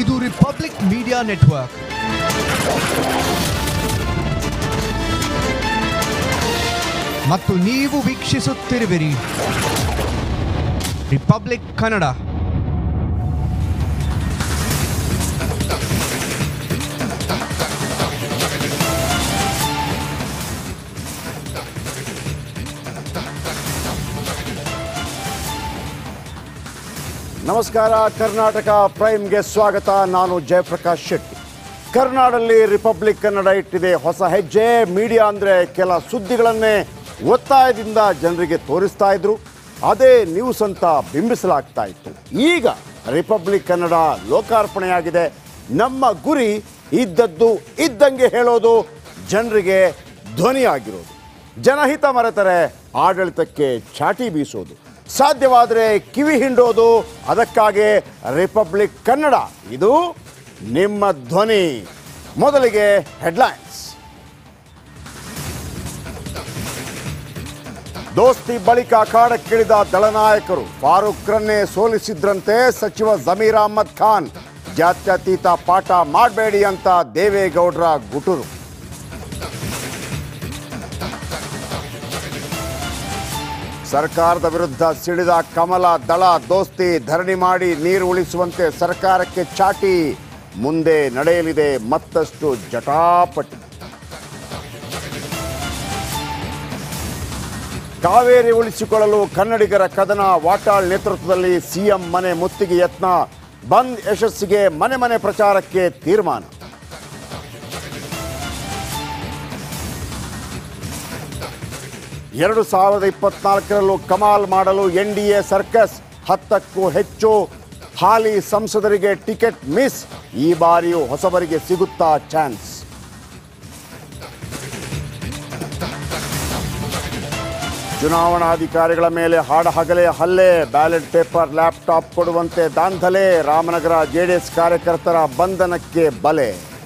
ಇದು republic media network ಮತ್ತು ನೀವು ವೀಕ್ಷಿಸುತ್ತಿರುವಿರಿ ರಿಪಬ್ಲಿಕ್ ಕನ್ನಡ ನಮಸ್ಕಾರ ಕರ್ನಾಟಕ ಪ್ರೈಮ್ಗೆ ಸ್ವಾಗತ ನಾನು ಜಯಪ್ರಕಾಶ್ ಶೆಟ್ಟಿ ಕರ್ನಾಡಲ್ಲಿ ರಿಪಬ್ಲಿಕ್ ಕನ್ನಡ ಇಟ್ಟಿದೆ ಹೊಸ ಹೆಜ್ಜೆ ಮೀಡಿಯಾ ಅಂದರೆ ಕೆಲ ಸುದ್ದಿಗಳನ್ನೇ ಒತ್ತಾಯದಿಂದ ಜನರಿಗೆ ತೋರಿಸ್ತಾ ಇದ್ರು ಅದೇ ನ್ಯೂಸ್ ಅಂತ ಬಿಂಬಿಸಲಾಗ್ತಾ ಇತ್ತು ಈಗ ರಿಪಬ್ಲಿಕ್ ಕನ್ನಡ ಲೋಕಾರ್ಪಣೆಯಾಗಿದೆ ನಮ್ಮ ಗುರಿ ಇದ್ದದ್ದು ಇದ್ದಂಗೆ ಹೇಳೋದು ಜನರಿಗೆ ಧ್ವನಿಯಾಗಿರೋದು ಜನಹಿತ ಮರೆತರೆ ಆಡಳಿತಕ್ಕೆ ಚಾಟಿ ಬೀಸೋದು ಸಾಧ್ಯವಾದರೆ ಕಿವಿ ಹಿಂಡೋದು ಅದಕ್ಕಾಗಿ ರಿಪಬ್ಲಿಕ್ ಕನ್ನಡ ಇದು ನಿಮ್ಮ ಧ್ವನಿ ಮೊದಲಿಗೆ ಹೆಡ್ಲೈನ್ಸ್ ದೋಸ್ತಿ ಬಳಿಕ ಅಖಾಡಕ್ಕಿಳಿದ ದಳನಾಯಕರು ಫಾರೂಕ್ರನ್ನೇ ಸೋಲಿಸಿದ್ರಂತೆ ಸಚಿವ ಜಮೀರ್ ಅಹ್ಮದ್ ಖಾನ್ ಜಾತ್ಯತೀತ ಪಾಠ ಮಾಡಬೇಡಿ ಅಂತ ದೇವೇಗೌಡರ ಗುಟುರು ಸರ್ಕಾರದ ವಿರುದ್ಧ ಸಿಡಿದ ಕಮಲ ದಳ ದೋಸ್ತಿ ಧರಣಿ ಮಾಡಿ ನೀರು ಉಳಿಸುವಂತೆ ಸರ್ಕಾರಕ್ಕೆ ಚಾಟಿ ಮುಂದೆ ನಡೆಯಲಿದೆ ಮತ್ತಷ್ಟು ಜಟಾಪಟಿ ಕಾವೇರಿ ಉಳಿಸಿಕೊಳ್ಳಲು ಕನ್ನಡಿಗರ ಕದನ ವಾಟಾಳ್ ನೇತೃತ್ವದಲ್ಲಿ ಸಿಎಂ ಮನೆ ಮುತ್ತಿಗೆ ಯತ್ನ ಬಂದ್ ಯಶಸ್ಸಿಗೆ ಮನೆ ಮನೆ ಪ್ರಚಾರಕ್ಕೆ ತೀರ್ಮಾನ ಎರಡು ಸಾವಿರದ ಇಪ್ಪತ್ನಾಲ್ಕರಲ್ಲೂ ಕಮಾಲ್ ಮಾಡಲು ಎನ್ ಡಿ ಎ ಸರ್ಕಸ್ ಹತ್ತಕ್ಕೂ ಹೆಚ್ಚು ಹಾಲಿ ಸಂಸದರಿಗೆ ಟಿಕೆಟ್ ಮಿಸ್ ಈ ಬಾರಿಯೂ ಹೊಸಬರಿಗೆ ಸಿಗುತ್ತಾ ಚಾನ್ಸ್ ಚುನಾವಣಾಧಿಕಾರಿಗಳ ಮೇಲೆ ಹಾಡಹಗಲೇ ಹಲ್ಲೆ ಬ್ಯಾಲೆಟ್ ಪೇಪರ್ ಲ್ಯಾಪ್ಟಾಪ್ ಕೊಡುವಂತೆ ದಾಂಧಲೆ ರಾಮನಗರ ಜೆಡಿಎಸ್ ಕಾರ್ಯಕರ್ತರ ಬಂಧನಕ್ಕೆ ಬಲೆ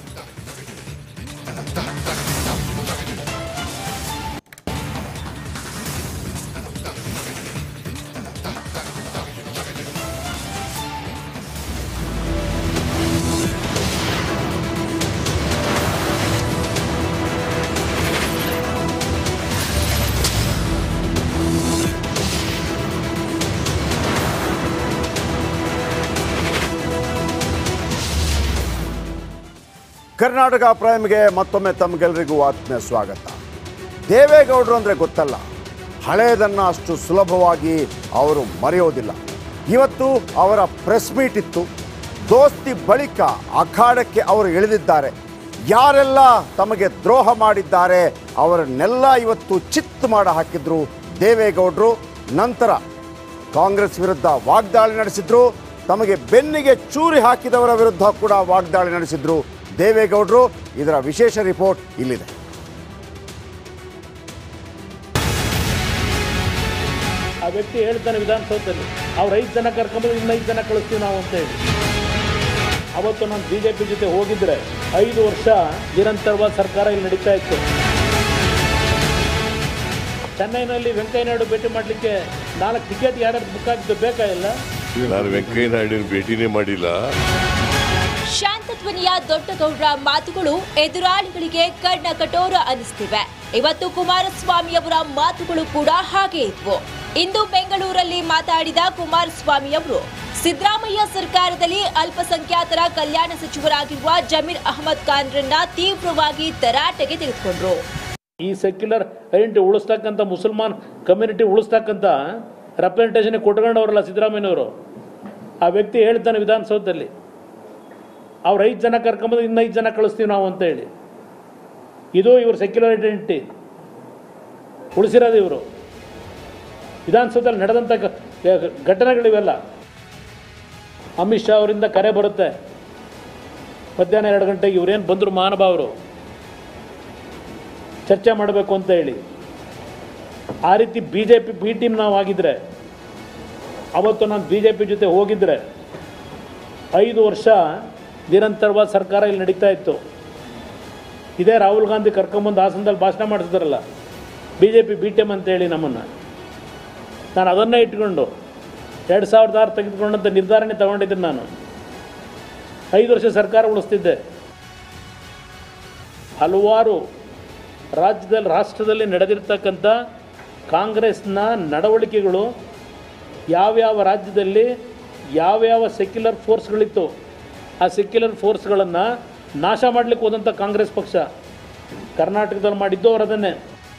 ಕರ್ನಾಟಕ ಪ್ರೈಮ್ಗೆ ಮತ್ತೊಮ್ಮೆ ತಮಗೆಲ್ಲರಿಗೂ ಆತ್ಮೀಯ ಸ್ವಾಗತ ದೇವೇಗೌಡರು ಅಂದರೆ ಗೊತ್ತಲ್ಲ ಹಳೆಯದನ್ನು ಅಷ್ಟು ಸುಲಭವಾಗಿ ಅವರು ಮರೆಯೋದಿಲ್ಲ ಇವತ್ತು ಅವರ ಪ್ರೆಸ್ ಮೀಟ್ ಇತ್ತು ದೋಸ್ತಿ ಬಳಿಕ ಅಖಾಡಕ್ಕೆ ಅವರು ಇಳಿದಿದ್ದಾರೆ ಯಾರೆಲ್ಲ ತಮಗೆ ದ್ರೋಹ ಮಾಡಿದ್ದಾರೆ ಅವರನ್ನೆಲ್ಲ ಇವತ್ತು ಚಿತ್ತು ಮಾಡ ಹಾಕಿದ್ರು ದೇವೇಗೌಡರು ನಂತರ ಕಾಂಗ್ರೆಸ್ ವಿರುದ್ಧ ವಾಗ್ದಾಳಿ ನಡೆಸಿದ್ರು ತಮಗೆ ಬೆನ್ನಿಗೆ ಚೂರಿ ಹಾಕಿದವರ ವಿರುದ್ಧ ಕೂಡ ವಾಗ್ದಾಳಿ ನಡೆಸಿದ್ರು ದೇವೇಗೌಡರು ಇದರ ವಿಶೇಷ ರಿಪೋರ್ಟ್ ಇಲ್ಲಿದೆ ಆ ವ್ಯಕ್ತಿ ಹೇಳ್ತಾನೆ ವಿಧಾನಸೌಧದಲ್ಲಿ ಅವ್ರು ಐದು ಜನ ಕರ್ಕೊಂಬಂದು ಇನ್ನು ಐದು ಜನ ಕಳಿಸ್ತೀವಿ ನಾವು ಅಂತ ಹೇಳಿ ಅವತ್ತು ನಾನು ಬಿ ಜೆ ಪಿ ಜೊತೆ ಹೋಗಿದ್ರೆ ಐದು ವರ್ಷ ನಿರಂತರವಾದ ಸರ್ಕಾರ ಇಲ್ಲಿ ನಡೀತಾ ಇತ್ತು ಚೆನ್ನೈನಲ್ಲಿ ವೆಂಕಯ್ಯ ನಾಯ್ಡು ಭೇಟಿ ಮಾಡಲಿಕ್ಕೆ ನಾಲ್ಕು ಟಿಕೆಟ್ ಯಾರ್ಯಾರು ಬುಕ್ ಆಗಿದ್ದು ಬೇಕಾ ಇಲ್ಲ ನಾನು ವೆಂಕಯ್ಯ ನಾಯ್ಡು ಭೇಟಿನೇ ಮಾಡಿಲ್ಲ ಶಾಂತಧ್ವನಿಯ ದೊಡ್ಡಗೌಡರ ಮಾತುಗಳು ಎದುರಾಳಿಗಳಿಗೆ ಕಣ್ಣ ಕಠೋರ ಅನಿಸ್ತಿವೆ ಇವತ್ತು ಕುಮಾರಸ್ವಾಮಿ ಅವರ ಮಾತುಗಳು ಕೂಡ ಹಾಗೆ ಇದ್ವು ಇಂದು ಬೆಂಗಳೂರಲ್ಲಿ ಮಾತಾಡಿದ ಕುಮಾರಸ್ವಾಮಿ ಅವರು ಸಿದ್ದರಾಮಯ್ಯ ಸರ್ಕಾರದಲ್ಲಿ ಅಲ್ಪಸಂಖ್ಯಾತರ ಕಲ್ಯಾಣ ಸಚಿವರಾಗಿರುವ ಜಮೀರ್ ಅಹಮದ್ ಖಾನ್ರನ್ನ ತೀವ್ರವಾಗಿ ತರಾಟೆಗೆ ತೆಗೆದುಕೊಂಡ್ರು ಈ ಸೆಕ್ಯುಲರ್ ಐಡೆಂಟಿ ಉಳಿಸ್ತಕ್ಕಂಥ ಮುಸಲ್ಮಾನ್ ಕಮ್ಯುನಿಟಿ ಉಳಿಸ್ತಕ್ಕಂಥ ರೆಪ್ರೆಸೆಂಟೇಷನ್ ಕೊಟ್ಕೊಂಡವ್ರಲ್ಲ ಸಿದ್ದರಾಮಯ್ಯನವರು ಆ ವ್ಯಕ್ತಿ ಹೇಳ್ತಾನೆ ವಿಧಾನಸೌಧದಲ್ಲಿ ಅವ್ರು ಐದು ಜನ ಕರ್ಕೊಂಬಂದು ಇನ್ನು ಐದು ಜನ ಕಳಿಸ್ತೀವಿ ನಾವು ಅಂತ ಹೇಳಿ ಇದು ಇವ್ರ ಸೆಕ್ಯುಲರ್ ಐಡೆಂಟಿಟಿ ಉಳಿಸಿರೋದು ಇವರು ವಿಧಾನಸೌಧದಲ್ಲಿ ನಡೆದಂಥ ಘ- ಘ- ಘಟನೆಗಳಿವೆಲ್ಲ ಅಮಿತ್ ಶಾ ಅವರಿಂದ ಕರೆ ಬರುತ್ತೆ ಮಧ್ಯಾಹ್ನ ಎರಡು ಗಂಟೆಗೆ ಇವ್ರೇನು ಬಂದರು ಮಹಾನುಭಾವರು ಚರ್ಚೆ ಮಾಡಬೇಕು ಅಂತ ಹೇಳಿ ಆ ರೀತಿ B J P B team ನಾವು ಆಗಿದ್ರೆ ಅವತ್ತು ನಾನು ಬಿ ಜೆ ಪಿ ಜೊತೆ ಹೋಗಿದ್ರೆ ಐದು ವರ್ಷ ನಿರಂತರವಾದ ಸರ್ಕಾರ ಇಲ್ಲಿ ನಡೀತಾ ಇತ್ತು ಇದೇ ರಾಹುಲ್ ಗಾಂಧಿ ಕರ್ಕೊಂಬಂದು ಹಾಸನದಲ್ಲಿ ಭಾಷಣ ಮಾಡಿಸಿದ್ರಲ್ಲ B J P B T M ಅಂತೇಳಿ ನಮ್ಮನ್ನು ನಾನು ಅದನ್ನೇ ಇಟ್ಕೊಂಡು ಎರಡು ಸಾವಿರದ ಆರು ತೆಗೆದುಕೊಂಡಂಥ ನಿರ್ಧಾರನೇ ತಗೊಂಡಿದ್ದೀನಿ ನಾನು ಐದು ವರ್ಷ ಸರ್ಕಾರ ಉಳಿಸ್ತಿದ್ದೆ ಹಲವಾರು ರಾಜ್ಯದಲ್ಲಿ ರಾಷ್ಟ್ರದಲ್ಲಿ ನಡೆದಿರ್ತಕ್ಕಂಥ ಕಾಂಗ್ರೆಸ್ನ ನಡವಳಿಕೆಗಳು ಯಾವ್ಯಾವ ರಾಜ್ಯದಲ್ಲಿ ಯಾವ್ಯಾವ ಸೆಕ್ಯುಲರ್ ಫೋರ್ಸ್ಗಳಿತ್ತು ಆ ಸೆಕ್ಯುಲರ್ ಫೋರ್ಸ್ಗಳನ್ನು ನಾಶ ಮಾಡಲಿಕ್ಕೆ ಹೋದಂಥ ಕಾಂಗ್ರೆಸ್ ಪಕ್ಷ ಕರ್ನಾಟಕದಲ್ಲಿ ಮಾಡಿದ್ದು ಅವರು ಅದನ್ನೇ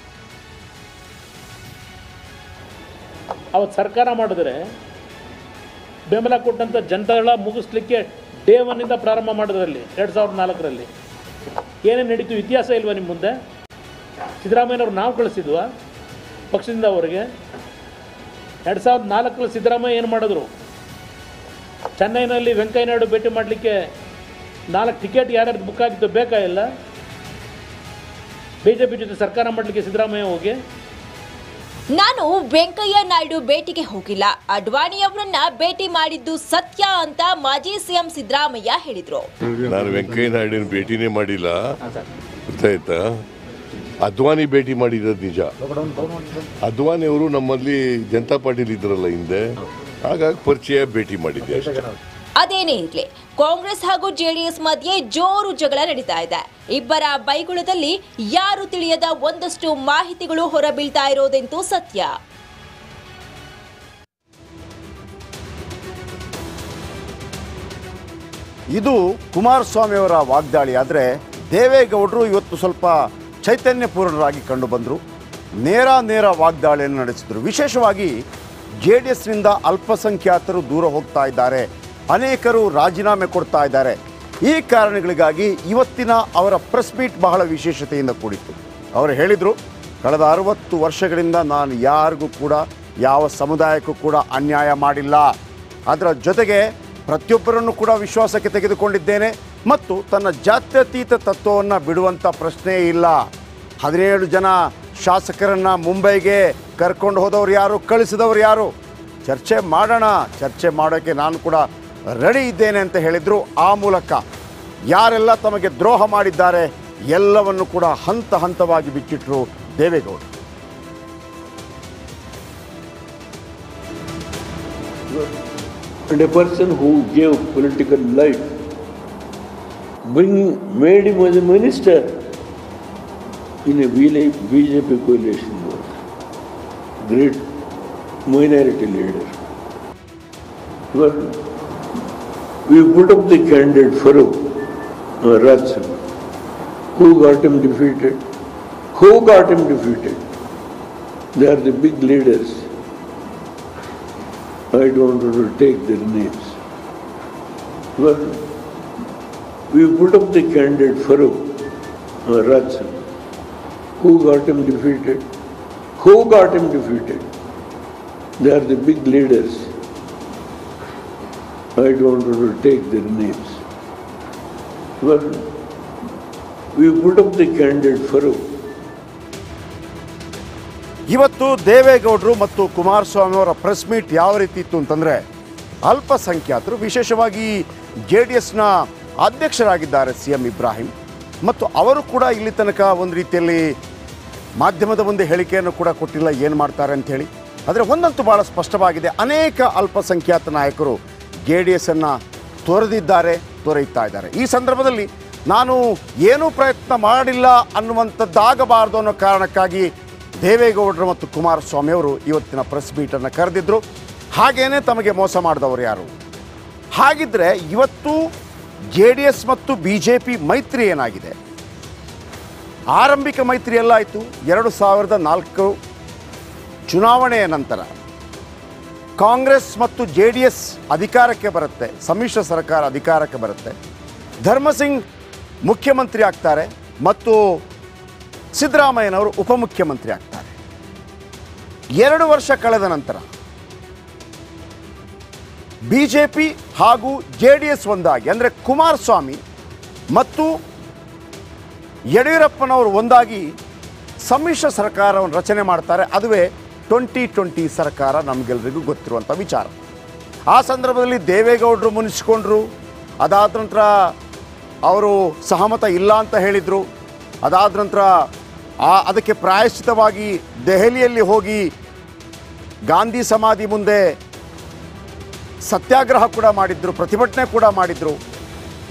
ಅವತ್ತು ಸರ್ಕಾರ ಮಾಡಿದ್ರೆ ಬೆಂಬಲ ಕೊಟ್ಟಂಥ ಜನತಾದಳ ಮುಗಿಸ್ಲಿಕ್ಕೆ ಡೇ ಒನ್ನಿಂದ ಪ್ರಾರಂಭ ಮಾಡಿದ್ರಲ್ಲಿ ಎರಡು ಸಾವಿರದ ನಾಲ್ಕರಲ್ಲಿ ಏನೇನು ನಡೀತು ಇತಿಹಾಸ ಇಲ್ವಾ ನಿಮ್ಮ ಮುಂದೆ ಸಿದ್ದರಾಮಯ್ಯನವ್ರು ನಾವು ಕಳಿಸಿದ್ವಾ ಪಕ್ಷದಿಂದ ಅವರಿಗೆ ಎರಡು ಸಾವಿರದ ನಾಲ್ಕರಲ್ಲಿ ಸಿದ್ದರಾಮಯ್ಯ ಏನು ಮಾಡಿದ್ರು ಚೆನ್ನೈನಲ್ಲಿ ವೆಂಕಯ್ಯ ನಾಯ್ಡು ಭೇಟಿ ಮಾಡಲಿಕ್ಕೆ ನಾಲ್ಕು ಟಿಕೆಟ್ ಯಾರ್ಯಾರು ಬುಕ್ ಆಗಿತ್ತು ಬೇಕಾ ಇಲ್ಲ ಬಿ ಜೆ ಪಿ ಜೊತೆ ಸರ್ಕಾರ ಮಾಡಲಿಕ್ಕೆ ಸಿದ್ದರಾಮಯ್ಯ ಹೋಗಿ ನಾನು ವೆಂಕಯ್ಯ ನಾಯ್ಡು ಭೇಟಿಗೆ ಹೋಗಿಲ್ಲ ಅಡ್ವಾಣಿ ಅವರನ್ನ ಭೇಟಿ ಮಾಡಿದ್ದು ಸತ್ಯ ಅಂತ ಮಾಜಿ ಸಿಎಂ ಸಿದ್ದರಾಮಯ್ಯ ಹೇಳಿದ್ರು ನಾನು ವೆಂಕಯ್ಯ ನಾಯ್ಡಿನ ಭೇಟಿನೇ ಮಾಡಿಲ್ಲ ಗೊತ್ತಾಯ್ತಾ ಅದ್ವಾನಿ ಭೇಟಿ ಮಾಡಿರೋದು ನಿಜ ಅದ್ವಾನಿ ಅವರು ನಮ್ಮಲ್ಲಿ ಜನತಾ ಪಾರ್ಟಿಲಿ ಇದ್ರಲ್ಲ ಹಿಂದೆ ಹಾಗಾಗಿ ಪರಿಚಯ ಭೇಟಿ ಮಾಡಿದ್ದೆ ಅಷ್ಟೇ ಅದೇನೇ ಇರ್ಲಿ ಕಾಂಗ್ರೆಸ್ ಹಾಗೂ ಜೆಡಿಎಸ್ ಮಧ್ಯೆ ಜೋರು ಜಗಳ ನಡೀತಾ ಇದೆ ಇಬ್ಬರ ಬೈಗುಳದಲ್ಲಿ ಯಾರು ತಿಳಿಯದ ಒಂದಷ್ಟು ಮಾಹಿತಿಗಳು ಹೊರಬೀಳ್ತಾ ಇರೋದಂತೂ ಸತ್ಯ ಇದು ಕುಮಾರಸ್ವಾಮಿಯವರ ವಾಗ್ದಾಳಿ ಆದರೆ ದೇವೇಗೌಡರು ಇವತ್ತು ಸ್ವಲ್ಪ ಚೈತನ್ಯಪೂರ್ಣರಾಗಿ ಕಂಡು ಬಂದರು ನೇರ ನೇರ ವಾಗ್ದಾಳಿಯನ್ನು ನಡೆಸಿದರು ವಿಶೇಷವಾಗಿ ಜೆ ಡಿ ಎಸ್ನಿಂದ ಅಲ್ಪಸಂಖ್ಯಾತರು ದೂರ ಹೋಗ್ತಾ ಇದ್ದಾರೆ ಅನೇಕರು ರಾಜೀನಾಮೆ ಕೊಡ್ತಾ ಇದ್ದಾರೆ ಈ ಕಾರಣಗಳಿಗಾಗಿ ಇವತ್ತಿನ ಅವರ ಪ್ರೆಸ್ ಮೀಟ್ ಬಹಳ ವಿಶೇಷತೆಯಿಂದ ಕೂಡಿತ್ತು ಅವರು ಹೇಳಿದರು ಕಳೆದ ಅರವತ್ತು ವರ್ಷಗಳಿಂದ ನಾನು ಯಾರಿಗೂ ಕೂಡ ಯಾವ ಸಮುದಾಯಕ್ಕೂ ಕೂಡ ಅನ್ಯಾಯ ಮಾಡಿಲ್ಲ ಅದರ ಜೊತೆಗೆ ಪ್ರತಿಯೊಬ್ಬರನ್ನು ಕೂಡ ವಿಶ್ವಾಸಕ್ಕೆ ತೆಗೆದುಕೊಂಡಿದ್ದೇನೆ ಮತ್ತು ತನ್ನ ಜಾತ್ಯತೀತ ತತ್ವವನ್ನು ಬಿಡುವಂಥ ಪ್ರಶ್ನೆಯೇ ಇಲ್ಲ ಹದಿನೇಳು ಜನ ಶಾಸಕರನ್ನು ಮುಂಬೈಗೆ ಕರ್ಕೊಂಡು ಹೋದವರು ಯಾರು ಕಳಿಸಿದವರು ಯಾರು ಚರ್ಚೆ ಮಾಡೋಣ ಚರ್ಚೆ ಮಾಡೋಕ್ಕೆ ನಾನು ಕೂಡ ರೆಡಿ ಇದ್ದೇನೆ ಅಂತ ಹೇಳಿದರು ಆ ಮೂಲಕ ಯಾರೆಲ್ಲ ತಮಗೆ ದ್ರೋಹ ಮಾಡಿದ್ದಾರೆ ಎಲ್ಲವನ್ನು ಕೂಡ ಹಂತ ಹಂತವಾಗಿ ಬಿಚ್ಚಿಟ್ರು ದೇವೇಗೌಡರು and a person who gave political life, bring, made him as a minister in a BJP coalition was great minority leader. Well, we put up the candidate Farooq uh, Raj Singh. Who got him defeated? Who got him defeated? They are the big leaders. I don't want to take their names. Well, we put up the candidate Farooq uh, Raj Singh. Who got him defeated? Who got him defeated? They are the big leaders. I don't want to take their names. Well, we put up the candidate Farooq. ಇವತ್ತು ದೇವೇಗೌಡರು ಮತ್ತು ಕುಮಾರಸ್ವಾಮಿ ಅವರ press meet ಯಾವ ರೀತಿ ಇತ್ತು ಅಂತಂದರೆ ಅಲ್ಪಸಂಖ್ಯಾತರು ವಿಶೇಷವಾಗಿ ಜೆ ಡಿ ಎಸ್ನ ಅಧ್ಯಕ್ಷರಾಗಿದ್ದಾರೆ ಸಿ ಎಂ ಇಬ್ರಾಹಿಂ ಮತ್ತು ಅವರು ಕೂಡ ಇಲ್ಲಿ ತನಕ ಒಂದು ರೀತಿಯಲ್ಲಿ ಮಾಧ್ಯಮದ ಮುಂದೆ ಹೇಳಿಕೆಯನ್ನು ಕೂಡ ಕೊಟ್ಟಿಲ್ಲ ಏನು ಮಾಡ್ತಾರೆ ಅಂತ ಹೇಳಿ ಆದರೆ ಒಂದಂತೂ ಭಾಳ ಸ್ಪಷ್ಟವಾಗಿದೆ ಅನೇಕ ಅಲ್ಪಸಂಖ್ಯಾತ ನಾಯಕರು ಜೆ ಡಿ ಎಸ್ಸನ್ನು ತೊರೆದಿದ್ದಾರೆ ತೊರೆಯುತ್ತಾ ಇದ್ದಾರೆ ಈ ಸಂದರ್ಭದಲ್ಲಿ ನಾನು ಏನೂ ಪ್ರಯತ್ನ ಮಾಡಿಲ್ಲ ಅನ್ನುವಂಥದ್ದಾಗಬಾರ್ದು ಅನ್ನೋ ಕಾರಣಕ್ಕಾಗಿ ದೇವೇಗೌಡರು ಮತ್ತು ಕುಮಾರಸ್ವಾಮಿ ಅವರು ಇವತ್ತಿನ ಪ್ರೆಸ್ ಮೀಟನ್ನು ಕರೆದಿದ್ದರು ಹಾಗೇನೆ ತಮಗೆ ಮೋಸ ಮಾಡಿದವರು ಯಾರು ಹಾಗಿದ್ರೆ ಇವತ್ತು ಜೆ ಡಿ ಎಸ್ ಮತ್ತು ಬಿ ಜೆ ಪಿ ಮೈತ್ರಿ ಏನಾಗಿದೆ ಆರಂಭಿಕ ಮೈತ್ರಿ ಎಲ್ಲ ಆಯಿತು ಎರಡು ಸಾವಿರದ ನಾಲ್ಕು ಚುನಾವಣೆಯ ನಂತರ ಕಾಂಗ್ರೆಸ್ ಮತ್ತು ಜೆ ಡಿ ಎಸ್ ಅಧಿಕಾರಕ್ಕೆ ಬರುತ್ತೆ ಸಮ್ಮಿಶ್ರ ಸರ್ಕಾರ ಅಧಿಕಾರಕ್ಕೆ ಬರುತ್ತೆ ಧರ್ಮಸಿಂಗ್ ಮುಖ್ಯಮಂತ್ರಿ ಆಗ್ತಾರೆ ಮತ್ತು ಸಿದ್ದರಾಮಯ್ಯನವರು ಉಪಮುಖ್ಯಮಂತ್ರಿ ಆಗ್ತಾರೆ ಎರಡು ವರ್ಷ ಕಳೆದ ನಂತರ ಬಿ ಜೆ ಪಿ ಹಾಗೂ ಜೆ ಡಿ ಎಸ್ ಒಂದಾಗಿ ಅಂದರೆ ಕುಮಾರಸ್ವಾಮಿ ಮತ್ತು ಯಡಿಯೂರಪ್ಪನವರು ಒಂದಾಗಿ ಸಮ್ಮಿಶ್ರ ಸರ್ಕಾರವನ್ನು ರಚನೆ ಮಾಡ್ತಾರೆ ಅದುವೇ ಟ್ವೆಂಟಿ ಟ್ವೆಂಟಿ ಸರ್ಕಾರ ನಮಗೆಲ್ಲರಿಗೂ ಗೊತ್ತಿರುವಂಥ ವಿಚಾರ ಆ ಸಂದರ್ಭದಲ್ಲಿ ದೇವೇಗೌಡರು ಮುನಿಸ್ಕೊಂಡ್ರು ಅದಾದ ನಂತರ ಅವರು ಸಹಮತ ಇಲ್ಲ ಅಂತ ಹೇಳಿದರು ಅದಾದ ನಂತರ ಆ ಅದಕ್ಕೆ ಪ್ರಾಯಶ್ಚಿತವಾಗಿ ದೆಹಲಿಯಲ್ಲಿ ಹೋಗಿ ಗಾಂಧಿ ಸಮಾಧಿ ಮುಂದೆ ಸತ್ಯಾಗ್ರಹ ಕೂಡ ಮಾಡಿದ್ರು ಪ್ರತಿಭಟನೆ ಕೂಡ ಮಾಡಿದ್ರು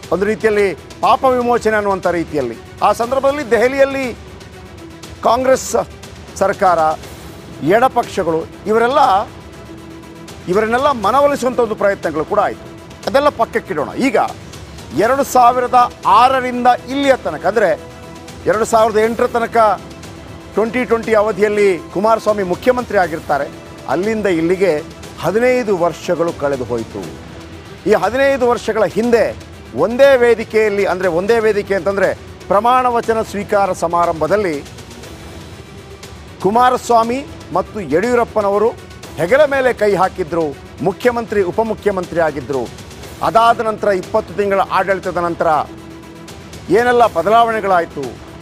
ಒಂದು ರೀತಿಯಲ್ಲಿ ಪಾಪ ವಿಮೋಚನೆ ಅನ್ನುವಂಥ ರೀತಿಯಲ್ಲಿ ಆ ಸಂದರ್ಭದಲ್ಲಿ ದೆಹಲಿಯಲ್ಲಿ ಕಾಂಗ್ರೆಸ್ ಸರ್ಕಾರ ಎಡಪಕ್ಷಗಳು ಇವರೆಲ್ಲ ಇವರನ್ನೆಲ್ಲ ಮನವೊಲಿಸುವಂಥ ಒಂದು ಪ್ರಯತ್ನಗಳು ಕೂಡ ಆಯಿತು ಅದೆಲ್ಲ ಪಕ್ಕಕ್ಕಿಡೋಣ ಈಗ ಎರಡು ಸಾವಿರದ ಆರರಿಂದ ಇಲ್ಲಿಯ ತನಕ ಅಂದರೆ ಎರಡು ಸಾವಿರದ ಎಂಟರ ತನಕ ಟ್ವೆಂಟಿ ಟ್ವೆಂಟಿ ಅವಧಿಯಲ್ಲಿ ಕುಮಾರಸ್ವಾಮಿ ಮುಖ್ಯಮಂತ್ರಿ ಆಗಿರ್ತಾರೆ ಅಲ್ಲಿಂದ ಇಲ್ಲಿಗೆ ಹದಿನೈದು ವರ್ಷಗಳು ಕಳೆದು ಹೋಯಿತು ಈ ಹದಿನೈದು ವರ್ಷಗಳ ಹಿಂದೆ ಒಂದೇ ವೇದಿಕೆಯಲ್ಲಿ ಅಂದರೆ ಒಂದೇ ವೇದಿಕೆ ಅಂತಂದರೆ ಪ್ರಮಾಣ ವಚನ ಸ್ವೀಕಾರ ಸಮಾರಂಭದಲ್ಲಿ ಕುಮಾರಸ್ವಾಮಿ ಮತ್ತು ಯಡಿಯೂರಪ್ಪನವರು ಹೆಗಲ ಮೇಲೆ ಕೈ ಹಾಕಿದ್ರು ಮುಖ್ಯಮಂತ್ರಿ ಉಪಮುಖ್ಯಮಂತ್ರಿ ಆಗಿದ್ದರು ಅದಾದ ನಂತರ ಇಪ್ಪತ್ತು ತಿಂಗಳ ಆಡಳಿತದ ನಂತರ ಏನೆಲ್ಲ ಬದಲಾವಣೆಗಳಾಯಿತು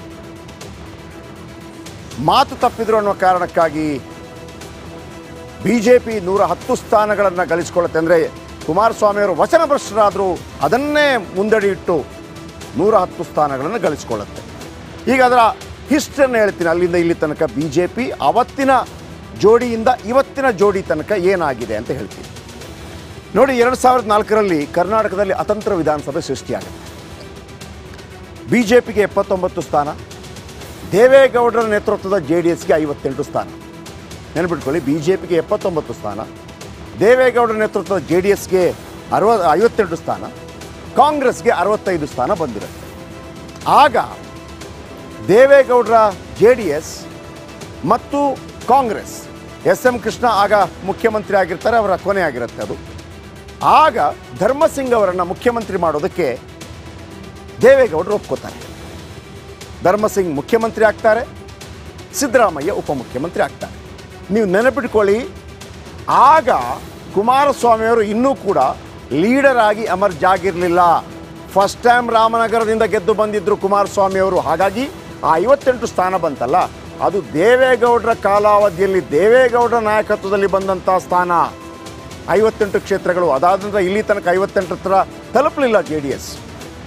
ಮಾತು ತಪ್ಪಿದ್ರು ಅನ್ನೋ ಕಾರಣಕ್ಕಾಗಿ ಬಿ ಜೆ ಪಿ ನೂರ ಹತ್ತು ಸ್ಥಾನಗಳನ್ನು ಗಳಿಸ್ಕೊಳ್ಳುತ್ತೆ ಅಂದರೆ ಕುಮಾರಸ್ವಾಮಿಯವರು ವಚನಭ್ರಷ್ಟರಾದರೂ ಅದನ್ನೇ ಮುಂದಡಿ ಇಟ್ಟು ನೂರ ಹತ್ತು ಸ್ಥಾನಗಳನ್ನು ಗಳಿಸ್ಕೊಳ್ಳುತ್ತೆ ಈಗ ಅದರ ಹಿಸ್ಟ್ರಿಯನ್ನು ಹೇಳ್ತೀನಿ ಅಲ್ಲಿಂದ ಇಲ್ಲಿ ತನಕ ಬಿ ಜೆ ಪಿ ಅವತ್ತಿನ ಜೋಡಿಯಿಂದ ಇವತ್ತಿನ ಜೋಡಿ ತನಕ ಏನಾಗಿದೆ ಅಂತ ಹೇಳ್ತೀನಿ ನೋಡಿ ಎರಡು ಸಾವಿರದ ನಾಲ್ಕರಲ್ಲಿ ಕರ್ನಾಟಕದಲ್ಲಿ ಅತಂತ್ರ ವಿಧಾನಸಭೆ ಸೃಷ್ಟಿಯಾಗುತ್ತೆ ಬಿ ಜೆ ಪಿಗೆ ಎಪ್ಪತ್ತೊಂಬತ್ತು ಸ್ಥಾನ ದೇವೇಗೌಡರ ನೇತೃತ್ವದ ಜೆ ಡಿ ಎಸ್ಗೆ ಐವತ್ತೆಂಟು ಸ್ಥಾನ ನೆನ್ಪಿಟ್ಕೊಳ್ಳಿ ಬಿ ಜೆ ಪಿಗೆ ಎಪ್ಪತ್ತೊಂಬತ್ತು ಸ್ಥಾನ ದೇವೇಗೌಡರ ನೇತೃತ್ವದ ಜೆ ಡಿ ಎಸ್ಗೆ ಅರವ ಐವತ್ತೆಂಟು ಸ್ಥಾನ ಕಾಂಗ್ರೆಸ್ಗೆ ಅರವತ್ತೈದು ಸ್ಥಾನ ಬಂದಿರುತ್ತೆ ಆಗ ದೇವೇಗೌಡರ ಜೆ ಡಿ ಎಸ್ ಮತ್ತು ಕಾಂಗ್ರೆಸ್ ಎಸ್ ಎಂ ಕೃಷ್ಣ ಆಗ ಮುಖ್ಯಮಂತ್ರಿ ಆಗಿರ್ತಾರೆ ಅವರ ಕೊನೆ ಆಗಿರುತ್ತೆ ಅದು ಆಗ ಧರ್ಮಸಿಂಗ್ ಅವರನ್ನು ಮುಖ್ಯಮಂತ್ರಿ ಮಾಡೋದಕ್ಕೆ ದೇವೇಗೌಡರು ಒಪ್ಕೋತಾರೆ ಧರ್ಮಸಿಂಗ್ ಮುಖ್ಯಮಂತ್ರಿ ಆಗ್ತಾರೆ ಸಿದ್ದರಾಮಯ್ಯ ಉಪಮುಖ್ಯಮಂತ್ರಿ ಆಗ್ತಾರೆ ನೀವು ನೆನಪಿಟ್ಕೊಳ್ಳಿ ಆಗ ಕುಮಾರಸ್ವಾಮಿಯವರು ಇನ್ನೂ ಕೂಡ ಲೀಡರ್ ಆಗಿ ಅಮರ್ಜ್ ಆಗಿರಲಿಲ್ಲ ಫಸ್ಟ್ ಟೈಮ್ ರಾಮನಗರದಿಂದ ಗೆದ್ದು ಬಂದಿದ್ದರು ಕುಮಾರಸ್ವಾಮಿಯವರು ಹಾಗಾಗಿ ಆ ಐವತ್ತೆಂಟು ಸ್ಥಾನ ಬಂತಲ್ಲ ಅದು ದೇವೇಗೌಡರ ಕಾಲಾವಧಿಯಲ್ಲಿ ದೇವೇಗೌಡರ ನಾಯಕತ್ವದಲ್ಲಿ ಬಂದಂಥ ಸ್ಥಾನ ಐವತ್ತೆಂಟು ಕ್ಷೇತ್ರಗಳು ಅದಾದ ನಂತರ ಇಲ್ಲಿ ತನಕ ಐವತ್ತೆಂಟರ ಹತ್ರ ತಲುಪಲಿಲ್ಲ ಜೆ ಡಿ ಎಸ್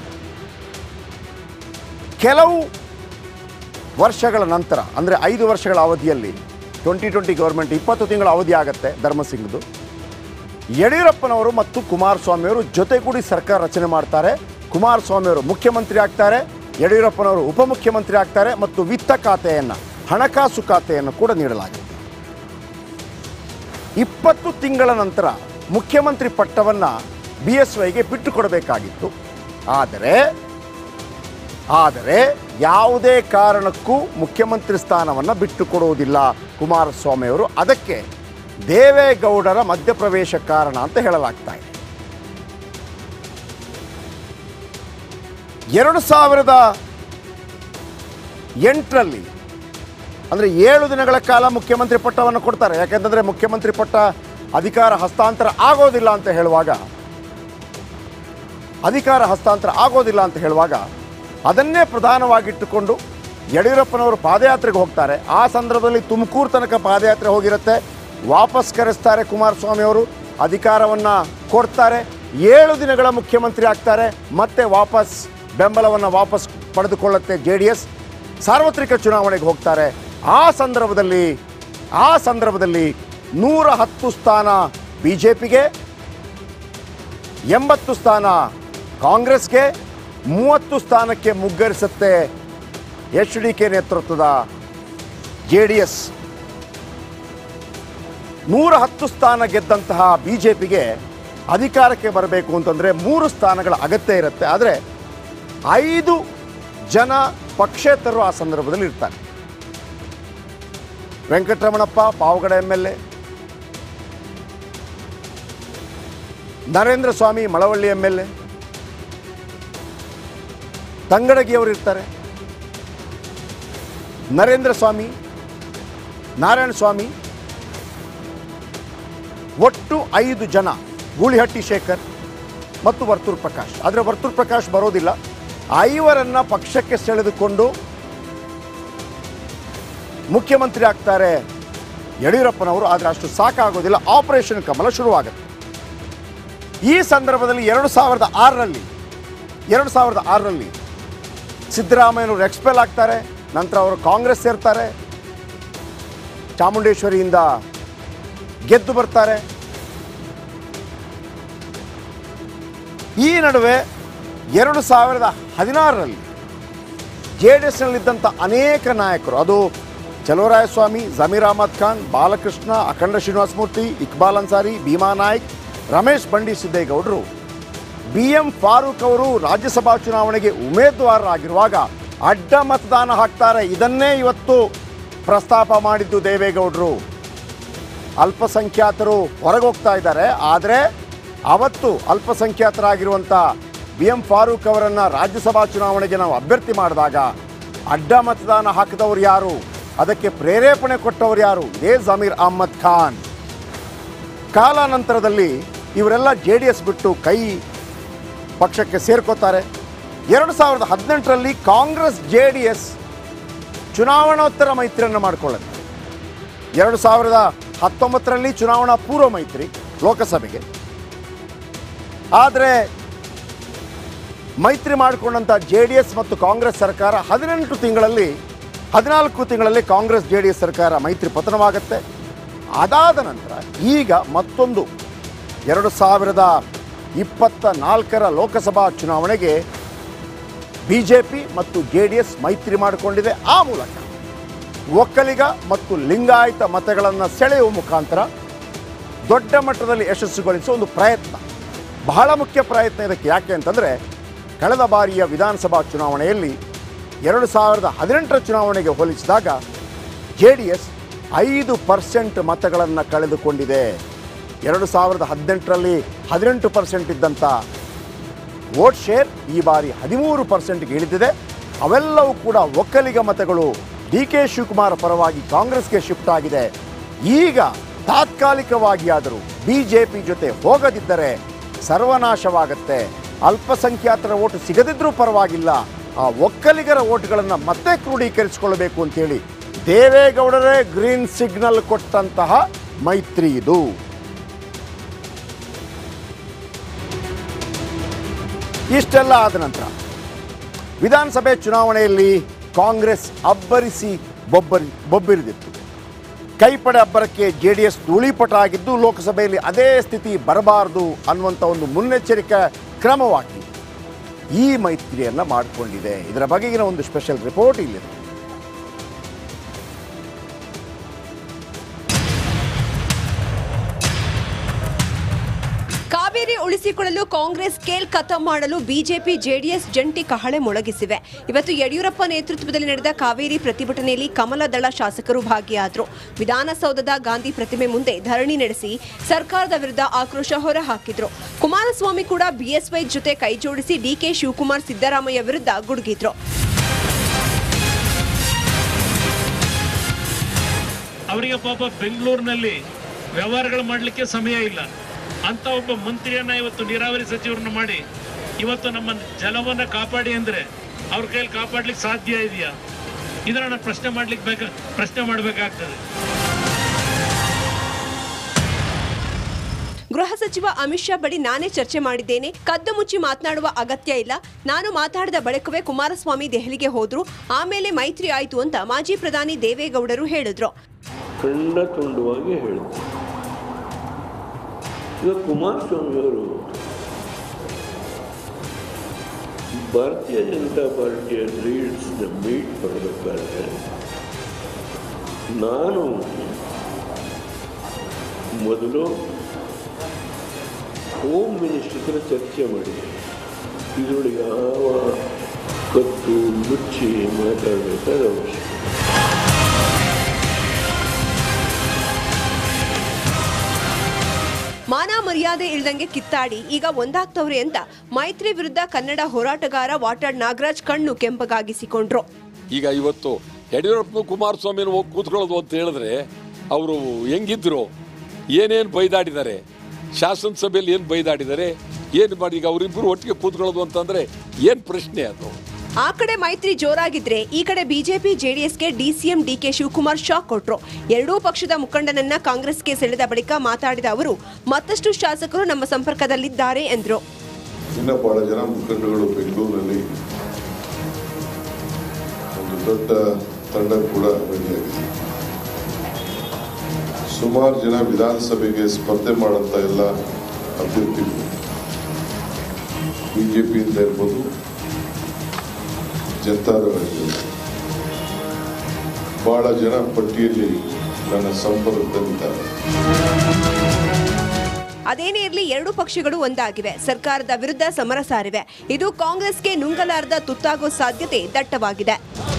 ಕೆಲವು ವರ್ಷಗಳ ನಂತರ ಅಂದರೆ ಐದು ವರ್ಷಗಳ ಅವಧಿಯಲ್ಲಿ ಟ್ವೆಂಟಿ ಟ್ವೆಂಟಿ ಗೌರ್ಮೆಂಟ್ ಇಪ್ಪತ್ತು ತಿಂಗಳ ಅವಧಿ ಆಗುತ್ತೆ ಧರ್ಮಸಿಂಗ್ದು ಯಡಿಯೂರಪ್ಪನವರು ಮತ್ತು ಕುಮಾರಸ್ವಾಮಿಯವರು ಜೊತೆಗೂಡಿ ಸರ್ಕಾರ ರಚನೆ ಮಾಡ್ತಾರೆ ಕುಮಾರಸ್ವಾಮಿಯವರು ಮುಖ್ಯಮಂತ್ರಿ ಆಗ್ತಾರೆ ಯಡಿಯೂರಪ್ಪನವರು ಉಪಮುಖ್ಯಮಂತ್ರಿ ಆಗ್ತಾರೆ ಮತ್ತು ವಿತ್ತ ಖಾತೆಯನ್ನು ಹಣಕಾಸು ಖಾತೆಯನ್ನು ಕೂಡ ನೀಡಲಾಗುತ್ತೆ ಇಪ್ಪತ್ತು ತಿಂಗಳ ನಂತರ ಮುಖ್ಯಮಂತ್ರಿ ಪಟ್ಟವನ್ನು ಬಿ ಎಸ್ ವೈಗೆ ಬಿಟ್ಟು ಕೊಡಬೇಕಾಗಿತ್ತು ಆದರೆ ಆದರೆ ಯಾವುದೇ ಕಾರಣಕ್ಕೂ ಮುಖ್ಯಮಂತ್ರಿ ಸ್ಥಾನವನ್ನು ಬಿಟ್ಟು ಕೊಡುವುದಿಲ್ಲ ಕುಮಾರಸ್ವಾಮಿಯವರು ಅದಕ್ಕೆ ದೇವೇಗೌಡರ ಮಧ್ಯಪ್ರವೇಶ ಕಾರಣ ಅಂತ ಹೇಳಲಾಗ್ತಾ ಇದೆ ಎರಡು ಸಾವಿರದ ಎಂಟರಲ್ಲಿ ಅಂದರೆ ಏಳು ದಿನಗಳ ಕಾಲ ಮುಖ್ಯಮಂತ್ರಿ ಪಟ್ಟವನ್ನು ಕೊಡ್ತಾರೆ ಯಾಕೆಂತಂದರೆ ಮುಖ್ಯಮಂತ್ರಿ ಪಟ್ಟ ಅಧಿಕಾರ ಹಸ್ತಾಂತರ ಆಗೋದಿಲ್ಲ ಅಂತ ಹೇಳುವಾಗ ಅಧಿಕಾರ ಹಸ್ತಾಂತರ ಆಗೋದಿಲ್ಲ ಅಂತ ಹೇಳುವಾಗ ಅದನ್ನೇ ಪ್ರಧಾನವಾಗಿಟ್ಟುಕೊಂಡು ಯಡಿಯೂರಪ್ಪನವರು ಪಾದಯಾತ್ರೆಗೆ ಹೋಗ್ತಾರೆ ಆ ಸಂದರ್ಭದಲ್ಲಿ ತುಮಕೂರು ತನಕ ಪಾದಯಾತ್ರೆ ಹೋಗಿರುತ್ತೆ ವಾಪಸ್ ಕರೆಸ್ತಾರೆ ಕುಮಾರಸ್ವಾಮಿ ಅವರು ಅಧಿಕಾರವನ್ನು ಕೊಡ್ತಾರೆ ಏಳು ದಿನಗಳ ಮುಖ್ಯಮಂತ್ರಿ ಆಗ್ತಾರೆ ಮತ್ತೆ ವಾಪಸ್ ಬೆಂಬಲವನ್ನು ವಾಪಸ್ ಪಡೆದುಕೊಳ್ಳುತ್ತೆ ಜೆ ಡಿ ಎಸ್ ಸಾರ್ವತ್ರಿಕ ಚುನಾವಣೆಗೆ ಹೋಗ್ತಾರೆ ಆ ಸಂದರ್ಭದಲ್ಲಿ ಆ ಸಂದರ್ಭದಲ್ಲಿ ನೂರ ಹತ್ತು ಸ್ಥಾನ ಬಿ ಜೆ ಪಿಗೆ ಎಂಬತ್ತು ಸ್ಥಾನ ಕಾಂಗ್ರೆಸ್ಗೆ ಮೂವತ್ತು ಸ್ಥಾನಕ್ಕೆ ಮುಗ್ಗರಿಸುತ್ತೆ ಎಚ್ ಡಿ ಕೆ ನೇತೃತ್ವದ ಜೆ ಡಿ ಎಸ್ ನೂರ ಹತ್ತು ಸ್ಥಾನ ಗೆದ್ದಂತಹ ಬಿ ಜೆ ಪಿಗೆ ಅಧಿಕಾರಕ್ಕೆ ಬರಬೇಕು ಅಂತಂದರೆ ಮೂರು ಸ್ಥಾನಗಳ ಅಗತ್ಯ ಇರುತ್ತೆ ಆದರೆ ಐದು ಜನ ಪಕ್ಷೇತರರು ಆ ಸಂದರ್ಭದಲ್ಲಿ ಇರ್ತಾರೆ Venkataramanappa Pavagada M L A Narendra Swamy Malavalli M L A ತಂಗಡಗಿಯವರು ಇರ್ತಾರೆ ನರೇಂದ್ರ ಸ್ವಾಮಿ ನಾರಾಯಣ ಸ್ವಾಮಿ ಒಟ್ಟು ಐದು ಜನ ಗೂಳಿಹಟ್ಟಿ ಶೇಖರ್ ಮತ್ತು ವರ್ತೂರ್ ಪ್ರಕಾಶ್ ಆದರೆ ವರ್ತೂರ್ ಪ್ರಕಾಶ್ ಬರೋದಿಲ್ಲ ಐವರನ್ನ ಪಕ್ಷಕ್ಕೆ ಸೆಳೆದುಕೊಂಡು ಮುಖ್ಯಮಂತ್ರಿ ಆಗ್ತಾರೆ ಯಡಿಯೂರಪ್ಪನವರು ಆದರೆ ಅಷ್ಟು ಸಾಕಾಗೋದಿಲ್ಲ ಆಪರೇಷನ್ ಕಮಲ ಶುರುವಾಗುತ್ತೆ ಈ ಸಂದರ್ಭದಲ್ಲಿ ಎರಡು ಸಾವಿರದ ಆರರಲ್ಲಿ ಎರಡು ಸಾವಿರದ ಆರರಲ್ಲಿ ಸಿದ್ದರಾಮಯ್ಯನವರು ಎಕ್ಸ್ಪೆಲ್ ಆಗ್ತಾರೆ ನಂತರ ಅವರು ಕಾಂಗ್ರೆಸ್ ಸೇರ್ತಾರೆ ಚಾಮುಂಡೇಶ್ವರಿಯಿಂದ ಗೆದ್ದು ಬರ್ತಾರೆ ಈ ನಡುವೆ ಎರಡು ಸಾವಿರದ ಹದಿನಾರರಲ್ಲಿ ಜೆ ಡಿ ಎಸ್ನಲ್ಲಿದ್ದಂಥ ಅನೇಕ ನಾಯಕರು ಅದು ಚಲುವರಾಯಸ್ವಾಮಿ ಜಮೀರ್ ಅಹಮದ್ ಖಾನ್ ಬಾಲಕೃಷ್ಣ ಅಖಂಡ ಶ್ರೀನಿವಾಸಮೂರ್ತಿ ಇಕ್ಬಾಲ್ ಅನ್ಸಾರಿ ಭೀಮಾ ನಾಯ್ಕ್ ರಮೇಶ್ ಬಂಡಿ ಸಿದ್ದೇಗೌಡರು ಬಿ ಎಂ ಫಾರೂಕ್ ಅವರು ರಾಜ್ಯಸಭಾ ಚುನಾವಣೆಗೆ ಉಮೇದುವಾರರಾಗಿರುವಾಗ ಅಡ್ಡ ಮತದಾನ ಹಾಕ್ತಾರೆ ಇದನ್ನೇ ಇವತ್ತು ಪ್ರಸ್ತಾಪ ಮಾಡಿದ್ದು ದೇವೇಗೌಡರು ಅಲ್ಪಸಂಖ್ಯಾತರು ಹೊರಗೋಗ್ತಾ ಇದ್ದಾರೆ ಆದರೆ ಅವತ್ತು ಅಲ್ಪಸಂಖ್ಯಾತರಾಗಿರುವಂಥ ಬಿ ಎಂ ಫಾರೂಕ್ ಅವರನ್ನು ರಾಜ್ಯಸಭಾ ಚುನಾವಣೆಗೆ ನಾವು ಅಭ್ಯರ್ಥಿ ಮಾಡಿದಾಗ ಅಡ್ಡ ಮತದಾನ ಹಾಕಿದವರು ಯಾರು ಅದಕ್ಕೆ ಪ್ರೇರೇಪಣೆ ಕೊಟ್ಟವರು ಯಾರು ಇದೇ ಜಮೀರ್ ಅಹಮ್ಮದ್ ಖಾನ್ ಕಾಲಾನಂತರದಲ್ಲಿ ಇವರೆಲ್ಲ ಜೆ ಡಿ ಎಸ್ ಬಿಟ್ಟು ಕೈ ಪಕ್ಷಕ್ಕೆ ಸೇರ್ಕೋತಾರೆ ಎರಡು ಸಾವಿರದ ಹದಿನೆಂಟರಲ್ಲಿ ಕಾಂಗ್ರೆಸ್ ಜೆ ಡಿ ಎಸ್ ಚುನಾವಣೋತ್ತರ ಮೈತ್ರಿಯನ್ನು ಮಾಡಿಕೊಳ್ಳುತ್ತೆ ಎರಡು ಸಾವಿರದ ಹತ್ತೊಂಬತ್ತರಲ್ಲಿ ಚುನಾವಣಾ ಪೂರ್ವ ಮೈತ್ರಿ ಲೋಕಸಭೆಗೆ ಆದರೆ ಮೈತ್ರಿ ಮಾಡಿಕೊಂಡಂಥ ಜೆ ಡಿ ಎಸ್ ಮತ್ತು ಕಾಂಗ್ರೆಸ್ ಸರ್ಕಾರ ಹದಿನೆಂಟು ತಿಂಗಳಲ್ಲಿ ಹದಿನಾಲ್ಕು ತಿಂಗಳಲ್ಲಿ ಕಾಂಗ್ರೆಸ್ ಜೆ ಡಿ ಎಸ್ ಸರ್ಕಾರ ಮೈತ್ರಿ ಪತನವಾಗುತ್ತೆ ಅದಾದ ನಂತರ ಈಗ ಮತ್ತೊಂದು ಎರಡು ಸಾವಿರದ ಇಪ್ಪತ್ತ ನಾಲ್ಕರ ಲೋಕಸಭಾ ಚುನಾವಣೆಗೆ ಬಿ ಜೆ ಪಿ ಮತ್ತು ಜೆ ಡಿ ಎಸ್ ಮೈತ್ರಿ ಮಾಡಿಕೊಂಡಿದೆ ಆ ಮೂಲಕ ಒಕ್ಕಲಿಗ ಮತ್ತು ಲಿಂಗಾಯತ ಮತಗಳನ್ನು ಸೆಳೆಯುವ ಮುಖಾಂತರ ದೊಡ್ಡ ಮಟ್ಟದಲ್ಲಿ ಯಶಸ್ಸುಗೊಳಿಸುವ ಒಂದು ಪ್ರಯತ್ನ ಬಹಳ ಮುಖ್ಯ ಪ್ರಯತ್ನ ಇದಕ್ಕೆ ಯಾಕೆ ಅಂತಂದರೆ ಕಳೆದ ಬಾರಿಯ ವಿಧಾನಸಭಾ ಚುನಾವಣೆಯಲ್ಲಿ ಎರಡು ಸಾವಿರದ ಹದಿನೆಂಟರ ಚುನಾವಣೆಗೆ ಹೋಲಿಸಿದಾಗ ಜೆ ಡಿ ಎಸ್ ಐದು ಪರ್ಸೆಂಟ್ ಮತಗಳನ್ನು ಕಳೆದುಕೊಂಡಿದೆ ಎರಡು ಸಾವಿರದ ಹದಿನೆಂಟರಲ್ಲಿ ಹದಿನೆಂಟು ಪರ್ಸೆಂಟ್ ಇದ್ದಂಥ ವೋಟ್ ಶೇರ್ ಈ ಬಾರಿ ಹದಿಮೂರು ಪರ್ಸೆಂಟ್ಗೆ ಇಳಿದಿದೆ ಅವೆಲ್ಲವೂ ಕೂಡ ಒಕ್ಕಲಿಗ ಮತಗಳು ಡಿ ಕೆ ಶಿವಕುಮಾರ್ ಪರವಾಗಿ ಕಾಂಗ್ರೆಸ್ಗೆ ಶಿಫ್ಟ್ ಆಗಿದೆ ಈಗ ತಾತ್ಕಾಲಿಕವಾಗಿ ಆದರೂ ಬಿ ಜೆ ಪಿ ಜೊತೆ ಹೋಗದಿದ್ದರೆ ಸರ್ವನಾಶವಾಗತ್ತೆ ಅಲ್ಪಸಂಖ್ಯಾತರ ಓಟು ಸಿಗದಿದ್ರೂ ಪರವಾಗಿಲ್ಲ ಆ ಒಕ್ಕಲಿಗರ ಓಟ್ಗಳನ್ನು ಮತ್ತೆ ಕ್ರೋಢೀಕರಿಸಿಕೊಳ್ಳಬೇಕು ಅಂತೇಳಿ ದೇವೇಗೌಡರೇ ಗ್ರೀನ್ ಸಿಗ್ನಲ್ ಕೊಟ್ಟಂತಹ ಮೈತ್ರಿ ಇದು ಇಷ್ಟೆಲ್ಲ ಆದ ನಂತರ ವಿಧಾನಸಭೆ ಚುನಾವಣೆಯಲ್ಲಿ ಕಾಂಗ್ರೆಸ್ ಅಬ್ಬರಿಸಿ ಬೊಬ್ಬರಿ ಬೊಬ್ಬಿರಿದಿತ್ತು ಕೈಪಡೆ ಅಬ್ಬರಕ್ಕೆ ಜೆ ಡಿ ಎಸ್ ಧೂಳಿಪಟ ಆಗಿದ್ದು ಲೋಕಸಭೆಯಲ್ಲಿ ಅದೇ ಸ್ಥಿತಿ ಬರಬಾರದು ಅನ್ನುವಂಥ ಒಂದು ಮುನ್ನೆಚ್ಚರಿಕೆ ಕ್ರಮವಾಗಿ ಈ ಮೈತ್ರಿಯನ್ನು ಮಾಡಿಕೊಂಡಿದೆ ಇದರ ಬಗೆಗಿನ ಒಂದು ಸ್ಪೆಷಲ್ ರಿಪೋರ್ಟ್ ಇಲ್ಲಿದೆ ಕಾವೇರಿ ಉಳಿಸಿಕೊಳ್ಳಲು ಕಾಂಗ್ರೆಸ್ ಕೇಲ್ ಖತಮ್ ಮಾಡಲು ಬಿಜೆಪಿ ಜೆಡಿಎಸ್ ಜಂಟಿ ಕಹಳೆ ಮೊಳಗಿಸಿವೆ ಇವತ್ತು ಯಡಿಯೂರಪ್ಪ ನೇತೃತ್ವದಲ್ಲಿ ನಡೆದ ಕಾವೇರಿ ಪ್ರತಿಭಟನೆಯಲ್ಲಿ ಕಮಲ ದಳ ಶಾಸಕರು ಭಾಗಿಯಾದರು ವಿಧಾನಸೌಧದ ಗಾಂಧಿ ಪ್ರತಿಮೆ ಮುಂದೆ ಧರಣಿ ನಡೆಸಿ ಸರ್ಕಾರದ ವಿರುದ್ಧ ಆಕ್ರೋಶ ಹೊರಹಾಕಿದ್ರು ಕುಮಾರಸ್ವಾಮಿ ಕೂಡ ಬಿಎಸ್ವೈ ಜೊತೆ ಕೈಜೋಡಿಸಿ ಡಿಕೆ ಶಿವಕುಮಾರ್ ಸಿದ್ದರಾಮಯ್ಯ ವಿರುದ್ಧ ಗುಡುಗಿದ್ರು ಅವರಿಗೆ ಪಾಪ ಬೆಂಗಳೂರಿನಲ್ಲಿ ವ್ಯವಹಾರಗಳು ಮಾಡಲಿಕ್ಕೆ ಸಮಯ ಇಲ್ಲ ಅಂತ ಒಬ್ಬ ಮಂತ್ರಿಯನ್ನ ಇವತ್ತು ನೀರಾವರಿ ಸಚಿವರನ್ನ ಮಾಡಿ ಇವತ್ತು ನಮ್ಮ ಜಲವನ್ನ ಕಾಪಾಡಿ ಅಂದ್ರೆ ಅವ್ರ ಕೈಯಲ್ಲಿ ಕಾಪಾಡ್ಲಿಕ್ಕೆ ಸಾಧ್ಯ ಇದೆಯಾ ಇದನ್ನ ನಾನು ಪ್ರಶ್ನೆ ಮಾಡ್ಲಿಕ್ಕೆ ಬೇಕ ಪ್ರಶ್ನೆ ಮಾಡಬೇಕಾಗ್ತದೆ ಗೃಹ ಸಚಿವ ಅಮಿತ್ ಶಾ ಬಳಿ ನಾನೇ ಚರ್ಚೆ ಮಾಡಿದ್ದೇನೆ ಕದ್ದು ಮುಚ್ಚಿ ಮಾತನಾಡುವ ಅಗತ್ಯ ಇಲ್ಲ ನಾನು ಮಾತಾಡಿದ ಬಳಿಕವೇ ಕುಮಾರಸ್ವಾಮಿ ದೆಹಲಿಗೆ ಹೋದ್ರು ಆಮೇಲೆ ಮೈತ್ರಿ ಆಯ್ತು ಅಂತ ಮಾಜಿ ಪ್ರಧಾನಿ ದೇವೇಗೌಡರು ಹೇಳಿದ್ರು ಖಂಡ ತುಂಡವಾಗಿ ಹೇಳ್ತೀನಿ ಈಗ ಕುಮಾರಸ್ವಾಮಿಯವರು ಭಾರತೀಯ ಜನತಾ ಪಾರ್ಟಿಯ ಲೀಡ್ಸ್ನ ಮೀಟ್ ಮಾಡಬೇಕಾದ್ರೆ ನಾನು ಮೊದಲು ಹೋಮ್ ಮಿನಿಸ್ಟರ್ ಹತ್ರ ಚರ್ಚೆ ಮಾಡಿದೆ ಇದರೊಳಗೆ ಯಾವ ಕತ್ತು ಮುಚ್ಚಿ ಮಾತಾಡಬೇಕಾದ ಅವಶ್ಯಕ ಮಾನ ಮರ್ಯಾದೆ ಇಳ್ದಂಗೆ ಕಿತ್ತಾಡಿ ಈಗ ಒಂದಾಗ್ತವ್ರೆ ಅಂತ ಮೈತ್ರಿ ವಿರುದ್ಧ ಕನ್ನಡ ಹೋರಾಟಗಾರ ವಾಟಾಳ್ ನಾಗರಾಜ್ ಕಣ್ಣು ಕೆಂಪಗಾಗಿಸಿಕೊಂಡ್ರು ಈಗ ಇವತ್ತು ಯಡಿಯೂರಪ್ಪ ಕುಮಾರಸ್ವಾಮಿನ ಹೋಗಿ ಕೂತ್ಕೊಳ್ಳೋದು ಅಂತ ಹೇಳಿದ್ರೆ ಅವರು ಹೆಂಗಿದ್ರು ಏನೇನು ಬೈದಾಡಿದ್ದಾರೆ ಶಾಸನಸಭೆಯಲ್ಲಿ ಏನು ಬೈದಾಡಿದ್ದಾರೆ ಏನು ಮಾಡಿ ಈಗ ಅವರಿಬ್ಬರು ಒಟ್ಟಿಗೆ ಕೂತ್ಕೊಳ್ಳೋದು ಅಂತಂದ್ರೆ ಏನು ಪ್ರಶ್ನೆ ಅದು ಆ ಕಡೆ ಮೈತ್ರಿ ಜೋರಾಗಿದ್ರೆ ಈ ಕಡೆ ಬಿಜೆಪಿ ಜೆಡಿಎಸ್ಗೆ ಡಿಸಿಎಂ ಡಿಕೆ ಶಿವಕುಮಾರ್ ಶಾಕ್ ಕೊಟ್ರು ಎರಡೂ ಪಕ್ಷದ ಮುಖಂಡನನ್ನ ಕಾಂಗ್ರೆಸ್ಗೆ ಸೆಳೆದ ಬಳಿಕ ಮಾತಾಡಿದ ಅವರು ಮತ್ತಷ್ಟು ಶಾಸಕರು ನಮ್ಮ ಸಂಪರ್ಕದಲ್ಲಿದ್ದಾರೆ ಎಂದ್ರು ಇನ್ನ ಬಹಳ ಜನ ಮುಖಂಡಗಳು ಬೆಂಗಳೂರಲ್ಲಿ ಒಂದು ದೊಡ್ಡ ತಂಡ ಕೂಡ ರೆಡಿಯಾಗಿದೆ ಸುಮಾರು ಜನ ವಿಧಾನಸಭೆಗೆ ಸ್ಪರ್ಧೆ ಮಾಡಂತ ಎಲ್ಲ ಅಭ್ಯರ್ಥಿಗಳು ಬಿ ಜೆ ಪಿಯಿಂದ ಇರ್ಬೋದು ಜನತಾದಳ ಇರ್ಬೋದು ಬಹಳ ಜನ ಪಟ್ಟಿಯಲ್ಲಿ ನನ್ನ ಸಂಪರ್ಕದಲ್ಲಿದ್ದಾರೆ ಅದೇನೇ ಇರಲಿ ಎರಡು ಪಕ್ಷಗಳು ಒಂದಾಗಿವೆ ಸರ್ಕಾರದ ವಿರುದ್ಧ ಸಮರ ಸಾರಿವೆ ಇದು ಕಾಂಗ್ರೆಸ್ಗೆ ನುಂಗಲಾರದ ತುತ್ತಾಗೋ ಸಾಧ್ಯತೆ ದಟ್ಟವಾಗಿದೆ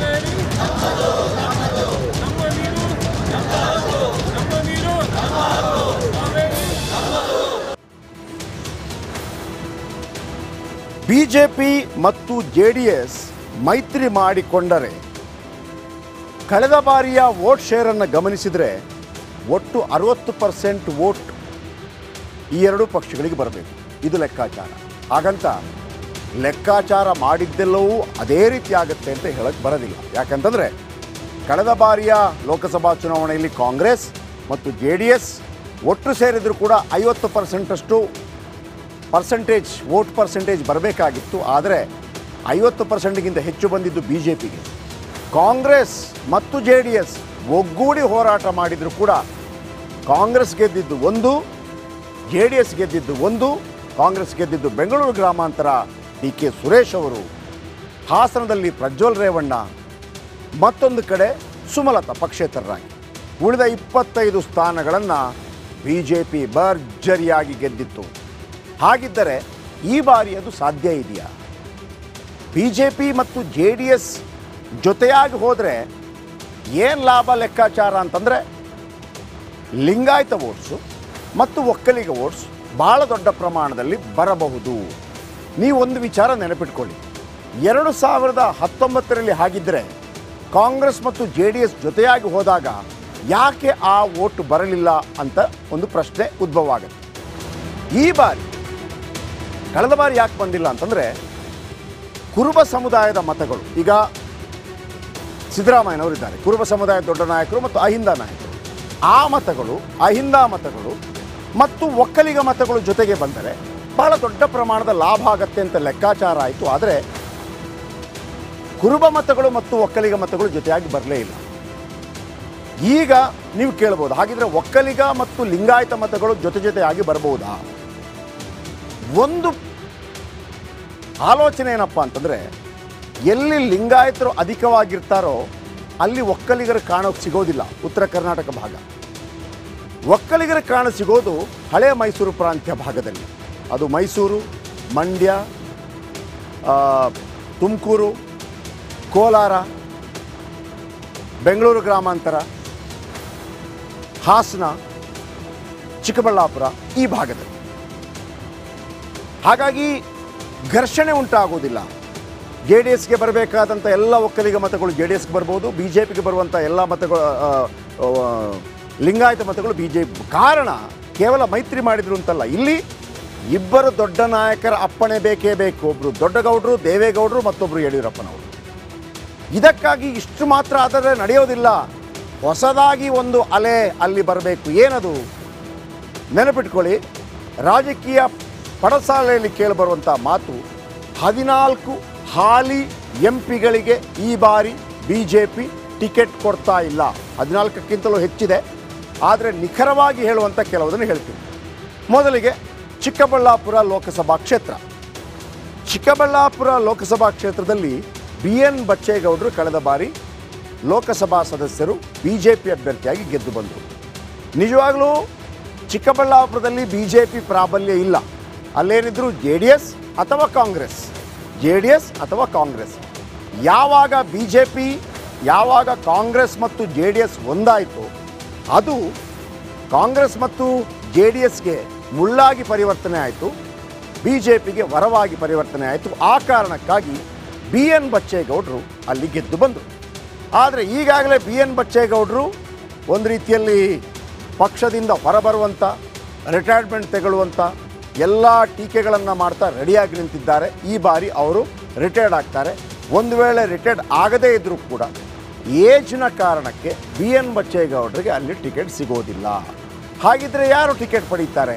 ಬಿಜೆಪಿ ಮತ್ತು ಜೆ ಡಿ ಎಸ್ ಮೈತ್ರಿ ಮಾಡಿಕೊಂಡರೆ ಕಳೆದ ಬಾರಿಯ ವೋಟ್ ಶೇರನ್ನು ಗಮನಿಸಿದರೆ ಒಟ್ಟು ಅರವತ್ತು ಪರ್ಸೆಂಟ್ ವೋಟ್ ಈ ಎರಡೂ ಪಕ್ಷಗಳಿಗೆ ಬರಬೇಕು ಇದು ಲೆಕ್ಕಾಚಾರ ಹಾಗಂತ ಲೆಕ್ಕಾಚಾರ ಮಾಡಿದ್ದೆಲ್ಲವೂ ಅದೇ ರೀತಿ ಆಗುತ್ತೆ ಅಂತ ಹೇಳಕ್ಕೆ ಬರೋದಿಲ್ಲ ಯಾಕಂತಂದರೆ ಕಳೆದ ಬಾರಿಯ ಲೋಕಸಭಾ ಚುನಾವಣೆಯಲ್ಲಿ ಕಾಂಗ್ರೆಸ್ ಮತ್ತು ಜೆ ಡಿ ಎಸ್ ಒಟ್ಟು ಸೇರಿದರೂ ಕೂಡ ಐವತ್ತು ಪರ್ಸೆಂಟಷ್ಟು ಪರ್ಸೆಂಟೇಜ್ ವೋಟ್ ಪರ್ಸೆಂಟೇಜ್ ಬರಬೇಕಾಗಿತ್ತು ಆದರೆ ಐವತ್ತು ಪರ್ಸೆಂಟ್ಗಿಂತ ಹೆಚ್ಚು ಬಂದಿದ್ದು ಬಿ ಜೆ ಪಿಗೆ ಕಾಂಗ್ರೆಸ್ ಮತ್ತು ಜೆ ಡಿ ಎಸ್ ಒಗ್ಗೂಡಿ ಹೋರಾಟ ಮಾಡಿದರೂ ಕೂಡ ಕಾಂಗ್ರೆಸ್ ಗೆದ್ದಿದ್ದು ಒಂದು ಜೆ ಡಿ ಎಸ್ ಗೆದ್ದಿದ್ದು ಒಂದು ಕಾಂಗ್ರೆಸ್ ಗೆದ್ದಿದ್ದು ಬೆಂಗಳೂರು ಗ್ರಾಮಾಂತರ ಡಿ ಕೆ ಸುರೇಶ್ ಅವರು ಹಾಸನದಲ್ಲಿ ಪ್ರಜ್ವಲ್ ರೇವಣ್ಣ ಮತ್ತೊಂದು ಕಡೆ ಸುಮಲತಾ ಪಕ್ಷೇತರರಾಗಿ ಉಳಿದ ಇಪ್ಪತ್ತೈದು ಸ್ಥಾನಗಳನ್ನು ಬಿ ಜೆ ಪಿ ಭರ್ಜರಿಯಾಗಿ ಗೆದ್ದಿತ್ತು ಹಾಗಿದ್ದರೆ ಈ ಬಾರಿ ಅದು ಸಾಧ್ಯ ಇದೆಯಾ ಬಿ ಜೆ ಪಿ ಮತ್ತು ಜೆ ಡಿ ಎಸ್ ಜೊತೆಯಾಗಿ ಹೋದರೆ ಏನು ಲಾಭ ಲೆಕ್ಕಾಚಾರ ಅಂತಂದರೆ ಲಿಂಗಾಯತ ವೋಟ್ಸು ಮತ್ತು ಒಕ್ಕಲಿಗ ವೋಟ್ಸ್ ಭಾಳ ದೊಡ್ಡ ಪ್ರಮಾಣದಲ್ಲಿ ಬರಬಹುದು ನೀವು ಒಂದು ವಿಚಾರ ನೆನಪಿಟ್ಕೊಳ್ಳಿ ಎರಡು ಸಾವಿರದ ಹತ್ತೊಂಬತ್ತರಲ್ಲಿ ಹಾಗಿದ್ದರೆ ಕಾಂಗ್ರೆಸ್ ಮತ್ತು ಜೆ ಡಿ ಎಸ್ ಜೊತೆಯಾಗಿ ಹೋದಾಗ ಯಾಕೆ ಆ ವೋಟ್ ಬರಲಿಲ್ಲ ಅಂತ ಒಂದು ಪ್ರಶ್ನೆ ಉದ್ಭವ ಆಗುತ್ತೆ ಈ ಬಾರಿ ಕಳೆದ ಬಾರಿ ಯಾಕೆ ಬಂದಿಲ್ಲ ಅಂತಂದರೆ ಕುರುಬ ಸಮುದಾಯದ ಮತಗಳು ಈಗ ಸಿದ್ದರಾಮಯ್ಯನವರಿದ್ದಾರೆ ಕುರುಬ ಸಮುದಾಯದ ದೊಡ್ಡ ನಾಯಕರು ಮತ್ತು ಅಹಿಂದ ನಾಯಕರು ಆ ಮತಗಳು ಅಹಿಂದ ಮತಗಳು ಮತ್ತು ಒಕ್ಕಲಿಗ ಮತಗಳು ಜೊತೆಗೆ ಬಂದರೆ ಬಹಳ ದೊಡ್ಡ ಪ್ರಮಾಣದ ಲಾಭ ಆಗತ್ತೆ ಅಂತ ಲೆಕ್ಕಾಚಾರ ಆಯಿತು ಆದರೆ ಕುರುಬ ಮತಗಳು ಮತ್ತು ಒಕ್ಕಲಿಗ ಮತಗಳು ಜೊತೆಯಾಗಿ ಬರಲೇ ಇಲ್ಲ ಈಗ ನೀವು ಕೇಳ್ಬೋದು ಹಾಗಿದ್ರೆ ಒಕ್ಕಲಿಗ ಮತ್ತು ಲಿಂಗಾಯತ ಮತಗಳು ಜೊತೆ ಜೊತೆಯಾಗಿ ಬರಬಹುದಾ ಒಂದು ಆಲೋಚನೆ ಏನಪ್ಪ ಅಂತಂದರೆ ಎಲ್ಲಿ ಲಿಂಗಾಯತರು ಅಧಿಕವಾಗಿರ್ತಾರೋ ಅಲ್ಲಿ ಒಕ್ಕಲಿಗರು ಕಾಣೋಕೆ ಸಿಗೋದಿಲ್ಲ ಉತ್ತರ ಕರ್ನಾಟಕ ಭಾಗ ಒಕ್ಕಲಿಗರ ಕಾಣ ಸಿಗೋದು ಹಳೆ ಮೈಸೂರು ಪ್ರಾಂತ್ಯ ಭಾಗದಲ್ಲಿ ಅದು ಮೈಸೂರು ಮಂಡ್ಯ ಆ, ತುಮಕೂರು ಕೋಲಾರ ಬೆಂಗಳೂರು ಗ್ರಾಮಾಂತರ ಹಾಸನ ಚಿಕ್ಕಬಳ್ಳಾಪುರ ಈ ಭಾಗದಲ್ಲಿ ಹಾಗಾಗಿ ಘರ್ಷಣೆ ಉಂಟಾಗೋದಿಲ್ಲ ಜೆ ಡಿ ಎಸ್ಗೆ ಬರಬೇಕಾದಂಥ ಎಲ್ಲ ಒಕ್ಕಲಿಗ ಮತಗಳು ಜೆ ಡಿ ಎಸ್ಗೆ ಬರ್ಬೋದು ಬಿ ಜೆ ಪಿಗೆ ಬರುವಂಥ ಎಲ್ಲ ಮತಗಳು ಆ, ಆ, ಲಿಂಗಾಯತ ಮತಗಳು ಬಿ ಜೆ ಪಿ ಕಾರಣ ಕೇವಲ ಮೈತ್ರಿ ಮಾಡಿದ್ರು ಅಂತಲ್ಲ ಇಲ್ಲಿ ಇಬ್ಬರು ದೊಡ್ಡ ನಾಯಕರ ಅಪ್ಪಣೆ ಬೇಕೇ ಬೇಕು ಒಬ್ಬರು ದೊಡ್ಡಗೌಡರು ದೇವೇಗೌಡರು ಮತ್ತೊಬ್ಬರು ಯಡಿಯೂರಪ್ಪನವರು ಇದಕ್ಕಾಗಿ ಇಷ್ಟು ಮಾತ್ರ ಆದರೆ ನಡೆಯೋದಿಲ್ಲ ಹೊಸದಾಗಿ ಒಂದು ಅಲೆ ಅಲ್ಲಿ ಬರಬೇಕು ಏನದು ನೆನಪಿಟ್ಕೊಳ್ಳಿ ರಾಜಕೀಯ ಪಡಸಾಲೆಯಲ್ಲಿ ಕೇಳಿಬರುವಂಥ ಮಾತು ಹದಿನಾಲ್ಕು ಹಾಲಿ ಎಂ ಪಿಗಳಿಗೆ ಈ ಬಾರಿ ಬಿ ಜೆ ಪಿ ಟಿಕೆಟ್ ಕೊಡ್ತಾ ಇಲ್ಲ ಹದಿನಾಲ್ಕಕ್ಕಿಂತಲೂ ಹೆಚ್ಚಿದೆ ಆದರೆ ನಿಖರವಾಗಿ ಹೇಳುವಂಥ ಕೆಲವುದನ್ನು ಹೇಳ್ತೀನಿ ಮೊದಲಿಗೆ ಚಿಕ್ಕಬಳ್ಳಾಪುರ ಲೋಕಸಭಾ ಕ್ಷೇತ್ರ ಚಿಕ್ಕಬಳ್ಳಾಪುರ ಲೋಕಸಭಾ ಕ್ಷೇತ್ರದಲ್ಲಿ ಬಿ ಎನ್ ಬಚ್ಚೇಗೌಡರು ಕಳೆದ ಬಾರಿ ಲೋಕಸಭಾ ಸದಸ್ಯರು ಬಿ ಜೆ ಪಿ ಅಭ್ಯರ್ಥಿಯಾಗಿ ಗೆದ್ದು ಬಂದರು ನಿಜವಾಗಲೂ ಚಿಕ್ಕಬಳ್ಳಾಪುರದಲ್ಲಿ ಬಿ ಜೆ ಪಿ ಪ್ರಾಬಲ್ಯ ಇಲ್ಲ ಅಲ್ಲೇನಿದ್ರು ಜೆ ಡಿ ಎಸ್ ಅಥವಾ ಕಾಂಗ್ರೆಸ್ ಜೆ ಡಿ ಎಸ್ ಅಥವಾ ಕಾಂಗ್ರೆಸ್ ಯಾವಾಗ ಬಿ ಜೆ ಪಿ ಯಾವಾಗ ಕಾಂಗ್ರೆಸ್ ಮತ್ತು ಜೆ ಡಿ ಎಸ್ ಒಂದಾಯಿತು ಅದು ಕಾಂಗ್ರೆಸ್ ಮತ್ತು ಜೆ ಡಿ ಎಸ್ಗೆ ಮುಳ್ಳಾಗಿ ಪರಿವರ್ತನೆ ಆಯಿತು ಬಿ ಜೆ ಪಿಗೆ ವರವಾಗಿ ಪರಿವರ್ತನೆ ಆಯಿತು ಆ ಕಾರಣಕ್ಕಾಗಿ ಬಿ ಎನ್ ಬಚ್ಚೇಗೌಡರು ಅಲ್ಲಿ ಗೆದ್ದು ಬಂದರು ಆದರೆ ಈಗಾಗಲೇ ಬಿ ಎನ್ ಬಚ್ಚೇಗೌಡರು ಒಂದು ರೀತಿಯಲ್ಲಿ ಪಕ್ಷದಿಂದ ಹೊರಬರುವಂಥ ರಿಟೈರ್ಮೆಂಟ್ ತೆಗೊಳ್ಳುವಂಥ ಎಲ್ಲ ಟೀಕೆಗಳನ್ನು ಮಾಡ್ತಾ ರೆಡಿಯಾಗಿ ನಿಂತಿದ್ದಾರೆ ಈ ಬಾರಿ ಅವರು ರಿಟೈರ್ಡ್ ಆಗ್ತಾರೆ ಒಂದು ವೇಳೆ ರಿಟೈರ್ಡ್ ಆಗದೇ ಇದ್ದರೂ ಕೂಡ ಏಜ್ನ ಕಾರಣಕ್ಕೆ ಬಿ ಎನ್ ಬಚ್ಚೇಗೌಡರಿಗೆ ಅಲ್ಲಿ ಟಿಕೆಟ್ ಸಿಗೋದಿಲ್ಲ ಹಾಗಿದ್ರೆ ಯಾರು ಟಿಕೆಟ್ ಪಡೀತಾರೆ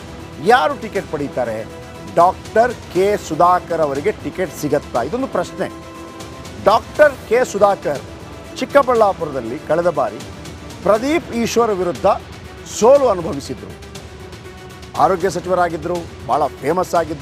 ಯಾರು ಟಿಕೆಟ್ ಪಡೀತಾರೆ ಡಾಕ್ಟರ್ ಕೆ ಸುಧಾಕರ್ ಅವರಿಗೆ ಟಿಕೆಟ್ ಸಿಗತ್ತಾ ಇದೊಂದು ಪ್ರಶ್ನೆ ಡಾಕ್ಟರ್ ಕೆ ಸುಧಾಕರ್ ಚಿಕ್ಕಬಳ್ಳಾಪುರದಲ್ಲಿ ಕಳೆದ ಬಾರಿ ಪ್ರದೀಪ್ ಈಶ್ವರ್ ವಿರುದ್ಧ ಸೋಲು ಅನುಭವಿಸಿದ್ರು ಆರೋಗ್ಯ ಸಚಿವರಾಗಿದ್ದರು ಭಾಳ ಫೇಮಸ್ ಆಗಿದ್ದರು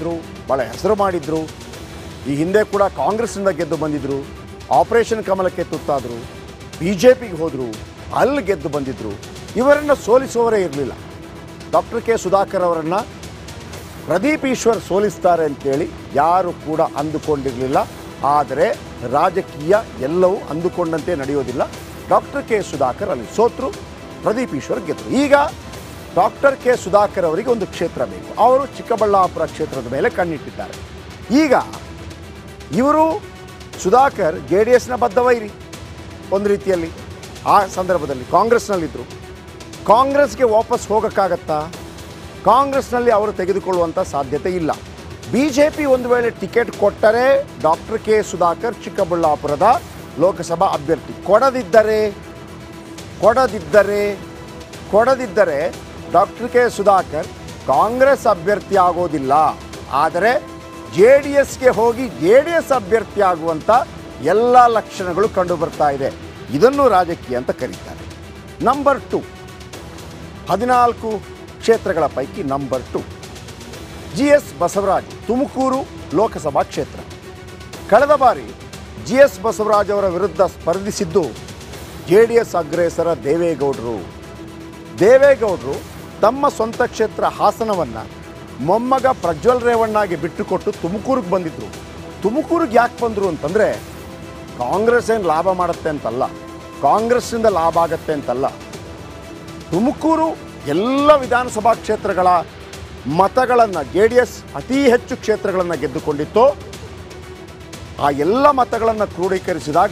ಭಾಳ ಹೆಸರು ಮಾಡಿದ್ರು ಈ ಹಿಂದೆ ಕೂಡ ಕಾಂಗ್ರೆಸ್ನಿಂದ ಗೆದ್ದು ಬಂದಿದ್ರು ಆಪರೇಷನ್ ಕಮಲಕ್ಕೆ ತುತ್ತಾದರು ಬಿ ಜೆ ಪಿಗೆ ಹೋದರು ಅಲ್ಲಿ ಗೆದ್ದು ಬಂದಿದ್ರು ಇವರನ್ನು ಸೋಲಿಸುವವರೇ ಇರಲಿಲ್ಲ ಡಾಕ್ಟರ್ ಕೆ ಸುಧಾಕರ್ ಅವರನ್ನು ಪ್ರದೀಪ್ ಈಶ್ವರ್ ಸೋಲಿಸ್ತಾರೆ ಅಂತೇಳಿ ಯಾರು ಕೂಡ ಅಂದುಕೊಂಡಿರಲಿಲ್ಲ ಆದರೆ ರಾಜಕೀಯ ಎಲ್ಲವೂ ಅಂದುಕೊಂಡಂತೆ ನಡೆಯೋದಿಲ್ಲ ಡಾಕ್ಟರ್ ಕೆ ಸುಧಾಕರ್ ಅಲ್ಲಿ ಸೋತರು ಪ್ರದೀಪ್ ಈಶ್ವರ್ ಗೆದ್ದರು ಈಗ ಡಾಕ್ಟರ್ ಕೆ ಸುಧಾಕರ್ ಅವರಿಗೆ ಒಂದು ಕ್ಷೇತ್ರ ಬೇಕು ಅವರು ಚಿಕ್ಕಬಳ್ಳಾಪುರ ಕ್ಷೇತ್ರದ ಮೇಲೆ ಕಣ್ಣಿಟ್ಟಿದ್ದಾರೆ ಈಗ ಇವರು ಸುಧಾಕರ್ ಜೆ ಡಿ ಎಸ್ನ ಬದ್ಧ ವೈರಿ ಒಂದು ರೀತಿಯಲ್ಲಿ ಆ ಸಂದರ್ಭದಲ್ಲಿ ಕಾಂಗ್ರೆಸ್ನಲ್ಲಿದ್ದರು ಕಾಂಗ್ರೆಸ್ಗೆ ವಾಪಸ್ ಹೋಗೋಕ್ಕಾಗತ್ತಾ ಕಾಂಗ್ರೆಸ್ನಲ್ಲಿ ಅವರು ತೆಗೆದುಕೊಳ್ಳುವಂಥ ಸಾಧ್ಯತೆ ಇಲ್ಲ ಬಿ ಜೆ ಪಿ ಒಂದು ವೇಳೆ ಟಿಕೆಟ್ ಕೊಟ್ಟರೆ ಡಾಕ್ಟರ್ ಕೆ ಸುಧಾಕರ್ ಚಿಕ್ಕಬಳ್ಳಾಪುರದ ಲೋಕಸಭಾ ಅಭ್ಯರ್ಥಿ ಕೊಡದಿದ್ದರೆ ಕೊಡದಿದ್ದರೆ ಕೊಡದಿದ್ದರೆ ಡಾಕ್ಟರ್ ಕೆ ಸುಧಾಕರ್ ಕಾಂಗ್ರೆಸ್ ಅಭ್ಯರ್ಥಿ ಆಗೋದಿಲ್ಲ ಆದರೆ ಜೆ ಡಿ ಎಸ್ಗೆ ಹೋಗಿ ಜೆ ಡಿ ಎಸ್ ಅಭ್ಯರ್ಥಿ ಆಗುವಂಥ ಎಲ್ಲ ಲಕ್ಷಣಗಳು ಕಂಡು ಬರ್ತಾ ಇದೆ ಇದನ್ನು ರಾಜಕೀಯ ಅಂತ ಕರೀತಾರೆ ನಂಬರ್ ಟು ಹದಿನಾಲ್ಕು ಕ್ಷೇತ್ರಗಳ ಪೈಕಿ number two G S Basavaraj Tumakuru Lok Sabha ಕ್ಷೇತ್ರ ಕಳೆದ ಬಾರಿ ಜಿ ಎಸ್ ಬಸವರಾಜ್ ಅವರ ವಿರುದ್ಧ ಸ್ಪರ್ಧಿಸಿದ್ದು ಜೆ ಡಿ ಎಸ್ ಅಗ್ರೇಸರ ದೇವೇಗೌಡರು ದೇವೇಗೌಡರು ತಮ್ಮ ಸ್ವಂತ ಕ್ಷೇತ್ರ ಹಾಸನವನ್ನು ಮೊಮ್ಮಗ ಪ್ರಜ್ವಲ್ ರೇವಣ್ಣಗೆ ಬಿಟ್ಟುಕೊಟ್ಟು ತುಮಕೂರಿಗೆ ಬಂದಿದ್ರು ತುಮಕೂರಿಗೆ ಯಾಕೆ ಬಂದರು ಅಂತಂದರೆ ಕಾಂಗ್ರೆಸ್ ಏನು ಲಾಭ ಮಾಡುತ್ತೆ ಅಂತಲ್ಲ ಕಾಂಗ್ರೆಸ್ಸಿಂದ ಲಾಭ ಆಗತ್ತೆ ಅಂತಲ್ಲ ತುಮಕೂರು ಎಲ್ಲ ವಿಧಾನಸಭಾ ಕ್ಷೇತ್ರಗಳ ಮತಗಳನ್ನು ಜೆ ಡಿ ಎಸ್ ಅತಿ ಹೆಚ್ಚು ಕ್ಷೇತ್ರಗಳನ್ನು ಗೆದ್ದುಕೊಂಡಿತ್ತು ಆ ಎಲ್ಲ ಮತಗಳನ್ನು ಕ್ರೋಢೀಕರಿಸಿದಾಗ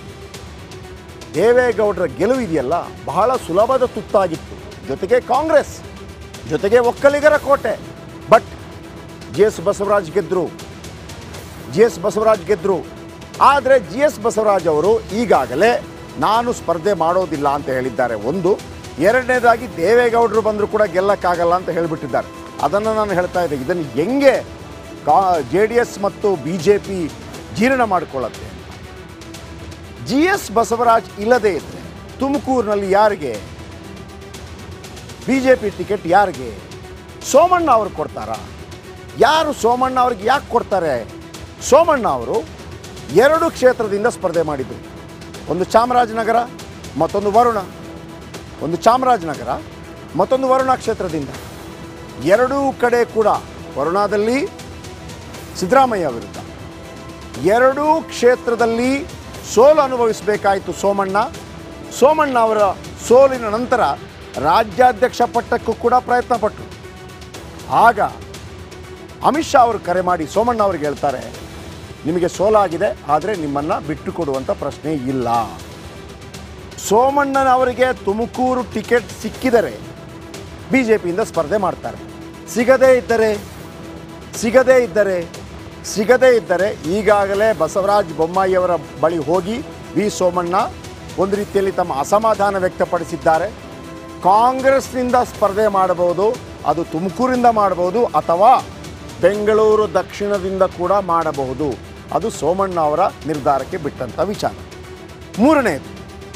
ದೇವೇಗೌಡರ ಗೆಲುವು ಇದೆಯಲ್ಲ ಬಹಳ ಸುಲಭದ ತುತ್ತಾಗಿತ್ತು ಜೊತೆಗೆ ಕಾಂಗ್ರೆಸ್ ಜೊತೆಗೆ ಒಕ್ಕಲಿಗರ ಕೋಟೆ ಬಟ್ ಜಿ ಎಸ್ ಬಸವರಾಜ್ ಗೆದ್ದರು ಜಿ ಎಸ್ ಬಸವರಾಜ್ ಗೆದ್ದರು ಆದರೆ ಜಿ ಎಸ್ ಬಸವರಾಜ್ ಅವರು ಈಗಾಗಲೇ ನಾನು ಸ್ಪರ್ಧೆ ಮಾಡೋದಿಲ್ಲ ಅಂತ ಹೇಳಿದ್ದಾರೆ ಒಂದು ಎರಡನೇದಾಗಿ ದೇವೇಗೌಡರು ಬಂದರೂ ಕೂಡ ಗೆಲ್ಲಕ್ಕಾಗಲ್ಲ ಅಂತ ಹೇಳಿಬಿಟ್ಟಿದ್ದಾರೆ ಅದನ್ನು ನಾನು ಹೇಳ್ತಾ ಇದ್ದೆ ಇದನ್ನು ಹೆಂಗೆ ಕಾ ಜೆ ಡಿ ಎಸ್ ಮತ್ತು ಬಿ ಜೆ ಪಿ ಜೀರ್ಣ ಮಾಡಿಕೊಳ್ಳುತ್ತೆ ಅಂತ ಜಿ ಎಸ್ ಬಸವರಾಜ್ ಇಲ್ಲದೇ ಇದ್ದರೆ ತುಮಕೂರಿನಲ್ಲಿ ಯಾರಿಗೆ ಬಿ ಜೆ ಪಿ ಟಿಕೆಟ್ ಯಾರಿಗೆ ಸೋಮಣ್ಣ ಅವರು ಕೊಡ್ತಾರಾ ಯಾರು ಸೋಮಣ್ಣ ಅವ್ರಿಗೆ ಯಾಕೆ ಕೊಡ್ತಾರೆ ಸೋಮಣ್ಣ ಅವರು ಎರಡು ಕ್ಷೇತ್ರದಿಂದ ಸ್ಪರ್ಧೆ ಮಾಡಿದರು ಒಂದು ಚಾಮರಾಜನಗರ ಮತ್ತೊಂದು ವರುಣ ಒಂದು ಚಾಮರಾಜನಗರ ಮತ್ತೊಂದು ವರುಣ ಕ್ಷೇತ್ರದಿಂದ ಎರಡೂ ಕಡೆ ಕೂಡ ವರುಣಾದಲ್ಲಿ ಸಿದ್ದರಾಮಯ್ಯ ವಿರುದ್ಧ ಎರಡೂ ಕ್ಷೇತ್ರದಲ್ಲಿ ಸೋಲು ಅನುಭವಿಸಬೇಕಾಯಿತು ಸೋಮಣ್ಣ ಸೋಮಣ್ಣ ಅವರ ಸೋಲಿನ ನಂತರ ರಾಜ್ಯಾಧ್ಯಕ್ಷ ಪಟ್ಟಕ್ಕೂ ಕೂಡ ಪ್ರಯತ್ನ ಪಟ್ಟರು ಆಗ ಅಮಿತ್ ಶಾ ಅವರು ಕರೆ ಮಾಡಿ ಸೋಮಣ್ಣ ಅವ್ರಿಗೆ ಹೇಳ್ತಾರೆ ನಿಮಗೆ ಸೋಲಾಗಿದೆ ಆದರೆ ನಿಮ್ಮನ್ನು ಬಿಟ್ಟು ಕೊಡುವಂಥ ಪ್ರಶ್ನೆ ಇಲ್ಲ ಸೋಮಣ್ಣನವರಿಗೆ ತುಮಕೂರು ಟಿಕೆಟ್ ಸಿಕ್ಕಿದರೆ ಬಿ ಜೆ ಪಿಯಿಂದ ಸ್ಪರ್ಧೆ ಮಾಡ್ತಾರೆ ಸಿಗದೇ ಇದ್ದರೆ ಸಿಗದೇ ಇದ್ದರೆ ಸಿಗದೇ ಇದ್ದರೆ ಈಗಾಗಲೇ ಬಸವರಾಜ ಬೊಮ್ಮಾಯಿಯವರ ಬಳಿ ಹೋಗಿ ವಿ ಸೋಮಣ್ಣ ಒಂದು ರೀತಿಯಲ್ಲಿ ತಮ್ಮ ಅಸಮಾಧಾನ ವ್ಯಕ್ತಪಡಿಸಿದ್ದಾರೆ ಕಾಂಗ್ರೆಸ್ನಿಂದ ಸ್ಪರ್ಧೆ ಮಾಡಬಹುದು ಅದು ತುಮಕೂರಿಂದ ಮಾಡಬಹುದು ಅಥವಾ ಬೆಂಗಳೂರು ದಕ್ಷಿಣದಿಂದ ಕೂಡ ಮಾಡಬಹುದು ಅದು ಸೋಮಣ್ಣ ಅವರ ನಿರ್ಧಾರಕ್ಕೆ ಬಿಟ್ಟಂಥ ವಿಚಾರ ಮೂರನೇದು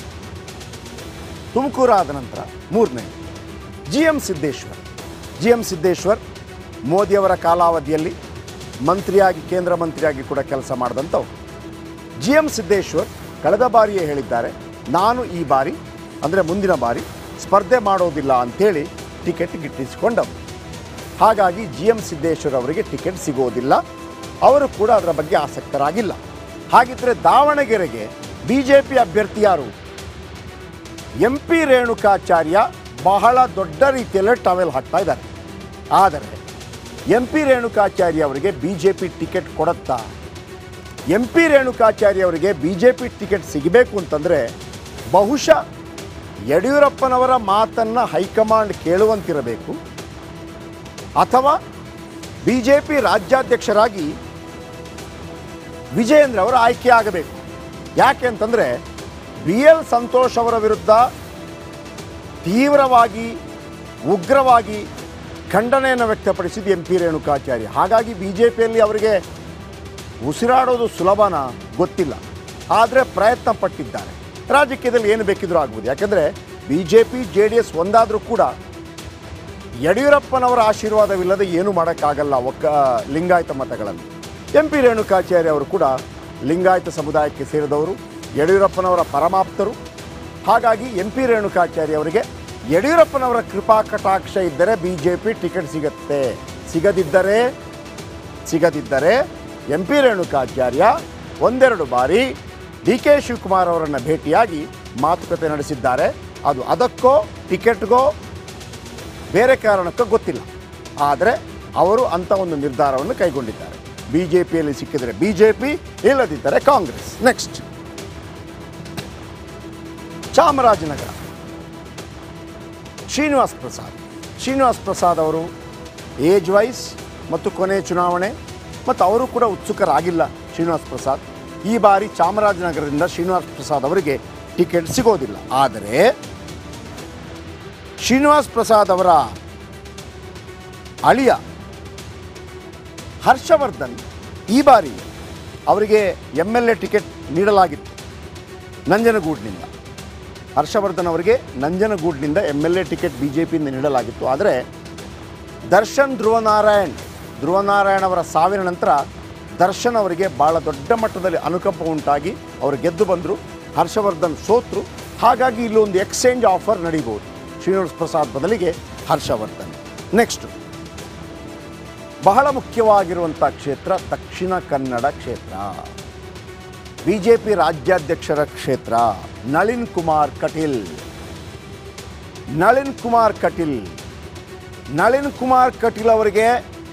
ತುಮಕೂರು ಆದ ನಂತರ ಮೂರನೇ G M Siddeshwar G M Siddeshwar ಮೋದಿಯವರ ಕಾಲಾವಧಿಯಲ್ಲಿ ಮಂತ್ರಿಯಾಗಿ ಕೇಂದ್ರ ಮಂತ್ರಿಯಾಗಿ ಕೂಡ ಕೆಲಸ ಮಾಡಿದಂಥವ್ರು ಜಿ ಎಂ ಸಿದ್ದೇಶ್ವರ್ ಕಳೆದ ಬಾರಿಯೇ ಹೇಳಿದ್ದಾರೆ ನಾನು ಈ ಬಾರಿ ಅಂದರೆ ಮುಂದಿನ ಬಾರಿ ಸ್ಪರ್ಧೆ ಮಾಡೋದಿಲ್ಲ ಅಂಥೇಳಿ ಟಿಕೆಟ್ ಗಿಟ್ಟಿಸಿಕೊಂಡವರು ಹಾಗಾಗಿ ಜಿ ಎಂ ಸಿದ್ದೇಶ್ವರ್ ಅವರಿಗೆ ಟಿಕೆಟ್ ಸಿಗೋದಿಲ್ಲ ಅವರು ಕೂಡ ಅದರ ಬಗ್ಗೆ ಆಸಕ್ತರಾಗಿಲ್ಲ ಹಾಗಿದ್ದರೆ ದಾವಣಗೆರೆಗೆ ಬಿ ಜೆ ಪಿ ಅಭ್ಯರ್ಥಿ ಯಾರು ಎಂ ಪಿ ರೇಣುಕಾಚಾರ್ಯ ಬಹಳ ದೊಡ್ಡ ರೀತಿಯಲ್ಲಿ ಟವೆಲ್ ಹಾಕ್ತಾ ಇದ್ದಾರೆ ಆದರೆ ಎಂ ಪಿ ರೇಣುಕಾಚಾರ್ಯ ಅವರಿಗೆ ಬಿ ಜೆ ಪಿ ಟಿಕೆಟ್ ಕೊಡುತ್ತಾ ಎಂ ಪಿ ರೇಣುಕಾಚಾರ್ಯ ಅವರಿಗೆ ಬಿ ಜೆ ಪಿ ಟಿಕೆಟ್ ಸಿಗಬೇಕು ಅಂತಂದರೆ ಬಹುಶಃ ಯಡಿಯೂರಪ್ಪನವರ ಮಾತನ್ನು ಹೈಕಮಾಂಡ್ ಕೇಳುವಂತಿರಬೇಕು ಅಥವಾ ಬಿ ಜೆ ಪಿ ರಾಜ್ಯಾಧ್ಯಕ್ಷರಾಗಿ ವಿಜಯೇಂದ್ರ ಅವರು ಆಯ್ಕೆ ಆಗಬೇಕು ಯಾಕೆ ಅಂತಂದರೆ ಬಿ ಎಲ್ ಸಂತೋಷ್ ಅವರ ವಿರುದ್ಧ ತೀವ್ರವಾಗಿ ಉಗ್ರವಾಗಿ ಖಂಡನೆಯನ್ನು ವ್ಯಕ್ತಪಡಿಸಿದ ಎಂ ಪಿ ರೇಣುಕಾಚಾರ್ಯ ಹಾಗಾಗಿ ಬಿ ಜೆ ಪಿಯಲ್ಲಿ ಅವರಿಗೆ ಉಸಿರಾಡೋದು ಸುಲಭನ ಗೊತ್ತಿಲ್ಲ ಆದರೆ ಪ್ರಯತ್ನ ಪಟ್ಟಿದ್ದಾರೆ ರಾಜಕೀಯದಲ್ಲಿ ಏನು ಬೇಕಿದ್ರೂ ಆಗ್ಬೋದು ಯಾಕಂದರೆ B J P J D S ಒಂದಾದರೂ ಕೂಡ ಯಡಿಯೂರಪ್ಪನವರ ಆಶೀರ್ವಾದವಿಲ್ಲದೆ ಏನು ಮಾಡೋಕ್ಕಾಗಲ್ಲ ಒಕ್ಕ ಲಿಂಗಾಯತ ಮತಗಳನ್ನು ಎಂ ಪಿ ರೇಣುಕಾಚಾರ್ಯ ಅವರು ಕೂಡ ಲಿಂಗಾಯತ ಸಮುದಾಯಕ್ಕೆ ಸೇರಿದವರು ಯಡಿಯೂರಪ್ಪನವರ ಪರಮಾಪ್ತರು ಹಾಗಾಗಿ ಎಂ ಪಿ ರೇಣುಕಾಚಾರ್ಯ ಅವರಿಗೆ ಯಡಿಯೂರಪ್ಪನವರ ಕೃಪಾ ಕಟಾಕ್ಷ ಇದ್ದರೆ ಬಿ ಜೆ ಪಿ ಟಿಕೆಟ್ ಸಿಗತ್ತೆ ಸಿಗದಿದ್ದರೆ ಸಿಗದಿದ್ದರೆ ಎಂ ಪಿ ರೇಣುಕಾಚಾರ್ಯ ಒಂದೆರಡು ಬಾರಿ ಡಿ ಕೆ ಶಿವಕುಮಾರ್ ಅವರನ್ನು ಭೇಟಿಯಾಗಿ ಮಾತುಕತೆ ನಡೆಸಿದ್ದಾರೆ ಅದು ಅದಕ್ಕೋ ಟಿಕೆಟ್ಗೋ ಬೇರೆ ಕಾರಣಕ್ಕೋ ಗೊತ್ತಿಲ್ಲ ಆದರೆ ಅವರು ಅಂಥ ಒಂದು ನಿರ್ಧಾರವನ್ನು ಕೈಗೊಂಡಿದ್ದಾರೆ ಬಿ ಜೆ ಪಿಯಲ್ಲಿ ಸಿಕ್ಕಿದರೆ ಬಿ ಜೆ ಪಿ ಇಲ್ಲದಿದ್ದರೆ ಕಾಂಗ್ರೆಸ್ ನೆಕ್ಸ್ಟ್ ಚಾಮರಾಜನಗರ ಶ್ರೀನಿವಾಸ್ ಪ್ರಸಾದ್ ಶ್ರೀನಿವಾಸ್ ಪ್ರಸಾದ್ ಅವರು ಏಜ್ ವೈಸ್ ಮತ್ತು ಕೊನೆ ಚುನಾವಣೆ ಮತ್ತು ಅವರು ಕೂಡ ಉತ್ಸುಕರಾಗಿಲ್ಲ ಶ್ರೀನಿವಾಸ್ ಪ್ರಸಾದ್ ಈ ಬಾರಿ ಚಾಮರಾಜನಗರದಿಂದ ಶ್ರೀನಿವಾಸ್ ಪ್ರಸಾದ್ ಅವರಿಗೆ ಟಿಕೆಟ್ ಸಿಗೋದಿಲ್ಲ ಆದರೆ ಶ್ರೀನಿವಾಸ್ ಪ್ರಸಾದ್ ಅವರ ಅಳಿಯ ಹರ್ಷವರ್ಧನ್ ಈ ಬಾರಿ ಅವರಿಗೆ ಎಮ್ ಎಲ್ ಎ ಟಿಕೆಟ್ ನೀಡಲಾಗಿತ್ತು ನಂಜನಗೂಡಿನಿಂದ ಹರ್ಷವರ್ಧನ್ ಅವರಿಗೆ ನಂಜನಗೂಡಿನಿಂದ M L A ticket B J ಪಿಯಿಂದ ನೀಡಲಾಗಿತ್ತು ಆದರೆ ದರ್ಶನ್ ಧ್ರುವನಾರಾಯಣ್ ಧ್ರುವನಾರಾಯಣ್ ಅವರ ಸಾವಿನ ನಂತರ ದರ್ಶನ್ ಅವರಿಗೆ ಭಾಳ ದೊಡ್ಡ ಮಟ್ಟದಲ್ಲಿ ಅನುಕಂಪ ಉಂಟಾಗಿ ಅವರು ಗೆದ್ದು ಬಂದರು ಹರ್ಷವರ್ಧನ್ ಸೋತರು ಹಾಗಾಗಿ ಇಲ್ಲೊಂದು ಎಕ್ಸ್ಚೇಂಜ್ ಆಫರ್ ನಡೀಬೋದು ಶ್ರೀನಿವಾಸ್ ಪ್ರಸಾದ್ ಬದಲಿಗೆ ಹರ್ಷವರ್ಧನ್ ನೆಕ್ಸ್ಟ್ ಬಹಳ ಮುಖ್ಯವಾಗಿರುವಂಥ ಕ್ಷೇತ್ರ ದಕ್ಷಿಣ ಕನ್ನಡ ಕ್ಷೇತ್ರ ಬಿ ಜೆ ಪಿ ರಾಜ್ಯಾಧ್ಯಕ್ಷರ ಕ್ಷೇತ್ರ ನಳಿನ್ ಕುಮಾರ್ ಕಟೀಲ್ ನಳಿನ್ ಕುಮಾರ್ ಕಟೀಲ್ ನಳಿನ್ ಕುಮಾರ್ ಕಟೀಲ್ ಅವರಿಗೆ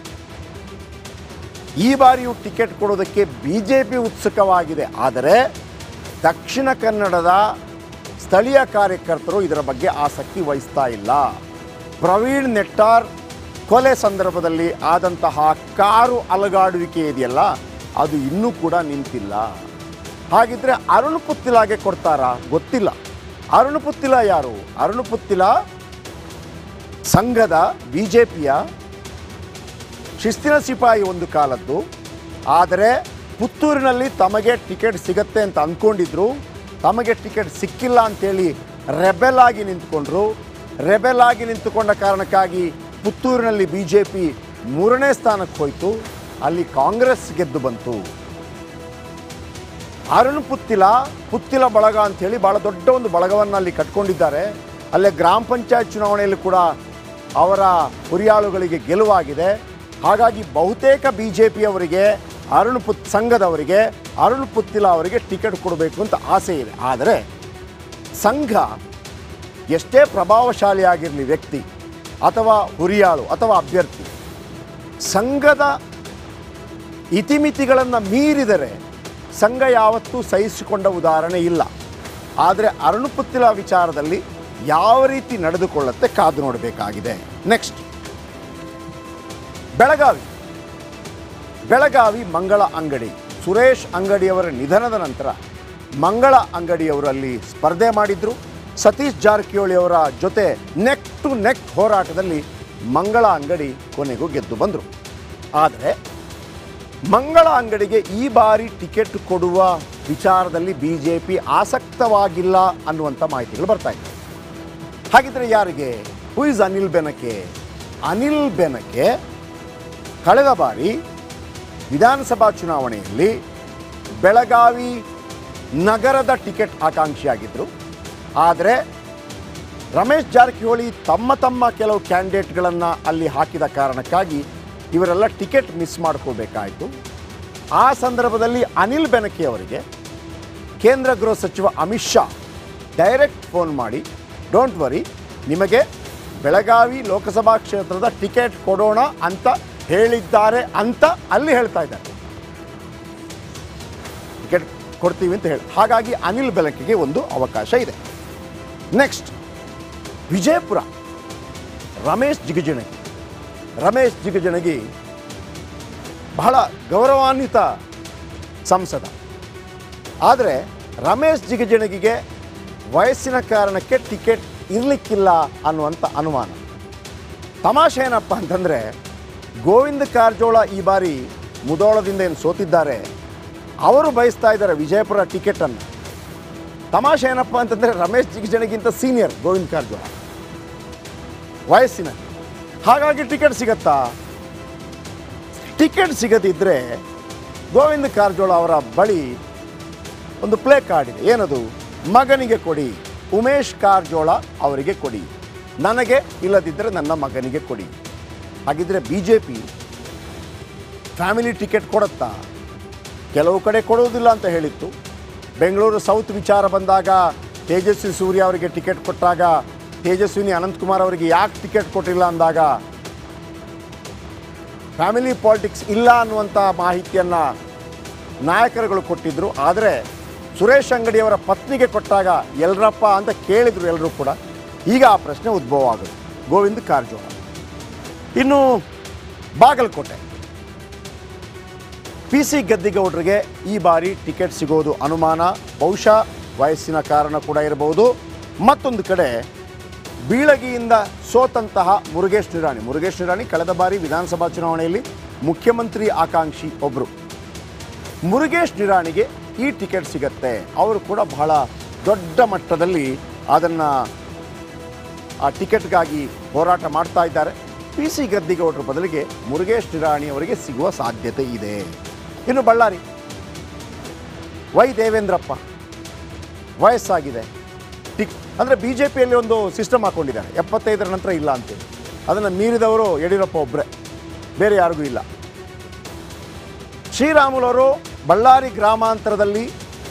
ಈ ಬಾರಿಯೂ ಟಿಕೆಟ್ ಕೊಡೋದಕ್ಕೆ ಬಿ ಜೆ ಪಿ ಉತ್ಸುಕವಾಗಿದೆ ಆದರೆ ದಕ್ಷಿಣ ಕನ್ನಡದ ಸ್ಥಳೀಯ ಕಾರ್ಯಕರ್ತರು ಇದರ ಬಗ್ಗೆ ಆಸಕ್ತಿ ವಹಿಸ್ತಾ ಇಲ್ಲ ಪ್ರವೀಣ್ ನೆಟ್ಟಾರ್ ಕೊಲೆ ಸಂದರ್ಭದಲ್ಲಿ ಆದಂತಹ ಕಾರು ಅಲಗಾಡುವಿಕೆ ಇದೆಯಲ್ಲ ಅದು ಇನ್ನೂ ಕೂಡ ನಿಂತಿಲ್ಲ ಹಾಗಿದ್ರೆ ಅರುಣ್ ಪುತ್ತಿಲಾಗೆ ಕೊಡ್ತಾರಾ ಗೊತ್ತಿಲ್ಲ ಅರುಣ್ ಪುತ್ತಿಲ ಯಾರು ಅರುಣ್ ಪುತ್ತಿಲ ಸಂಘದ ಬಿ ಜೆ ಪಿಯ ಶಿಸ್ತಿನ ಸಿಪಾಯಿ ಒಂದು ಕಾಲದ್ದು ಆದರೆ ಪುತ್ತೂರಿನಲ್ಲಿ ತಮಗೆ ಟಿಕೆಟ್ ಸಿಗತ್ತೆ ಅಂತ ಅಂದ್ಕೊಂಡಿದ್ರು ತಮಗೆ ಟಿಕೆಟ್ ಸಿಕ್ಕಿಲ್ಲ ಅಂತೇಳಿ ರೆಬೆಲ್ ಆಗಿ ನಿಂತ್ಕೊಂಡ್ರು ರೆಬೆಲ್ ಆಗಿ ನಿಂತುಕೊಂಡ ಕಾರಣಕ್ಕಾಗಿ ಪುತ್ತೂರಿನಲ್ಲಿ ಬಿ ಜೆ ಪಿ ಮೂರನೇ ಸ್ಥಾನಕ್ಕೆ ಹೋಯಿತು ಅಲ್ಲಿ ಕಾಂಗ್ರೆಸ್ ಗೆದ್ದು ಬಂತು ಅರುಣ್ ಪುತ್ತಿಲ ಪುತ್ತಿಲ ಬಳಗ ಅಂಥೇಳಿ ಭಾಳ ದೊಡ್ಡ ಒಂದು ಬಳಗವನ್ನು ಅಲ್ಲಿ ಕಟ್ಕೊಂಡಿದ್ದಾರೆ ಅಲ್ಲೇ ಗ್ರಾಮ ಪಂಚಾಯತ್ ಚುನಾವಣೆಯಲ್ಲಿ ಕೂಡ ಅವರ ಹುರಿಯಾಳುಗಳಿಗೆ ಗೆಲುವಾಗಿದೆ ಹಾಗಾಗಿ ಬಹುತೇಕ ಬಿ ಜೆ ಪಿಯವರಿಗೆ ಅರುಣ್ ಪುತ್ ಸಂಘದವರಿಗೆ ಅರುಣ್ ಪುತ್ತಿಲ ಅವರಿಗೆ ಟಿಕೆಟ್ ಕೊಡಬೇಕು ಅಂತ ಆಸೆ ಇದೆ ಆದರೆ ಸಂಘ ಎಷ್ಟೇ ಪ್ರಭಾವಶಾಲಿಯಾಗಿರಲಿ ವ್ಯಕ್ತಿ ಅಥವಾ ಹುರಿಯಾಳು ಅಥವಾ ಅಭ್ಯರ್ಥಿ ಸಂಘದ ಇತಿಮಿತಿಗಳನ್ನು ಮೀರಿದರೆ ಸಂಘ ಯಾವತ್ತೂ ಸಹಿಸಿಕೊಂಡ ಉದಾಹರಣೆ ಇಲ್ಲ ಆದರೆ ಅರುಣಪುತ್ತಿಲ ವಿಚಾರದಲ್ಲಿ ಯಾವ ರೀತಿ ನಡೆದುಕೊಳ್ಳುತ್ತೆ ಕಾದು ನೋಡಬೇಕಾಗಿದೆ ನೆಕ್ಸ್ಟ್ ಬೆಳಗಾವಿ ಬೆಳಗಾವಿ ಮಂಗಳ ಅಂಗಡಿ ಸುರೇಶ್ ಅಂಗಡಿಯವರ ನಿಧನದ ನಂತರ ಮಂಗಳ ಅಂಗಡಿಯವರಲ್ಲಿ ಸ್ಪರ್ಧೆ ಮಾಡಿದ್ರು ಸತೀಶ್ ಜಾರಕಿಹೊಳಿ ಅವರ ಜೊತೆ ನೆಕ್ ಟು ನೆಕ್ ಹೋರಾಟದಲ್ಲಿ ಮಂಗಳ ಅಂಗಡಿ ಕೊನೆಗೂ ಗೆದ್ದು ಬಂದರು ಆದರೆ ಮಂಗಳ ಅಂಗಡಿಗೆ ಈ ಬಾರಿ ಟಿಕೆಟ್ ಕೊಡುವ ವಿಚಾರದಲ್ಲಿ ಬಿ ಜೆ ಪಿ ಆಸಕ್ತವಾಗಿಲ್ಲ ಅನ್ನುವಂಥ ಮಾಹಿತಿಗಳು ಬರ್ತಾ ಇದೆ ಹಾಗಿದ್ರೆ ಯಾರಿಗೆ ಹೂ ಇಸ್ ಅನಿಲ್ ಬೆನಕೆ ಅನಿಲ್ ಬೆನಕೆ ಕಳೆದ ಬಾರಿ ವಿಧಾನಸಭಾ ಚುನಾವಣೆಯಲ್ಲಿ ಬೆಳಗಾವಿ ನಗರದ ಟಿಕೆಟ್ ಆಕಾಂಕ್ಷಿಯಾಗಿದ್ದರು ಆದರೆ ರಮೇಶ್ ಜಾರಕಿಹೊಳಿ ತಮ್ಮ ತಮ್ಮ ಕೆಲವು ಕ್ಯಾಂಡಿಡೇಟ್ಗಳನ್ನು ಅಲ್ಲಿ ಹಾಕಿದ ಕಾರಣಕ್ಕಾಗಿ ಇವರೆಲ್ಲ ಟಿಕೆಟ್ ಮಿಸ್ ಮಾಡ್ಕೋಬೇಕಾಯಿತು ಆ ಸಂದರ್ಭದಲ್ಲಿ ಅನಿಲ್ ಬೆನಕೆ ಅವರಿಗೆ ಕೇಂದ್ರ ಗೃಹ ಸಚಿವ ಅಮಿತ್ ಶಾ ಡೈರೆಕ್ಟ್ ಫೋನ್ ಮಾಡಿ ಡೋಂಟ್ ವರಿ ನಿಮಗೆ ಬೆಳಗಾವಿ ಲೋಕಸಭಾ ಕ್ಷೇತ್ರದ ಟಿಕೆಟ್ ಕೊಡೋಣ ಅಂತ ಹೇಳಿದ್ದಾರೆ ಅಂತ ಅಲ್ಲಿ ಹೇಳ್ತಾ ಇದ್ದಾರೆ ಟಿಕೆಟ್ ಕೊಡ್ತೀವಿ ಅಂತ ಹೇಳಿ ಹಾಗಾಗಿ ಅನಿಲ್ ಬೆಲಕಿಗೆ ಒಂದು ಅವಕಾಶ ಇದೆ ನೆಕ್ಸ್ಟ್ ವಿಜಯಪುರ ರಮೇಶ್ ಜಿಗಜಿಣಗಿ ರಮೇಶ್ ಜಿಗಜಿಣಗಿ ಬಹಳ ಗೌರವಾನ್ವಿತ ಸಂಸದ ಆದರೆ ರಮೇಶ್ ಜಿಗಜಿಣಗಿಗೆ ವಯಸ್ಸಿನ ಕಾರಣಕ್ಕೆ ಟಿಕೆಟ್ ಇರಲಿಕ್ಕಿಲ್ಲ ಅನ್ನುವಂಥ ಅನುಮಾನ ತಮಾಷೆ ಏನಪ್ಪ ಅಂತಂದರೆ ಗೋವಿಂದ ಕಾರಜೋಳ ಈ ಬಾರಿ ಮುದೋಳದಿಂದ ಏನು ಸೋತಿದ್ದಾರೆ ಅವರು ಬಯಸ್ತಾ ಇದ್ದಾರೆ ವಿಜಯಪುರ ಟಿಕೆಟನ್ನು ತಮಾಷೆ ಏನಪ್ಪ ಅಂತಂದರೆ ರಮೇಶ್ ಜಿಗಜಿಣಗಿಂತ ಸೀನಿಯರ್ ಗೋವಿಂದ ಕಾರಜೋಳ ವಯಸ್ಸಿನ ಹಾಗಾಗಿ ಟಿಕೆಟ್ ಸಿಗತ್ತಾ ಟಿಕೆಟ್ ಸಿಗದಿದ್ದರೆ ಗೋವಿಂದ ಕಾರಜೋಳ ಅವರ ಬಳಿ ಒಂದು ಪ್ಲೇ ಕಾರ್ಡ್ ಇದೆ ಏನದು ಮಗನಿಗೆ ಕೊಡಿ ಉಮೇಶ್ ಕಾರಜೋಳ ಅವರಿಗೆ ಕೊಡಿ ನನಗೆ ಇಲ್ಲದಿದ್ದರೆ ನನ್ನ ಮಗನಿಗೆ ಕೊಡಿ ಹಾಗಿದ್ರೆ B J P family ticket ಕೊಡುತ್ತಾ ಕೆಲವು ಕಡೆ ಕೊಡುವುದಿಲ್ಲ ಅಂತ ಹೇಳಿತ್ತು ಬೆಂಗಳೂರು ಸೌತ್ ವಿಚಾರ ಬಂದಾಗ ತೇಜಸ್ವಿ ಸೂರ್ಯ ಅವರಿಗೆ ಟಿಕೆಟ್ ಕೊಟ್ಟಾಗ ತೇಜಸ್ವಿನಿ ಅನಂತಕುಮಾರ್ ಅವರಿಗೆ ಯಾಕೆ ಟಿಕೆಟ್ ಕೊಟ್ಟಿಲ್ಲ ಅಂದಾಗ ಫ್ಯಾಮಿಲಿ ಪಾಲಿಟಿಕ್ಸ್ ಇಲ್ಲ ಅನ್ನುವಂಥ ಮಾಹಿತಿಯನ್ನು ನಾಯಕರುಗಳು ಕೊಟ್ಟಿದ್ದರು ಆದರೆ ಸುರೇಶ್ ಅಂಗಡಿಯವರ ಪತ್ನಿಗೆ ಕೊಟ್ಟಾಗ ಎಲ್ರಪ್ಪ ಅಂತ ಕೇಳಿದರು ಎಲ್ಲರೂ ಕೂಡ ಈಗ ಆ ಪ್ರಶ್ನೆ ಉದ್ಭವ ಆಗುತ್ತೆ ಗೋವಿಂದ ಕಾರಜೋಳ ಇನ್ನು ಬಾಗಲಕೋಟೆ ಪಿ ಸಿ ಗದ್ದಿಗೌಡರಿಗೆ ಈ ಬಾರಿ ಟಿಕೆಟ್ ಸಿಗೋದು ಅನುಮಾನ ಬಹುಶಃ ವಯಸ್ಸಿನ ಕಾರಣ ಕೂಡ ಇರಬಹುದು ಮತ್ತೊಂದು ಕಡೆ ಬೀಳಗಿಯಿಂದ ಸೋತಂತಹ ಮುರುಗೇಶ್ ನಿರಾಣಿ ಮುರುಗೇಶ್ ನಿರಾಣಿ ಕಳೆದ ಬಾರಿ ವಿಧಾನಸಭಾ ಚುನಾವಣೆಯಲ್ಲಿ ಮುಖ್ಯಮಂತ್ರಿ ಆಕಾಂಕ್ಷಿ ಒಬ್ಬರು ಮುರುಗೇಶ್ ನಿರಾಣಿಗೆ ಈ ಟಿಕೆಟ್ ಸಿಗತ್ತೆ ಅವರು ಕೂಡ ಬಹಳ ದೊಡ್ಡ ಮಟ್ಟದಲ್ಲಿ ಅದನ್ನು ಆ ಟಿಕೆಟ್ಗಾಗಿ ಹೋರಾಟ ಮಾಡ್ತಾ ಇದ್ದಾರೆ ಪಿ ಸಿ ಗದ್ದಿಗೌಡರ ಬದಲಿಗೆ ಮುರುಗೇಶ್ ನಿರಾಣಿ ಅವರಿಗೆ ಸಿಗುವ ಸಾಧ್ಯತೆ ಇದೆ ಇನ್ನು ಬಳ್ಳಾರಿ ವೈ ದೇವೇಂದ್ರಪ್ಪ ವಯಸ್ಸಾಗಿದೆ ಟಿಕ್ ಅಂದರೆ ಬಿ ಜೆ ಪಿಯಲ್ಲಿ ಒಂದು ಸಿಸ್ಟಮ್ ಹಾಕ್ಕೊಂಡಿದ್ದಾರೆ ಎಪ್ಪತ್ತೈದರ ನಂತರ ಇಲ್ಲ ಅಂತೇಳಿ ಅದನ್ನು ಮೀರಿದವರು ಯಡಿಯೂರಪ್ಪ ಒಬ್ಬರೇ ಬೇರೆ ಯಾರಿಗೂ ಇಲ್ಲ ಶ್ರೀರಾಮುಲವರು ಬಳ್ಳಾರಿ ಗ್ರಾಮಾಂತರದಲ್ಲಿ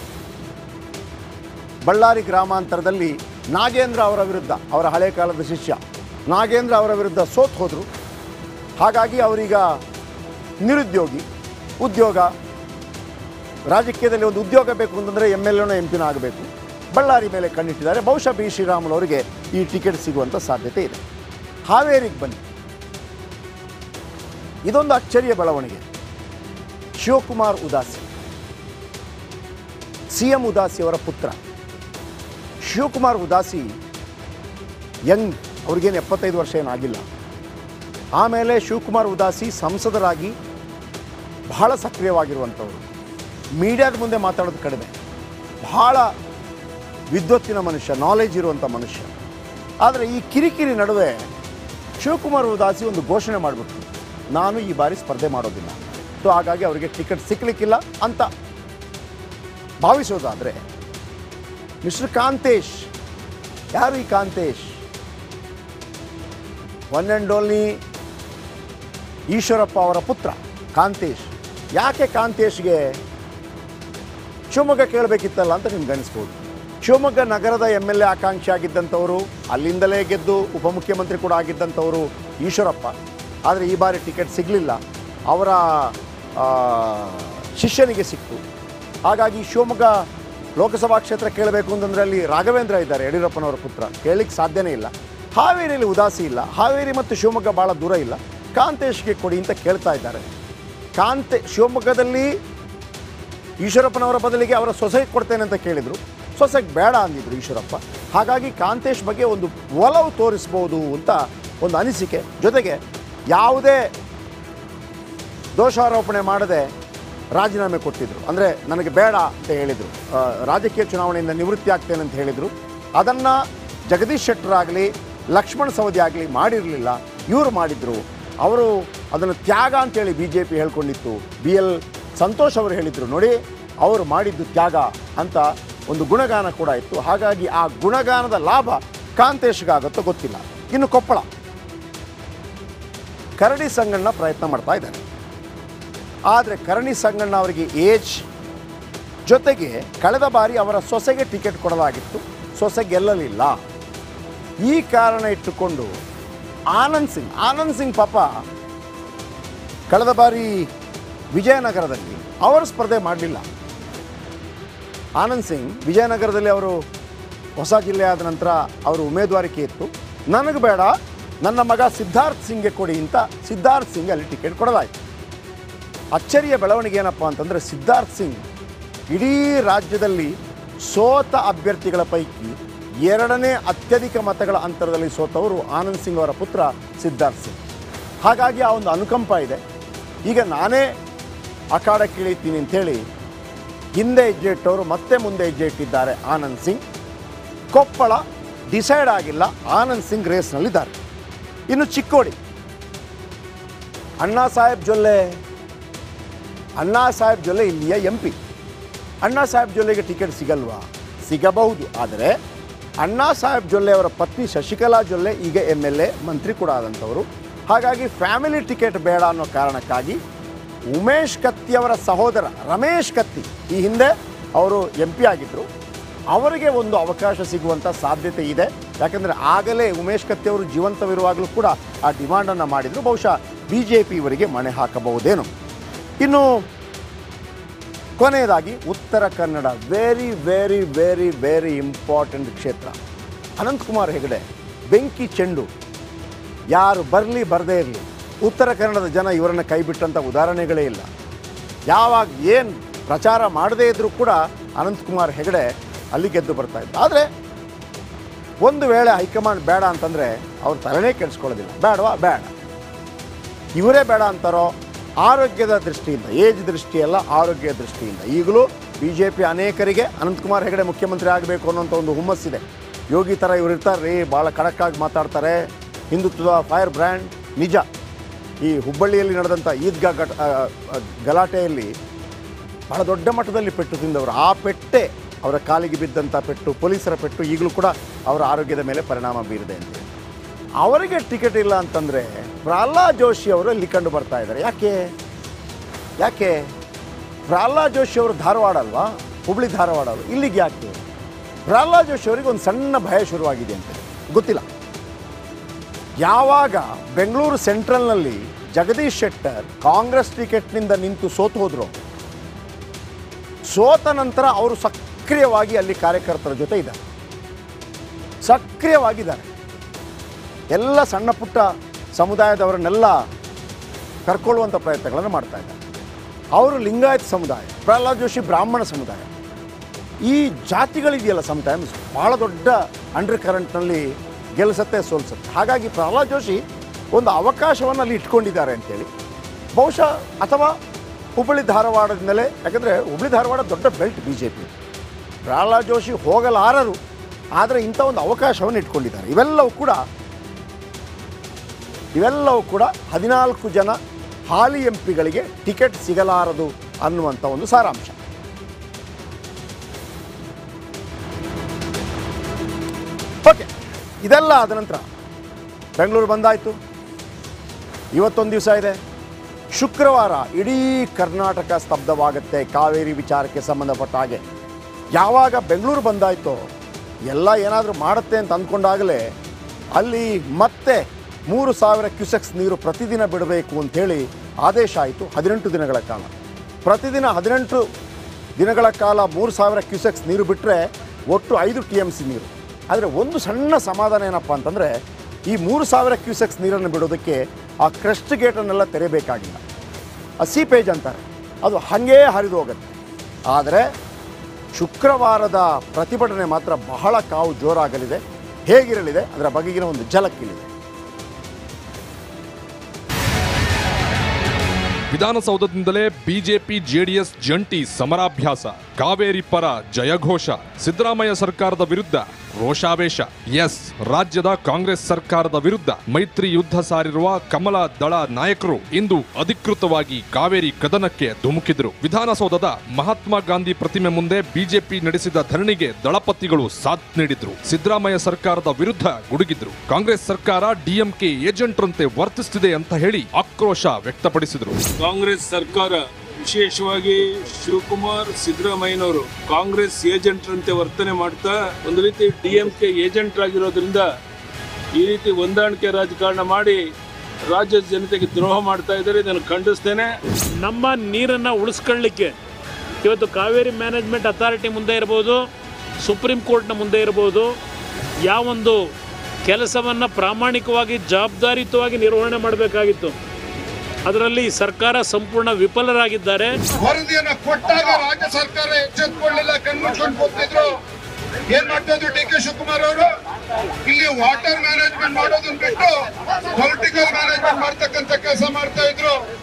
ಬಳ್ಳಾರಿ ಗ್ರಾಮಾಂತರದಲ್ಲಿ ನಾಗೇಂದ್ರ ಅವರ ವಿರುದ್ಧ ಅವರ ಹಳೆ ಕಾಲದ ಶಿಷ್ಯ ನಾಗೇಂದ್ರ ಅವರ ವಿರುದ್ಧ ಸೋತ್ ಹೋದರು ಹಾಗಾಗಿ ಅವರೀಗ ನಿರುದ್ಯೋಗಿ ಉದ್ಯೋಗ ರಾಜಕೀಯದಲ್ಲಿ ಒಂದು ಉದ್ಯೋಗ ಬೇಕು ಅಂತಂದರೆ ಎಮ್ ಎಲ್ ಎನೋ ಎಂ ಪಿನೋ ಆಗಬೇಕು ಬಳ್ಳಾರಿ ಮೇಲೆ ಕಣ್ಣಿಟ್ಟಿದ್ದಾರೆ ಬಹುಶಃ ಬಿ ಶ್ರೀರಾಮುಲು ಅವರಿಗೆ ಈ ಟಿಕೆಟ್ ಸಿಗುವಂಥ ಸಾಧ್ಯತೆ ಇದೆ ಹಾವೇರಿಗೆ ಬನ್ನಿ ಇದೊಂದು ಅಚ್ಚರಿಯ ಬೆಳವಣಿಗೆ ಶಿವಕುಮಾರ್ ಉದಾಸಿ ಸಿ ಎಂ ಉದಾಸಿ ಅವರ ಪುತ್ರ ಶಿವಕುಮಾರ್ ಉದಾಸಿ ಯಂಗ್ ಅವ್ರಿಗೇನು ಎಪ್ಪತ್ತೈದು ವರ್ಷ ಏನಾಗಿಲ್ಲ ಆಮೇಲೆ ಶಿವಕುಮಾರ್ ಉದಾಸಿ ಸಂಸದರಾಗಿ ಬಹಳ ಸಕ್ರಿಯವಾಗಿರುವಂಥವ್ರು ಮೀಡಿಯಾದ ಮುಂದೆ ಮಾತಾಡೋದು ಕಡಿಮೆ ಬಹಳ ವಿದ್ವತ್ತಿನ ಮನುಷ್ಯ ನಾಲೆಜ್ ಇರುವಂಥ ಮನುಷ್ಯ ಆದರೆ ಈ ಕಿರಿಕಿರಿ ನಡುವೆ ಶಿವಕುಮಾರ್ ಉದಾಸಿ ಒಂದು ಘೋಷಣೆ ಮಾಡಿಬಿಟ್ರು ನಾನು ಈ ಬಾರಿ ಸ್ಪರ್ಧೆ ಮಾಡೋದಿಲ್ಲ ಸೊ ಹಾಗಾಗಿ ಅವರಿಗೆ ಟಿಕೆಟ್ ಸಿಕ್ಕಲಿಕ್ಕಿಲ್ಲ ಅಂತ ಭಾವಿಸೋದಾದರೆ ಮಿಸ್ಟರ್ ಕಾಂತೇಶ್ ಯಾರು ಈ Kantesh one and only Eshwarappa ಅವರ ಪುತ್ರ ಕಾಂತೇಶ್ ಯಾಕೆ ಕಾಂತೇಶ್ಗೆ ಶಿವಮೊಗ್ಗ ಕೇಳಬೇಕಿತ್ತಲ್ಲ ಅಂತ ನಿಮ್ಗೆ ಅನಿಸ್ಬೋದು ಶಿವಮೊಗ್ಗ ನಗರದ ಎಮ್ ಎಲ್ ಎ ಆಕಾಂಕ್ಷಿ ಆಗಿದ್ದಂಥವರು ಅಲ್ಲಿಂದಲೇ ಗೆದ್ದು ಉಪಮುಖ್ಯಮಂತ್ರಿ ಕೂಡ ಆಗಿದ್ದಂಥವರು ಈಶ್ವರಪ್ಪ ಆದರೆ ಈ ಬಾರಿ ಟಿಕೆಟ್ ಸಿಗಲಿಲ್ಲ ಅವರ ಆ, ಶಿಷ್ಯನಿಗೆ ಸಿಕ್ತು ಹಾಗಾಗಿ ಶಿವಮೊಗ್ಗ ಲೋಕಸಭಾ ಕ್ಷೇತ್ರ ಕೇಳಬೇಕು ಅಂತಂದರೆ ಅಲ್ಲಿ ರಾಘವೇಂದ್ರ ಇದ್ದಾರೆ ಯಡಿಯೂರಪ್ಪನವರ ಪುತ್ರ ಕೇಳಲಿಕ್ಕೆ ಸಾಧ್ಯನೇ ಇಲ್ಲ ಹಾವೇರಿಯಲ್ಲಿ ಉದಾಸಿ ಇಲ್ಲ ಹಾವೇರಿ ಮತ್ತು ಶಿವಮೊಗ್ಗ ಭಾಳ ದೂರ ಇಲ್ಲ ಕಾಂತೇಶ್ಗೆ ಕೊಡಿ ಅಂತ ಕೇಳ್ತಾ ಇದ್ದಾರೆ ಕಾಂತೆ ಶಿವಮೊಗ್ಗದಲ್ಲಿ ಈಶ್ವರಪ್ಪನವರ ಬದಲಿಗೆ ಅವರ ಸೊಸೆಗೆ ಕೊಡ್ತೇನೆ ಅಂತ ಕೇಳಿದರು ಸೊಸೆಗೆ ಬೇಡ ಅಂದಿದ್ರು ಈಶ್ವರಪ್ಪ ಹಾಗಾಗಿ ಕಾಂತೇಶ್ ಬಗ್ಗೆ ಒಂದು ಒಲವು ತೋರಿಸ್ಬೋದು ಅಂತ ಒಂದು ಅನಿಸಿಕೆ ಜೊತೆಗೆ ಯಾವುದೇ ದೋಷಾರೋಪಣೆ ಮಾಡದೆ ರಾಜೀನಾಮೆ ಕೊಟ್ಟಿದ್ದರು ಅಂದರೆ ನನಗೆ ಬೇಡ ಅಂತ ಹೇಳಿದರು ಆ, ರಾಜಕೀಯ ಚುನಾವಣೆಯಿಂದ ನಿವೃತ್ತಿ ಆಗ್ತೇನೆ ಅಂತ ಹೇಳಿದರು ಅದನ್ನು ಜಗದೀಶ್ ಶೆಟ್ಟರಾಗಲಿ ಲಕ್ಷ್ಮಣ ಸವದಿ ಆಗಲಿ ಮಾಡಿರಲಿಲ್ಲ ಇವರು ಮಾಡಿದರು ಅವರು ಅದನ್ನು ತ್ಯಾಗ ಅಂತೇಳಿ ಬಿ ಜೆ ಪಿ ಹೇಳ್ಕೊಂಡಿತ್ತು ಬಿ ಎಲ್ ಸಂತೋಷ್ ಅವರು ಹೇಳಿದರು ನೋಡಿ ಅವರು ಮಾಡಿದ್ದು ತ್ಯಾಗ ಅಂತ ಒಂದು ಗುಣಗಾನ ಕೂಡ ಇತ್ತು ಹಾಗಾಗಿ ಆ ಗುಣಗಾನದ ಲಾಭ ಕಾಂತೇಶ್ಗಾಗುತ್ತೋ ಗೊತ್ತಿಲ್ಲ ಇನ್ನು ಕೊಪ್ಪಳ ಕರಡಿ ಸಂಗಣ್ಣ ಪ್ರಯತ್ನ ಮಾಡ್ತಾ ಇದ್ದಾರೆ ಆದರೆ ಕರಣಿ ಸಂಗಣ್ಣ ಅವರಿಗೆ ಏಜ್ ಜೊತೆಗೆ ಕಳೆದ ಬಾರಿ ಅವರ ಸೊಸೆಗೆ ಟಿಕೆಟ್ ಕೊಡಲಾಗಿತ್ತು ಸೊಸೆ ಗೆಲ್ಲಲಿಲ್ಲ ಈ ಕಾರಣ ಇಟ್ಟುಕೊಂಡು ಆನಂದ್ ಸಿಂಗ್ ಆನಂದ್ ಸಿಂಗ್ ಪಾಪ ಕಳೆದ ಬಾರಿ ವಿಜಯನಗರದಲ್ಲಿ ಅವರು ಸ್ಪರ್ಧೆ ಮಾಡಲಿಲ್ಲ ಆನಂದ್ ಸಿಂಗ್ ವಿಜಯನಗರದಲ್ಲಿ ಅವರು ಹೊಸ ಜಿಲ್ಲೆ ಆದ ನಂತರ ಅವರು ಉಮೇದುವಾರಿಕೆ ಇತ್ತು ನನಗೆ ಬೇಡ ನನ್ನ ಮಗ ಸಿದ್ಧಾರ್ಥ್ ಸಿಂಗ್ಗೆ ಕೊಡಿ ಅಂತ ಸಿದ್ಧಾರ್ಥ್ ಸಿಂಗ್ ಅಲ್ಲಿ ಟಿಕೆಟ್ ಕೊಡಲಾಯಿತು ಅಚ್ಚರಿಯ ಬೆಳವಣಿಗೆ ಏನಪ್ಪ ಅಂತಂದರೆ ಸಿದ್ಧಾರ್ಥ್ ಸಿಂಗ್ ಇಡೀ ರಾಜ್ಯದಲ್ಲಿ ಸೋತ ಅಭ್ಯರ್ಥಿಗಳ ಪೈಕಿ ಎರಡನೇ ಅತ್ಯಧಿಕ ಮತಗಳ ಅಂತರದಲ್ಲಿ ಸೋತವರು ಆನಂದ್ ಸಿಂಗ್ ಅವರ ಪುತ್ರ ಸಿದ್ಧಾರ್ಥ್ ಸಿಂಗ್ ಹಾಗಾಗಿ ಆ ಒಂದು ಅನುಕಂಪ ಇದೆ ಈಗ ನಾನೇ ಅಖಾಡಕ್ಕೆ ಇಳಿತೀನಿ ಅಂಥೇಳಿ ಹಿಂದೆ ಹೆಜ್ಜೆ ಇಟ್ಟವರು ಮತ್ತೆ ಮುಂದೆ ಹೆಜ್ಜೆ ಇಟ್ಟಿದ್ದಾರೆ ಆನಂದ್ ಸಿಂಗ್ ಕೊಪ್ಪಳ ಡಿಸೈಡ್ ಆಗಿಲ್ಲ ಆನಂದ್ ಸಿಂಗ್ ರೇಸ್ನಲ್ಲಿದ್ದಾರೆ ಇನ್ನು ಚಿಕ್ಕೋಡಿ ಅಣ್ಣಾ ಸಾಹೇಬ್ ಜೊಲ್ಲೆ ಅಣ್ಣಾ ಸಾಹೇಬ್ ಜೊಲ್ಲೆ ಇಲ್ಲಿಯ ಎಂ ಪಿ ಅಣ್ಣಾ ಸಾಹೇಬ್ ಜೊಲ್ಲೆಗೆ ಟಿಕೆಟ್ ಸಿಗಲ್ವಾ ಸಿಗಬಹುದು ಆದರೆ ಅಣ್ಣಾ ಸಾಹೇಬ್ ಜೊಲ್ಲೆ ಅವರ ಪತ್ನಿ ಶಶಿಕಲಾ ಜೊಲ್ಲೆ ಈಗ ಎಮ್ ಎಲ್ ಎ ಮಂತ್ರಿ ಕೂಡ ಆದಂಥವರು ಹಾಗಾಗಿ ಫ್ಯಾಮಿಲಿ ಟಿಕೆಟ್ ಬೇಡ ಅನ್ನೋ ಕಾರಣಕ್ಕಾಗಿ ಉಮೇಶ್ ಕತ್ತಿ ಅವರ ಸಹೋದರ ರಮೇಶ್ ಕತ್ತಿ ಈ ಹಿಂದೆ ಅವರು ಎಂ ಪಿ ಆಗಿದ್ದರು ಅವರಿಗೆ ಒಂದು ಅವಕಾಶ ಸಿಗುವಂಥ ಸಾಧ್ಯತೆ ಇದೆ ಯಾಕಂದರೆ ಆಗಲೇ ಉಮೇಶ್ ಕತ್ತಿ ಅವರು ಜೀವಂತವಿರುವಾಗಲೂ ಕೂಡ ಆ ಡಿಮಾಂಡನ್ನು ಮಾಡಿದರು ಬಹುಶಃ ಬಿ ಜೆ ಪಿ ಇವರಿಗೆ ಮಣೆ ಹಾಕಬಹುದೇನೋ ಇನ್ನು ಕೊನೆಯದಾಗಿ Uttara Kannada very very very very important ಕ್ಷೇತ್ರ ಅನಂತಕುಮಾರ್ ಹೆಗಡೆ ಬೆಂಕಿ ಚೆಂಡು ಯಾರು ಬರಲಿ ಬರದೇ ಇರಲಿ ಉತ್ತರ ಕನ್ನಡದ ಜನ ಇವರನ್ನು ಕೈಬಿಟ್ಟಂಥ ಉದಾಹರಣೆಗಳೇ ಇಲ್ಲ ಯಾವಾಗ ಏನು ಪ್ರಚಾರ ಮಾಡದೇ ಇದ್ದರೂ ಕೂಡ ಅನಂತಕುಮಾರ್ ಹೆಗಡೆ ಅಲ್ಲಿ ಗೆದ್ದು ಬರ್ತಾ ಇದ್ದ ಆದರೆ ಒಂದು ವೇಳೆ ಹೈಕಮಾಂಡ್ ಬೇಡ ಅಂತಂದರೆ ಅವ್ರು ತಲೆನೇ ಕೆಡಿಸ್ಕೊಳ್ಳೋದಿಲ್ಲ ಬೇಡವಾ ಬೇಡ ಇವರೇ ಬೇಡ ಅಂತಾರೋ ಆರೋಗ್ಯದ ದೃಷ್ಟಿಯಿಂದ ಏಜ್ ದೃಷ್ಟಿಯಲ್ಲ ಆರೋಗ್ಯ ದೃಷ್ಟಿಯಿಂದ ಈಗಲೂ ಬಿ ಜೆ ಪಿ ಅನೇಕರಿಗೆ ಅನಂತಕುಮಾರ್ ಹೆಗಡೆ ಮುಖ್ಯಮಂತ್ರಿ ಆಗಬೇಕು ಅನ್ನೋಂಥ ಒಂದು ಹುಮ್ಮಸ್ಸಿದೆ ಯೋಗಿ ಥರ ಇವ್ರು ಇರ್ತಾರೆ ರೀ ಭಾಳ ಖಡಕ್ಕಾಗಿ ಮಾತಾಡ್ತಾರೆ ಹಿಂದುತ್ವದ ಫೈರ್ ಬ್ರ್ಯಾಂಡ್ ನಿಜ ಈ ಹುಬ್ಬಳ್ಳಿಯಲ್ಲಿ ನಡೆದಂಥ ಈದ್ಗಾ ಘಟ ಆ, ಆ, ಗಲಾಟೆಯಲ್ಲಿ ಬಹಳ ದೊಡ್ಡ ಮಟ್ಟದಲ್ಲಿ ಪೆಟ್ಟು ತಿಂದವರು ಆ ಪೆಟ್ಟೆ ಅವರ ಕಾಲಿಗೆ ಬಿದ್ದಂಥ ಪೆಟ್ಟು ಪೊಲೀಸರ ಪೆಟ್ಟು ಈಗಲೂ ಕೂಡ ಅವರ ಆರೋಗ್ಯದ ಮೇಲೆ ಪರಿಣಾಮ ಬೀರಿದೆ ಅಂತ ಅವರಿಗೆ ಟಿಕೆಟ್ ಇಲ್ಲ ಅಂತಂದರೆ ಪ್ರಹ್ಲಾದ್ ಜೋಶಿ ಅವರು ಇಲ್ಲಿ ಕಂಡು ಬರ್ತಾ ಇದ್ದಾರೆ ಯಾಕೆ ಯಾಕೆ ಪ್ರಹ್ಲಾದ್ ಜೋಶಿ ಅವರು ಧಾರವಾಡ ಅಲ್ವಾ ಹುಬ್ಳಿ ಧಾರವಾಡ ಅಲ್ವಾ ಇಲ್ಲಿಗೆ ಯಾಕೆ ಪ್ರಹ್ಲಾದ್ ಜೋಶಿ ಅವರಿಗೆ ಒಂದು ಸಣ್ಣ ಭಯ ಶುರುವಾಗಿದೆ ಅಂತ ಗೊತ್ತಿಲ್ಲ ಯಾವಾಗ ಬೆಂಗಳೂರು ಸೆಂಟ್ರಲ್ನಲ್ಲಿ ಜಗದೀಶ್ ಶೆಟ್ಟರ್ ಕಾಂಗ್ರೆಸ್ ಟಿಕೆಟ್ನಿಂದ ನಿಂತು ಸೋತು ಹೋದ್ರು ಸೋತ ನಂತರ ಅವರು ಸಕ್ರಿಯವಾಗಿ ಅಲ್ಲಿ ಕಾರ್ಯಕರ್ತರ ಜೊತೆ ಇದ್ದಾರೆ ಸಕ್ರಿಯವಾಗಿದ್ದಾರೆ ಎಲ್ಲ ಸಣ್ಣ ಪುಟ್ಟ ಸಮುದಾಯದವರನ್ನೆಲ್ಲ ಕರ್ಕೊಳ್ಳುವಂಥ ಪ್ರಯತ್ನಗಳನ್ನು ಮಾಡ್ತಾ ಇದ್ದಾರೆ ಅವರು ಲಿಂಗಾಯತ ಸಮುದಾಯ ಪ್ರಹ್ಲಾದ್ ಜೋಶಿ ಬ್ರಾಹ್ಮಣ ಸಮುದಾಯ ಈ ಜಾತಿಗಳಿದೆಯಲ್ಲ ಸಮಟೈಮ್ಸ್ ಭಾಳ ದೊಡ್ಡ ಅಂಡರ್ ಕರೆಂಟ್ನಲ್ಲಿ ಗೆಲ್ಲಿಸತ್ತೆ ಸೋಲ್ಸುತ್ತೆ ಹಾಗಾಗಿ ಪ್ರಹ್ಲಾದ್ ಜೋಶಿ ಒಂದು ಅವಕಾಶವನ್ನು ಅಲ್ಲಿ ಇಟ್ಕೊಂಡಿದ್ದಾರೆ ಅಂತೇಳಿ ಬಹುಶಃ ಅಥವಾ ಹುಬ್ಬಳ್ಳಿ ಧಾರವಾಡದಿಂದಲೇ ಯಾಕಂದರೆ ಹುಬ್ಬಳ್ಳಿ ಧಾರವಾಡ ದೊಡ್ಡ belt B J P Pralhad Joshi ಹೋಗಲಾರರು ಆದರೆ ಇಂಥ ಒಂದು ಅವಕಾಶವನ್ನು ಇಟ್ಕೊಂಡಿದ್ದಾರೆ ಇವೆಲ್ಲವೂ ಕೂಡ ಇವೆಲ್ಲವೂ ಕೂಡ ಹದಿನಾಲ್ಕು ಜನ ಹಾಲಿ ಎಂ ಪಿಗಳಿಗೆ ಟಿಕೆಟ್ ಸಿಗಲಾರದು ಅನ್ನುವಂಥ ಒಂದು ಸಾರಾಂಶ ಓಕೆ ಇದೆಲ್ಲ ಆದ ನಂತರ ಬೆಂಗಳೂರು ಬಂದಾಯಿತು ಇವತ್ತೊಂದು ದಿವಸ ಇದೆ ಶುಕ್ರವಾರ ಇಡೀ ಕರ್ನಾಟಕ ಸ್ತಬ್ಧವಾಗುತ್ತೆ ಕಾವೇರಿ ವಿಚಾರಕ್ಕೆ ಸಂಬಂಧಪಟ್ಟ ಹಾಗೆ ಯಾವಾಗ ಬೆಂಗಳೂರು ಬಂದಾಯಿತೋ ಎಲ್ಲ ಏನಾದರೂ ಮಾಡುತ್ತೆ ಅಂತ ಅಂದ್ಕೊಂಡಾಗಲೇ ಅಲ್ಲಿ ಮತ್ತೆ ಮೂರು ಸಾವಿರ ಕ್ಯೂಸೆಕ್ಸ್ ನೀರು ಪ್ರತಿದಿನ ಬಿಡಬೇಕು ಅಂಥೇಳಿ ಆದೇಶ ಆಯಿತು ಹದಿನೆಂಟು ದಿನಗಳ ಕಾಲ ಪ್ರತಿದಿನ ಹದಿನೆಂಟು ದಿನಗಳ ಕಾಲ ಮೂರು ಸಾವಿರ ಕ್ಯೂಸೆಕ್ಸ್ ನೀರು ಬಿಟ್ಟರೆ ಒಟ್ಟು ಐದು ಟಿ ಎಮ್ ಸಿ ನೀರು ಆದರೆ ಒಂದು ಸಣ್ಣ ಸಮಾಧಾನ ಏನಪ್ಪ ಅಂತಂದರೆ ಈ ಮೂರು ಸಾವಿರ ಕ್ಯೂಸೆಕ್ಸ್ ನೀರನ್ನು ಬಿಡೋದಕ್ಕೆ ಆ ಕ್ರಸ್ಟ್ ಗೇಟನ್ನೆಲ್ಲ ತೆರೆಯಬೇಕಾಗಿಲ್ಲ ಆ ಸೀಪೇಜ್ ಅಂತಾರೆ ಅದು ಹಾಗೇ ಹರಿದು ಹೋಗುತ್ತೆ ಆದರೆ ಶುಕ್ರವಾರದ ಪ್ರತಿಭಟನೆ ಮಾತ್ರ ಬಹಳ ಕಾವು ಜೋರಾಗಲಿದೆ ಹೇಗಿರಲಿದೆ ಅದರ ಬಗೆಗಿನ ಒಂದು ಝಲಕ್ಕಿಲ್ಲಿದೆ ವಿಧಾನಸೌಧದಿಂದಲೇ ಬಿಜೆಪಿ ಜೆಡಿಎಸ್ ಜಂಟಿ ಸಮರಾಭ್ಯಾಸ ಕಾವೇರಿ ಪರ ಜಯಘೋಷ ಸಿದ್ದರಾಮಯ್ಯ ಸರ್ಕಾರದ ವಿರುದ್ಧ ರೋಷಾವೇಶ ಎಸ್ ರಾಜ್ಯದ ಕಾಂಗ್ರೆಸ್ ಸರ್ಕಾರದ ವಿರುದ್ಧ ಮೈತ್ರಿ ಯುದ್ಧ ಸಾರಿರುವ ಕಮಲ ದಳ ನಾಯಕರು ಇಂದು ಅಧಿಕೃತವಾಗಿ ಕಾವೇರಿ ಕದನಕ್ಕೆ ಧುಮುಕಿದ್ರು ವಿಧಾನಸೌಧದ ಮಹಾತ್ಮ ಗಾಂಧಿ ಪ್ರತಿಮೆ ಮುಂದೆ ಬಿಜೆಪಿ ನಡೆಸಿದ ಧರಣಿಗೆ ದಳಪತಿಗಳು ಸಾಥ್ ನೀಡಿದ್ರು ಸಿದ್ದರಾಮಯ್ಯ ಸರ್ಕಾರದ ವಿರುದ್ಧ ಗುಡುಗಿದ್ರು ಕಾಂಗ್ರೆಸ್ ಸರ್ಕಾರ ಡಿಎಂಕೆ ಏಜೆಂಟ್ರಂತೆ ವರ್ತಿಸುತ್ತಿದೆ ಅಂತ ಹೇಳಿ ಆಕ್ರೋಶ ವ್ಯಕ್ತಪಡಿಸಿದ್ರು ಕಾಂಗ್ರೆಸ್ ಸರ್ಕಾರ ವಿಶೇಷವಾಗಿ ಶಿವಕುಮಾರ್ ಸಿದ್ದರಾಮಯ್ಯನವರು ಕಾಂಗ್ರೆಸ್ ಏಜೆಂಟ್ರಂತೆ ವರ್ತನೆ ಮಾಡ್ತಾ ಒಂದು ರೀತಿ ಡಿ ಎಂ ಕೆ ಏಜೆಂಟ್ ಆಗಿರೋದ್ರಿಂದ ಈ ರೀತಿ ಹೊಂದಾಣಿಕೆ ರಾಜಕಾರಣ ಮಾಡಿ ರಾಜ್ಯದ ಜನತೆಗೆ ದ್ರೋಹ ಮಾಡ್ತಾ ಇದ್ದಾರೆ ಇದನ್ನು ಖಂಡಿಸ್ತೇನೆ ನಮ್ಮ ನೀರನ್ನು ಉಳಿಸ್ಕೊಳ್ಳಿಕ್ಕೆ ಇವತ್ತು ಕಾವೇರಿ ಮ್ಯಾನೇಜ್ಮೆಂಟ್ ಅಥಾರಿಟಿ ಮುಂದೆ ಇರ್ಬೋದು ಸುಪ್ರೀಂ ಕೋರ್ಟ್ನ ಮುಂದೆ ಇರ್ಬೋದು ಯಾವೊಂದು ಕೆಲಸವನ್ನು ಪ್ರಾಮಾಣಿಕವಾಗಿ ಜವಾಬ್ದಾರಿಯುತವಾಗಿ ನಿರ್ವಹಣೆ ಮಾಡಬೇಕಾಗಿತ್ತು ಅದರಲ್ಲಿ ಸರ್ಕಾರ ಸಂಪೂರ್ಣ ವಿಫಲರಾಗಿದ್ದಾರೆ ವರದಿಯನ್ನ ಕೊಟ್ಟಾಗ ರಾಜ್ಯ ಸರ್ಕಾರ ಎಚ್ಚೆತ್ಕೊಳ್ಳಿಲ್ಲ ಕಣ್ಮುಚ್ಕೊಂಡು ಕೂತಿದ್ರು ಏನ್ ಮಾಡ್ತಾ ಇದ್ರು ಡಿ ಕೆ ಶಿವಕುಮಾರ್ ಅವರು ಇಲ್ಲಿ ವಾಟರ್ ಮ್ಯಾನೇಜ್ಮೆಂಟ್ ಮಾಡೋದನ್ನ ಬಿಟ್ಟು ಪೊಲಿಟಿಕಲ್ ಮ್ಯಾನೇಜ್ಮೆಂಟ್ ಮಾಡ್ತಕ್ಕಂಥ ಕೆಲಸ ಮಾಡ್ತಾ ಇದ್ರು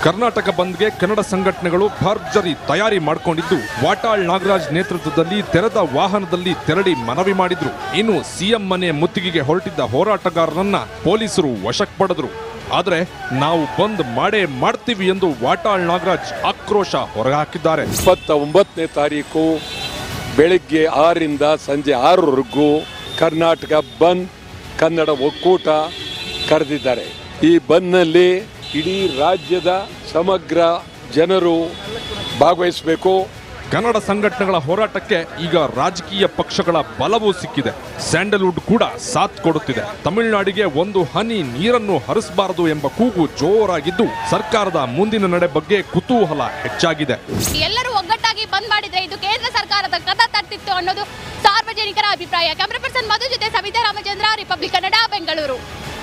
ಕರ್ನಾಟಕ ಬಂದ್ಗೆ ಕನ್ನಡ ಸಂಘಟನೆಗಳು ಭರ್ಜರಿ ತಯಾರಿ ಮಾಡಿಕೊಂಡಿದ್ದು ವಾಟಾಳ್ ನಾಗರಾಜ್ ನೇತೃತ್ವದಲ್ಲಿ ತೆರೆದ ವಾಹನದಲ್ಲಿ ತೆರಳಿ ಮನವಿ ಮಾಡಿದ್ರು ಇನ್ನು ಸಿಎಂ ಮನೆ ಮುತ್ತಿಗೆಗೆ ಹೊರಟಿದ್ದ ಹೋರಾಟಗಾರರನ್ನ ಪೊಲೀಸರು ವಶಕ್ಕೆ ಪಡೆದ್ರು ಆದ್ರೆ ನಾವು ಬಂದ್ ಮಾಡೇ ಮಾಡ್ತೀವಿ ಎಂದು ವಾಟಾಳ್ ನಾಗರಾಜ್ ಆಕ್ರೋಶ ಹೊರಹಾಕಿದ್ದಾರೆ ಇಪ್ಪತ್ತ ಒಂಬತ್ತನೇ ತಾರೀಕು ಬೆಳಗ್ಗೆ ಆರರಿಂದ ಸಂಜೆ ಆರರವರೆಗೂ ಕರ್ನಾಟಕ ಬಂದ್ ಕನ್ನಡ ಒಕ್ಕೂಟ ಕರೆದಿದ್ದಾರೆ ಈ ಬಂದ್ನಲ್ಲಿ ಇಡೀ ರಾಜ್ಯದ ಸಮಗ್ರ ಜನರು ಭಾಗವಹಿಸಬೇಕು ಕನ್ನಡ ಸಂಘಟನೆಗಳ ಹೋರಾಟಕ್ಕೆ ಈಗ ರಾಜಕೀಯ ಪಕ್ಷಗಳ ಬಲವೂ ಸಿಕ್ಕಿದೆ ಸ್ಯಾಂಡಲ್ವುಡ್ ಕೂಡ ಸಾಥ್ ಕೊಡುತ್ತಿದೆ ತಮಿಳುನಾಡಿಗೆ ಒಂದು ಹನಿ ನೀರನ್ನು ಹರಿಸಬಾರದು ಎಂಬ ಕೂಗು ಜೋರಾಗಿದ್ದು ಸರ್ಕಾರದ ಮುಂದಿನ ನಡೆ ಬಗ್ಗೆ ಕುತೂಹಲ ಹೆಚ್ಚಾಗಿದೆ ಎಲ್ಲರೂ ಒಗ್ಗಟ್ಟಾಗಿ ಬಂದ್ ಮಾಡಿದ್ರೆ ಇದು ಕೇಂದ್ರ ಸರ್ಕಾರದ ಕಥ ತಟ್ಟಿತ್ತು ಅನ್ನೋದು ಸಾರ್ವಜನಿಕರ ಅಭಿಪ್ರಾಯ ಕ್ಯಾಮ್ರಾ ಪರ್ಸನ್ ಮಧು ಜೊತೆ ಸವಿತಾ ರಾಮಚಂದ್ರ ರಿಪಬ್ಲಿಕ್ ಕನ್ನಡ ಬೆಂಗಳೂರು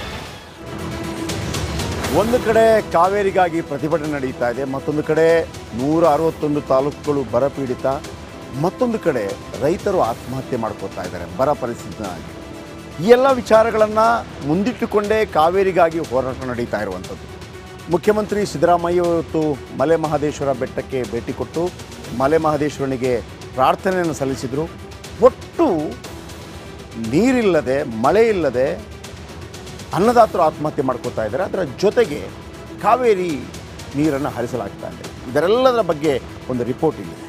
ಒಂದು ಕಡೆ ಕಾವೇರಿಗಾಗಿ ಪ್ರತಿಭಟನೆ ನಡೀತಾ ಇದೆ ಮತ್ತೊಂದು ಕಡೆ ನೂರ ಅರವತ್ತೊಂದು ತಾಲೂಕುಗಳು ಬರಪೀಡಿತ ಮತ್ತೊಂದು ಕಡೆ ರೈತರು ಆತ್ಮಹತ್ಯೆ ಮಾಡ್ಕೋತಾ ಇದ್ದಾರೆ ಬರ ಪರಿಸ್ಥಿತಿನಾಗಿ ಈ ಎಲ್ಲ ವಿಚಾರಗಳನ್ನು ಮುಂದಿಟ್ಟುಕೊಂಡೇ ಕಾವೇರಿಗಾಗಿ ಹೋರಾಟ ನಡೀತಾ ಇರುವಂಥದ್ದು ಮುಖ್ಯಮಂತ್ರಿ ಸಿದ್ದರಾಮಯ್ಯ ಇವತ್ತು ಮಲೆ ಮಹದೇಶ್ವರ ಬೆಟ್ಟಕ್ಕೆ ಭೇಟಿ ಕೊಟ್ಟು ಮಲೆ ಮಹದೇಶ್ವರನಿಗೆ ಪ್ರಾರ್ಥನೆಯನ್ನು ಸಲ್ಲಿಸಿದರು ಒಟ್ಟು ನೀರಿಲ್ಲದೆ ಮಳೆ ಇಲ್ಲದೆ ಅನ್ನದಾತರು ಆತ್ಮಹತ್ಯೆ ಮಾಡ್ಕೋತಾ ಇದ್ದಾರೆ ಅದರ ಜೊತೆಗೆ ಕಾವೇರಿ ನೀರನ್ನು ಹರಿಸಲಾಗ್ತಾ ಇದೆ ಇದರೆಲ್ಲದರ ಬಗ್ಗೆ ಒಂದು ರಿಪೋರ್ಟ್ ಇದೆ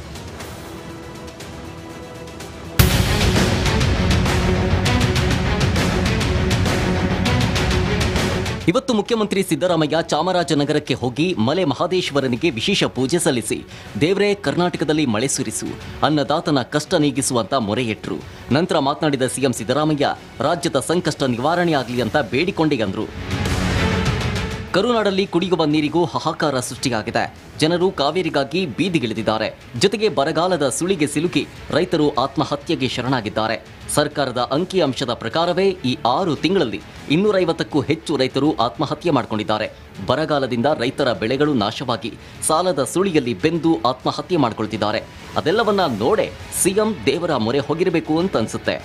ಇವತ್ತು ಮುಖ್ಯಮಂತ್ರಿ ಸಿದ್ದರಾಮಯ್ಯ ಚಾಮರಾಜನಗರಕ್ಕೆ ಹೋಗಿ ಮಲೆ ಮಹದೇಶ್ವರನಿಗೆ ವಿಶೇಷ ಪೂಜೆ ಸಲ್ಲಿಸಿ ದೇವ್ರೇ ಕರ್ನಾಟಕದಲ್ಲಿ ಮಳೆ ಸುರಿಸು ಅನ್ನದಾತನ ಕಷ್ಟ ನೀಗಿಸುವಂತ ಮೊರೆಯಿಟ್ರು ನಂತರ ಮಾತನಾಡಿದ ಸಿಎಂ ಸಿದ್ದರಾಮಯ್ಯ ರಾಜ್ಯದ ಸಂಕಷ್ಟ ನಿವಾರಣೆಯಾಗಲಿ ಅಂತ ಬೇಡಿಕೊಂಡೆ ಅಂದ್ರು ಕರುನಾಡಲ್ಲಿ ಕುಡಿಯುವ ನೀರಿಗೂ ಹಾಹಾಕಾರ ಸೃಷ್ಟಿಯಾಗಿದೆ ಜನರು ಕಾವೇರಿಗಾಗಿ ಬೀದಿಗಿಳಿದಿದ್ದಾರೆ ಜೊತೆಗೆ ಬರಗಾಲದ ಸುಳಿಗೆ ಸಿಲುಕಿ ರೈತರು ಆತ್ಮಹತ್ಯೆಗೆ ಶರಣಾಗಿದ್ದಾರೆ ಸರ್ಕಾರದ ಅಂಕಿಅಂಶದ ಪ್ರಕಾರವೇ ಈ ಆರು ತಿಂಗಳಲ್ಲಿ ಇನ್ನೂರೈವತ್ತಕ್ಕೂ ಹೆಚ್ಚು ರೈತರು ಆತ್ಮಹತ್ಯೆ ಮಾಡಿಕೊಂಡಿದ್ದಾರೆ ಬರಗಾಲದಿಂದ ರೈತರ ಬೆಳೆಗಳು ನಾಶವಾಗಿ ಸಾಲದ ಸುಳಿಯಲ್ಲಿ ಬೆಂದು ಆತ್ಮಹತ್ಯೆ ಮಾಡಿಕೊಳ್ತಿದ್ದಾರೆ ಅದೆಲ್ಲವನ್ನ ನೋಡೆ ಸಿಎಂ ದೇವರ ಮೊರೆ ಹೋಗಿರಬೇಕು ಅಂತ ಅನ್ಸುತ್ತೆ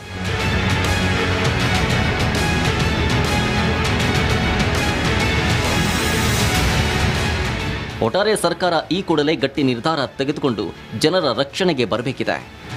ಒಟ್ಟಾರೆ ಸರ್ಕಾರ ಈ ಕೂಡಲೇ ಗಟ್ಟಿ ನಿರ್ಧಾರ ತೆಗೆದುಕೊಂಡು ಜನರ ರಕ್ಷಣೆಗೆ ಬರಬೇಕಿದೆ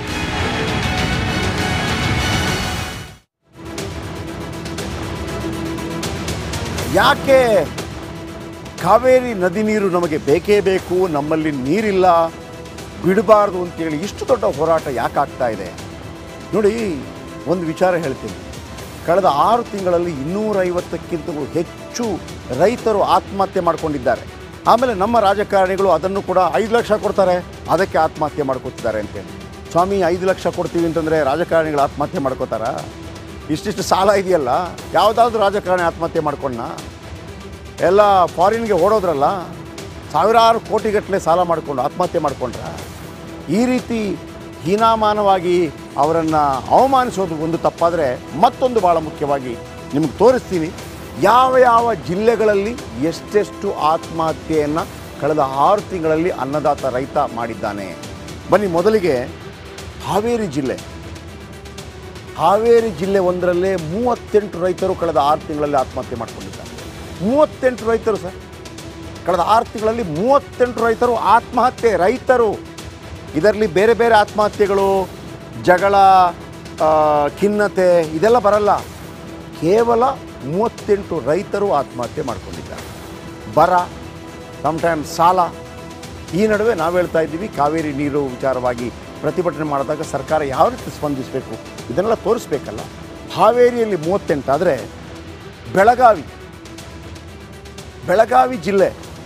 ಯಾಕೆ ಕಾವೇರಿ ನದಿ ನೀರು ನಮಗೆ ಬೇಕೇ ಬೇಕು ನಮ್ಮಲ್ಲಿ ನೀರಿಲ್ಲ ಬಿಡಬಾರ್ದು ಅಂತೇಳಿ ಇಷ್ಟು ದೊಡ್ಡ ಹೋರಾಟ ಯಾಕೆ ಆಗ್ತಾ ಇದೆ ನೋಡಿ ಒಂದು ವಿಚಾರ ಹೇಳ್ತೀನಿ ಕಳೆದ ಆರು ತಿಂಗಳಲ್ಲಿ ಇನ್ನೂರೈವತ್ತಕ್ಕಿಂತಲೂ ಹೆಚ್ಚು ರೈತರು ಆತ್ಮಹತ್ಯೆ ಮಾಡ್ಕೊಂಡಿದ್ದಾರೆ ಆಮೇಲೆ ನಮ್ಮ ರಾಜಕಾರಣಿಗಳು ಅದನ್ನು ಕೂಡ ಐದು ಲಕ್ಷ ಕೊಡ್ತಾರೆ ಅದಕ್ಕೆ ಆತ್ಮಹತ್ಯೆ ಮಾಡ್ಕೋತಿದ್ದಾರೆ ಅಂತೇಳಿ ಸ್ವಾಮಿ ಐದು ಲಕ್ಷ ಕೊಡ್ತೀವಿ ಅಂತಂದರೆ ರಾಜಕಾರಣಿಗಳು ಆತ್ಮಹತ್ಯೆ ಮಾಡ್ಕೋತಾರಾ ಇಷ್ಟಿಷ್ಟು ಸಾಲ ಇದೆಯಲ್ಲ ಯಾವುದಾದ್ರೂ ರಾಜಕಾರಣಿ ಆತ್ಮಹತ್ಯೆ ಮಾಡ್ಕೊಂಡ ಎಲ್ಲ ಫಾರಿನ್ಗೆ ಓಡೋದ್ರಲ್ಲ ಸಾವಿರಾರು ಕೋಟಿಗಟ್ಟಲೆ ಸಾಲ ಮಾಡಿಕೊಂಡು ಆತ್ಮಹತ್ಯೆ ಮಾಡಿಕೊಂಡ್ರ ಈ ರೀತಿ ಹೀನಾಮಾನವಾಗಿ ಅವರನ್ನು ಅವಮಾನಿಸೋದು ಒಂದು ತಪ್ಪಾದರೆ ಮತ್ತೊಂದು ಭಾಳ ಮುಖ್ಯವಾಗಿ ನಿಮ್ಗೆ ತೋರಿಸ್ತೀನಿ ಯಾವ ಯಾವ ಜಿಲ್ಲೆಗಳಲ್ಲಿ ಎಷ್ಟೆಷ್ಟು ಆತ್ಮಹತ್ಯೆಯನ್ನು ಕಳೆದ ಆರು ತಿಂಗಳಲ್ಲಿ ಅನ್ನದಾತ ರೈತ ಮಾಡಿದ್ದಾನೆ ಬನ್ನಿ ಮೊದಲಿಗೆ ಹಾವೇರಿ ಜಿಲ್ಲೆ ಹಾವೇರಿ ಜಿಲ್ಲೆ ಒಂದರಲ್ಲೇ ಮೂವತ್ತೆಂಟು ರೈತರು ಕಳೆದ ಆರು ತಿಂಗಳಲ್ಲಿ ಆತ್ಮಹತ್ಯೆ ಮಾಡ್ಕೊಂಡಿದ್ದಾರೆ ಮೂವತ್ತೆಂಟು ರೈತರು ಸರ್ ಕಳೆದ ಆರು ತಿಂಗಳಲ್ಲಿ ಮೂವತ್ತೆಂಟು ರೈತರು ಆತ್ಮಹತ್ಯೆ ರೈತರು ಇದರಲ್ಲಿ ಬೇರೆ ಬೇರೆ ಆತ್ಮಹತ್ಯೆಗಳು ಜಗಳ ಆ, ಖಿನ್ನತೆ ಇದೆಲ್ಲ ಬರಲ್ಲ ಕೇವಲ ಮೂವತ್ತೆಂಟು ರೈತರು ಆತ್ಮಹತ್ಯೆ ಮಾಡ್ಕೊಂಡಿದ್ದಾರೆ ಬರ ಸಮ್ಟೈಮ್ ಸಾಲ ಈ ನಡುವೆ ನಾವು ಹೇಳ್ತಾ ಇದ್ದೀವಿ ಕಾವೇರಿ ನೀರು ವಿಚಾರವಾಗಿ ಪ್ರತಿಭಟನೆ ಮಾಡಿದಾಗ ಸರ್ಕಾರ ಯಾವ ರೀತಿ ಸ್ಪಂದಿಸಬೇಕು ಇದನ್ನೆಲ್ಲ ತೋರಿಸ್ಬೇಕಲ್ಲ ಹಾವೇರಿಯಲ್ಲಿ ಮೂವತ್ತೆಂಟಾದರೆ ಬೆಳಗಾವಿ ಬೆಳಗಾವಿ ಜಿಲ್ಲೆ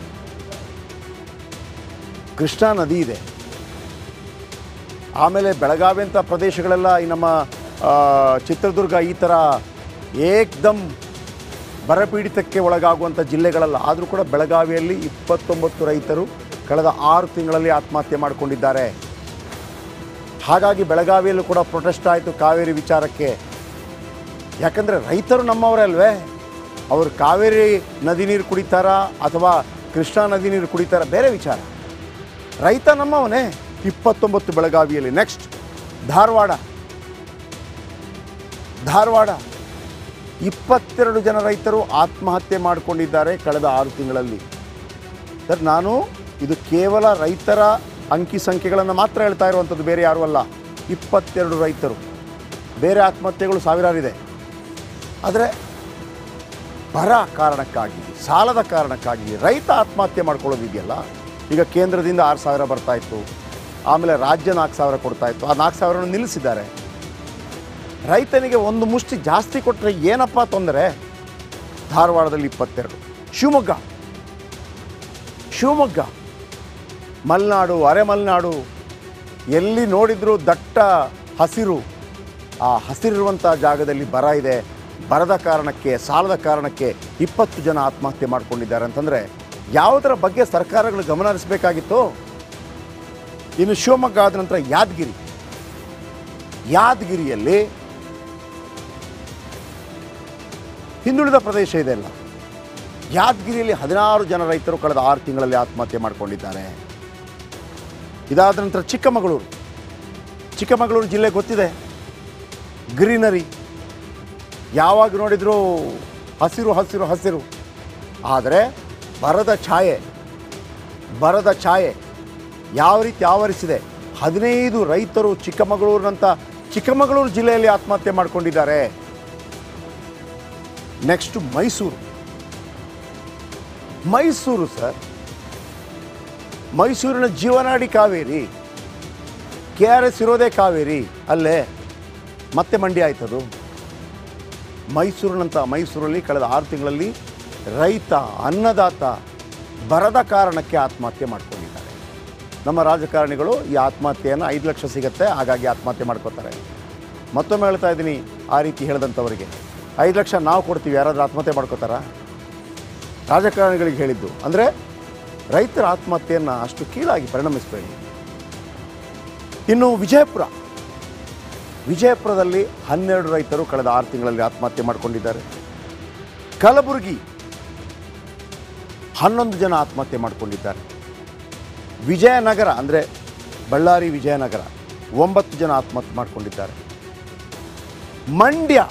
ಕೃಷ್ಣಾ ನದಿ ಇದೆ ಆಮೇಲೆ ಬೆಳಗಾವಿ ಅಂತ ಪ್ರದೇಶಗಳೆಲ್ಲ ಈ ನಮ್ಮ ಆ, ಚಿತ್ರದುರ್ಗ ಈ ಥರ ಏಕ್ದಮ್ ಬರಪೀಡಿತಕ್ಕೆ ಒಳಗಾಗುವಂಥ ಜಿಲ್ಲೆಗಳಲ್ಲ ಆದರೂ ಕೂಡ ಬೆಳಗಾವಿಯಲ್ಲಿ ಇಪ್ಪತ್ತೊಂಬತ್ತು ರೈತರು ಕಳೆದ ಆರು ತಿಂಗಳಲ್ಲಿ ಆತ್ಮಹತ್ಯೆ ಮಾಡಿಕೊಂಡಿದ್ದಾರೆ ಹಾಗಾಗಿ ಬೆಳಗಾವಿಯಲ್ಲೂ ಕೂಡ ಪ್ರೊಟೆಸ್ಟ್ ಆಯಿತು ಕಾವೇರಿ ವಿಚಾರಕ್ಕೆ ಯಾಕಂದರೆ ರೈತರು ನಮ್ಮವರೇ ಅಲ್ವೇ ಅವರು ಕಾವೇರಿ ನದಿ ನೀರು ಕುಡಿತಾರಾ ಅಥವಾ ಕೃಷ್ಣಾ ನದಿ ನೀರು ಕುಡಿತಾರಾ ಬೇರೆ ವಿಚಾರ ರೈತ ನಮ್ಮವನೇ ಇಪ್ಪತ್ತೊಂಬತ್ತು ಬೆಳಗಾವಿಯಲ್ಲಿ ನೆಕ್ಸ್ಟ್ ಧಾರವಾಡ ಧಾರವಾಡ ಇಪ್ಪತ್ತೆರಡು ಜನ ರೈತರು ಆತ್ಮಹತ್ಯೆ ಮಾಡಿಕೊಂಡಿದ್ದಾರೆ ಕಳೆದ ಆರು ತಿಂಗಳಲ್ಲಿ ಸರ್ ನಾನು ಇದು ಕೇವಲ ರೈತರ ಅಂಕಿ ಸಂಖ್ಯೆಗಳನ್ನು ಮಾತ್ರ ಹೇಳ್ತಾ ಇರುವಂಥದ್ದು ಬೇರೆ ಯಾರೂ ಅಲ್ಲ ಇಪ್ಪತ್ತೆರಡು ರೈತರು ಬೇರೆ ಆತ್ಮಹತ್ಯೆಗಳು ಸಾವಿರಾರಿದೆ ಆದರೆ ಬರ ಕಾರಣಕ್ಕಾಗಿ ಸಾಲದ ಕಾರಣಕ್ಕಾಗಿ ರೈತ ಆತ್ಮಹತ್ಯೆ ಮಾಡ್ಕೊಳ್ಳೋದಿದೆಯಲ್ಲ ಈಗ ಕೇಂದ್ರದಿಂದ ಆರು ಸಾವಿರ ಬರ್ತಾ ಇತ್ತು ಆಮೇಲೆ ರಾಜ್ಯ ನಾಲ್ಕು ಸಾವಿರ ಕೊಡ್ತಾ ಇತ್ತು ಆ ನಾಲ್ಕು ಸಾವಿರವನ್ನು ನಿಲ್ಲಿಸಿದ್ದಾರೆ ರೈತನಿಗೆ ಒಂದು ಮುಷ್ಟಿ ಜಾಸ್ತಿ ಕೊಟ್ಟರೆ ಏನಪ್ಪ ತೊಂದರೆ ಧಾರವಾಡದಲ್ಲಿ ಇಪ್ಪತ್ತೆರಡು ಶಿವಮೊಗ್ಗ ಶಿವಮೊಗ್ಗ ಮಲೆನಾಡು ಅರೆಮಲೆನಾಡು ಎಲ್ಲಿ ನೋಡಿದರೂ ದಟ್ಟ ಹಸಿರು ಆ ಹಸಿರಿರುವಂಥ ಜಾಗದಲ್ಲಿ ಬರ ಇದೆ ಬರದ ಕಾರಣಕ್ಕೆ ಸಾಲದ ಕಾರಣಕ್ಕೆ ಇಪ್ಪತ್ತು ಜನ ಆತ್ಮಹತ್ಯೆ ಮಾಡ್ಕೊಂಡಿದ್ದಾರೆ ಅಂತಂದರೆ ಯಾವುದರ ಬಗ್ಗೆ ಸರ್ಕಾರಗಳು ಗಮನ ಹರಿಸಬೇಕಾಗಿತ್ತು ಇನ್ನು ಶಿವಮೊಗ್ಗ ಆದ ನಂತರ ಯಾದಗಿರಿ ಯಾದಗಿರಿಯಲ್ಲಿ ಹಿಂದುಳಿದ ಪ್ರದೇಶ ಇದೆ ಅಲ್ಲ ಯಾದಗಿರಿಯಲ್ಲಿ ಹದಿನಾರು ಜನ ರೈತರು ಕಳೆದ ಆರು ತಿಂಗಳಲ್ಲಿ ಆತ್ಮಹತ್ಯೆ ಮಾಡಿಕೊಂಡಿದ್ದಾರೆ ಇದಾದ ನಂತರ ಚಿಕ್ಕಮಗಳೂರು ಚಿಕ್ಕಮಗಳೂರು ಜಿಲ್ಲೆ ಗೊತ್ತಿದೆ ಗ್ರೀನರಿ ಯಾವಾಗ ನೋಡಿದರೂ ಹಸಿರು ಹಸಿರು ಹಸಿರು ಆದರೆ ಬರದ ಛಾಯೆ ಬರದ ಛಾಯೆ ಯಾವ ರೀತಿ ಆವರಿಸಿದೆ ಹದಿನೈದು ರೈತರು ಚಿಕ್ಕಮಗಳೂರಿನಂಥ ಚಿಕ್ಕಮಗಳೂರು ಜಿಲ್ಲೆಯಲ್ಲಿ ಆತ್ಮಹತ್ಯೆ ಮಾಡಿಕೊಂಡಿದ್ದಾರೆ ನೆಕ್ಸ್ಟ್ ಮೈಸೂರು ಮೈಸೂರು ಸರ್ ಮೈಸೂರಿನ ಜೀವನಾಡಿ ಕಾವೇರಿ ಕೆ ಆರ್ ಎಸ್ ಇರೋದೇ ಕಾವೇರಿ ಅಲ್ಲೇ ಮತ್ತೆ ಮಂಡ್ಯ ಆಯ್ತದು ಮೈಸೂರಿನಂಥ ಮೈಸೂರಲ್ಲಿ ಕಳೆದ ಆರು ತಿಂಗಳಲ್ಲಿ ರೈತ ಅನ್ನದಾತ ಬರದ ಕಾರಣಕ್ಕೆ ಆತ್ಮಹತ್ಯೆ ಮಾಡ್ಕೊಂಡಿದ್ದಾರೆ ನಮ್ಮ ರಾಜಕಾರಣಿಗಳು ಈ ಆತ್ಮಹತ್ಯೆಯನ್ನು ಐದು ಲಕ್ಷ ಸಿಗುತ್ತೆ ಹಾಗಾಗಿ ಆತ್ಮಹತ್ಯೆ ಮಾಡ್ಕೋತಾರೆ ಮತ್ತೊಮ್ಮೆ ಹೇಳ್ತಾ ಇದ್ದೀನಿ ಆ ರೀತಿ ಹೇಳಿದಂಥವರಿಗೆ ಐದು ಲಕ್ಷ ನಾವು ಕೊಡ್ತೀವಿ ಯಾರಾದರೂ ಆತ್ಮಹತ್ಯೆ ಮಾಡ್ಕೋತಾರಾ ರಾಜಕಾರಣಿಗಳಿಗೆ ಹೇಳಿದ್ದು ಅಂದರೆ ರೈತರ ಆತ್ಮಹತ್ಯೆಯನ್ನು ಅಷ್ಟು ಕೀಳಾಗಿ ಪರಿಣಮಿಸಬೇಡಿ ಇನ್ನು ವಿಜಯಪುರ ವಿಜಯಪುರದಲ್ಲಿ ಹನ್ನೆರಡು ರೈತರು ಕಳೆದ ಆರು ತಿಂಗಳಲ್ಲಿ ಆತ್ಮಹತ್ಯೆ ಮಾಡಿಕೊಂಡಿದ್ದಾರೆ ಕಲಬುರಗಿ ಹನ್ನೊಂದು ಜನ ಆತ್ಮಹತ್ಯೆ ಮಾಡಿಕೊಂಡಿದ್ದಾರೆ ವಿಜಯನಗರ ಅಂದರೆ ಬಳ್ಳಾರಿ ವಿಜಯನಗರ ಒಂಬತ್ತು ಜನ ಆತ್ಮಹತ್ಯೆ ಮಾಡಿಕೊಂಡಿದ್ದಾರೆ ಮಂಡ್ಯ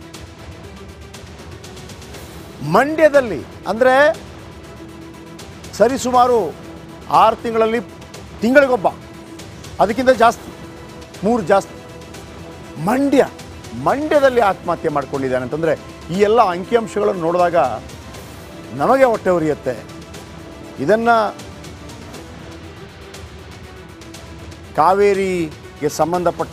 ಮಂಡ್ಯದಲ್ಲಿ ಅಂದರೆ ಸರಿಸುಮಾರು ಆರು ತಿಂಗಳಲ್ಲಿ ತಿಂಗಳಿಗೊಬ್ಬ ಅದಕ್ಕಿಂತ ಜಾಸ್ತಿ ಮೂರು ಜಾಸ್ತಿ ಮಂಡ್ಯ ಮಂಡ್ಯದಲ್ಲಿ ಆತ್ಮಹತ್ಯೆ ಮಾಡ್ಕೊಂಡಿದ್ದಾನೆ ಅಂತಂದರೆ ಈ ಎಲ್ಲ ಅಂಕಿಅಂಶಗಳನ್ನು ನೋಡಿದಾಗ ನಮಗೆ ಹೊಟ್ಟೆ ಉರಿಯುತ್ತೆ ಇದನ್ನು ಕಾವೇರಿಗೆ ಸಂಬಂಧಪಟ್ಟ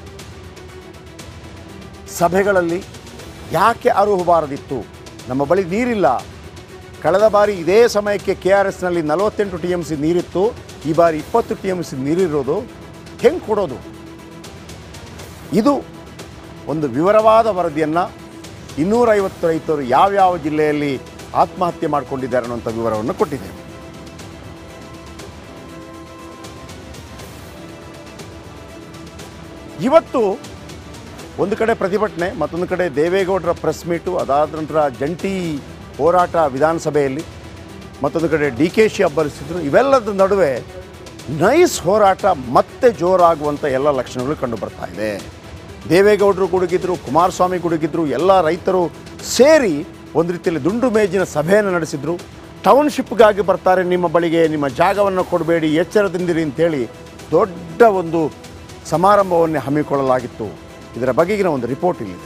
ಸಭೆಗಳಲ್ಲಿ ಯಾಕೆ ಅರುಹಬಾರದಿತ್ತು ನಮ್ಮ ಬಳಿ ನೀರಿಲ್ಲ ಕಳೆದ ಬಾರಿ ಇದೇ ಸಮಯಕ್ಕೆ ಕೆ ಆರ್ ಎಸ್ನಲ್ಲಿ ನಲವತ್ತೆಂಟು ಟಿ ಎಮ್ ಸಿ ನೀರಿತ್ತು ಈ ಬಾರಿ ಇಪ್ಪತ್ತು ಟಿ ಎಮ್ ಸಿ ನೀರಿರೋದು ಹೆಂಗೆ ಕೊಡೋದು ಇದು ಒಂದು ವಿವರವಾದ ವರದಿಯನ್ನು ಇನ್ನೂರೈವತ್ತು ರೈತರು ಯಾವ್ಯಾವ ಜಿಲ್ಲೆಯಲ್ಲಿ ಆತ್ಮಹತ್ಯೆ ಮಾಡಿಕೊಂಡಿದ್ದಾರೆ ಅನ್ನುವಂಥ ವಿವರವನ್ನು ಕೊಟ್ಟಿದ್ದೇವೆ ಇವತ್ತು ಒಂದು ಕಡೆ ಪ್ರತಿಭಟನೆ ಮತ್ತೊಂದು ಕಡೆ ದೇವೇಗೌಡರ ಪ್ರೆಸ್ ಮೀಟು ಅದಾದ ನಂತರ ಜಂಟಿ ಹೋರಾಟ ವಿಧಾನಸಭೆಯಲ್ಲಿ ಮತ್ತೊಂದು ಕಡೆ ಡಿ ಕೆ ಶಿ ಅಬ್ಬರಿಸಿದ್ರು ಇವೆಲ್ಲದ ನಡುವೆ ನೈಸ್ ಹೋರಾಟ ಮತ್ತೆ ಜೋರಾಗುವಂಥ ಎಲ್ಲ ಲಕ್ಷಣಗಳು ಕಂಡು ಬರ್ತಾ ಇದೆ ದೇವೇಗೌಡರು ಗುಡುಗಿದ್ರು ಕುಮಾರಸ್ವಾಮಿ ಗುಡುಗಿದ್ರು ಎಲ್ಲ ರೈತರು ಸೇರಿ ಒಂದು ರೀತಿಯಲ್ಲಿ ದುಂಡು ಮೇಜಿನ ಸಭೆಯನ್ನು ನಡೆಸಿದ್ರು ಟೌನ್ಶಿಪ್ಗಾಗಿ ಬರ್ತಾರೆ ನಿಮ್ಮ ಬಳಿಗೆ ನಿಮ್ಮ ಜಾಗವನ್ನು ಕೊಡಬೇಡಿ ಎಚ್ಚರದಿಂದಿರಿ ಅಂತೇಳಿ ದೊಡ್ಡ ಒಂದು ಸಮಾರಂಭವನ್ನೇ ಹಮ್ಮಿಕೊಳ್ಳಲಾಗಿತ್ತು ಇದರ ಬಗೆಗಿನ ಒಂದು ರಿಪೋರ್ಟ್ ಇಲ್ಲಿದೆ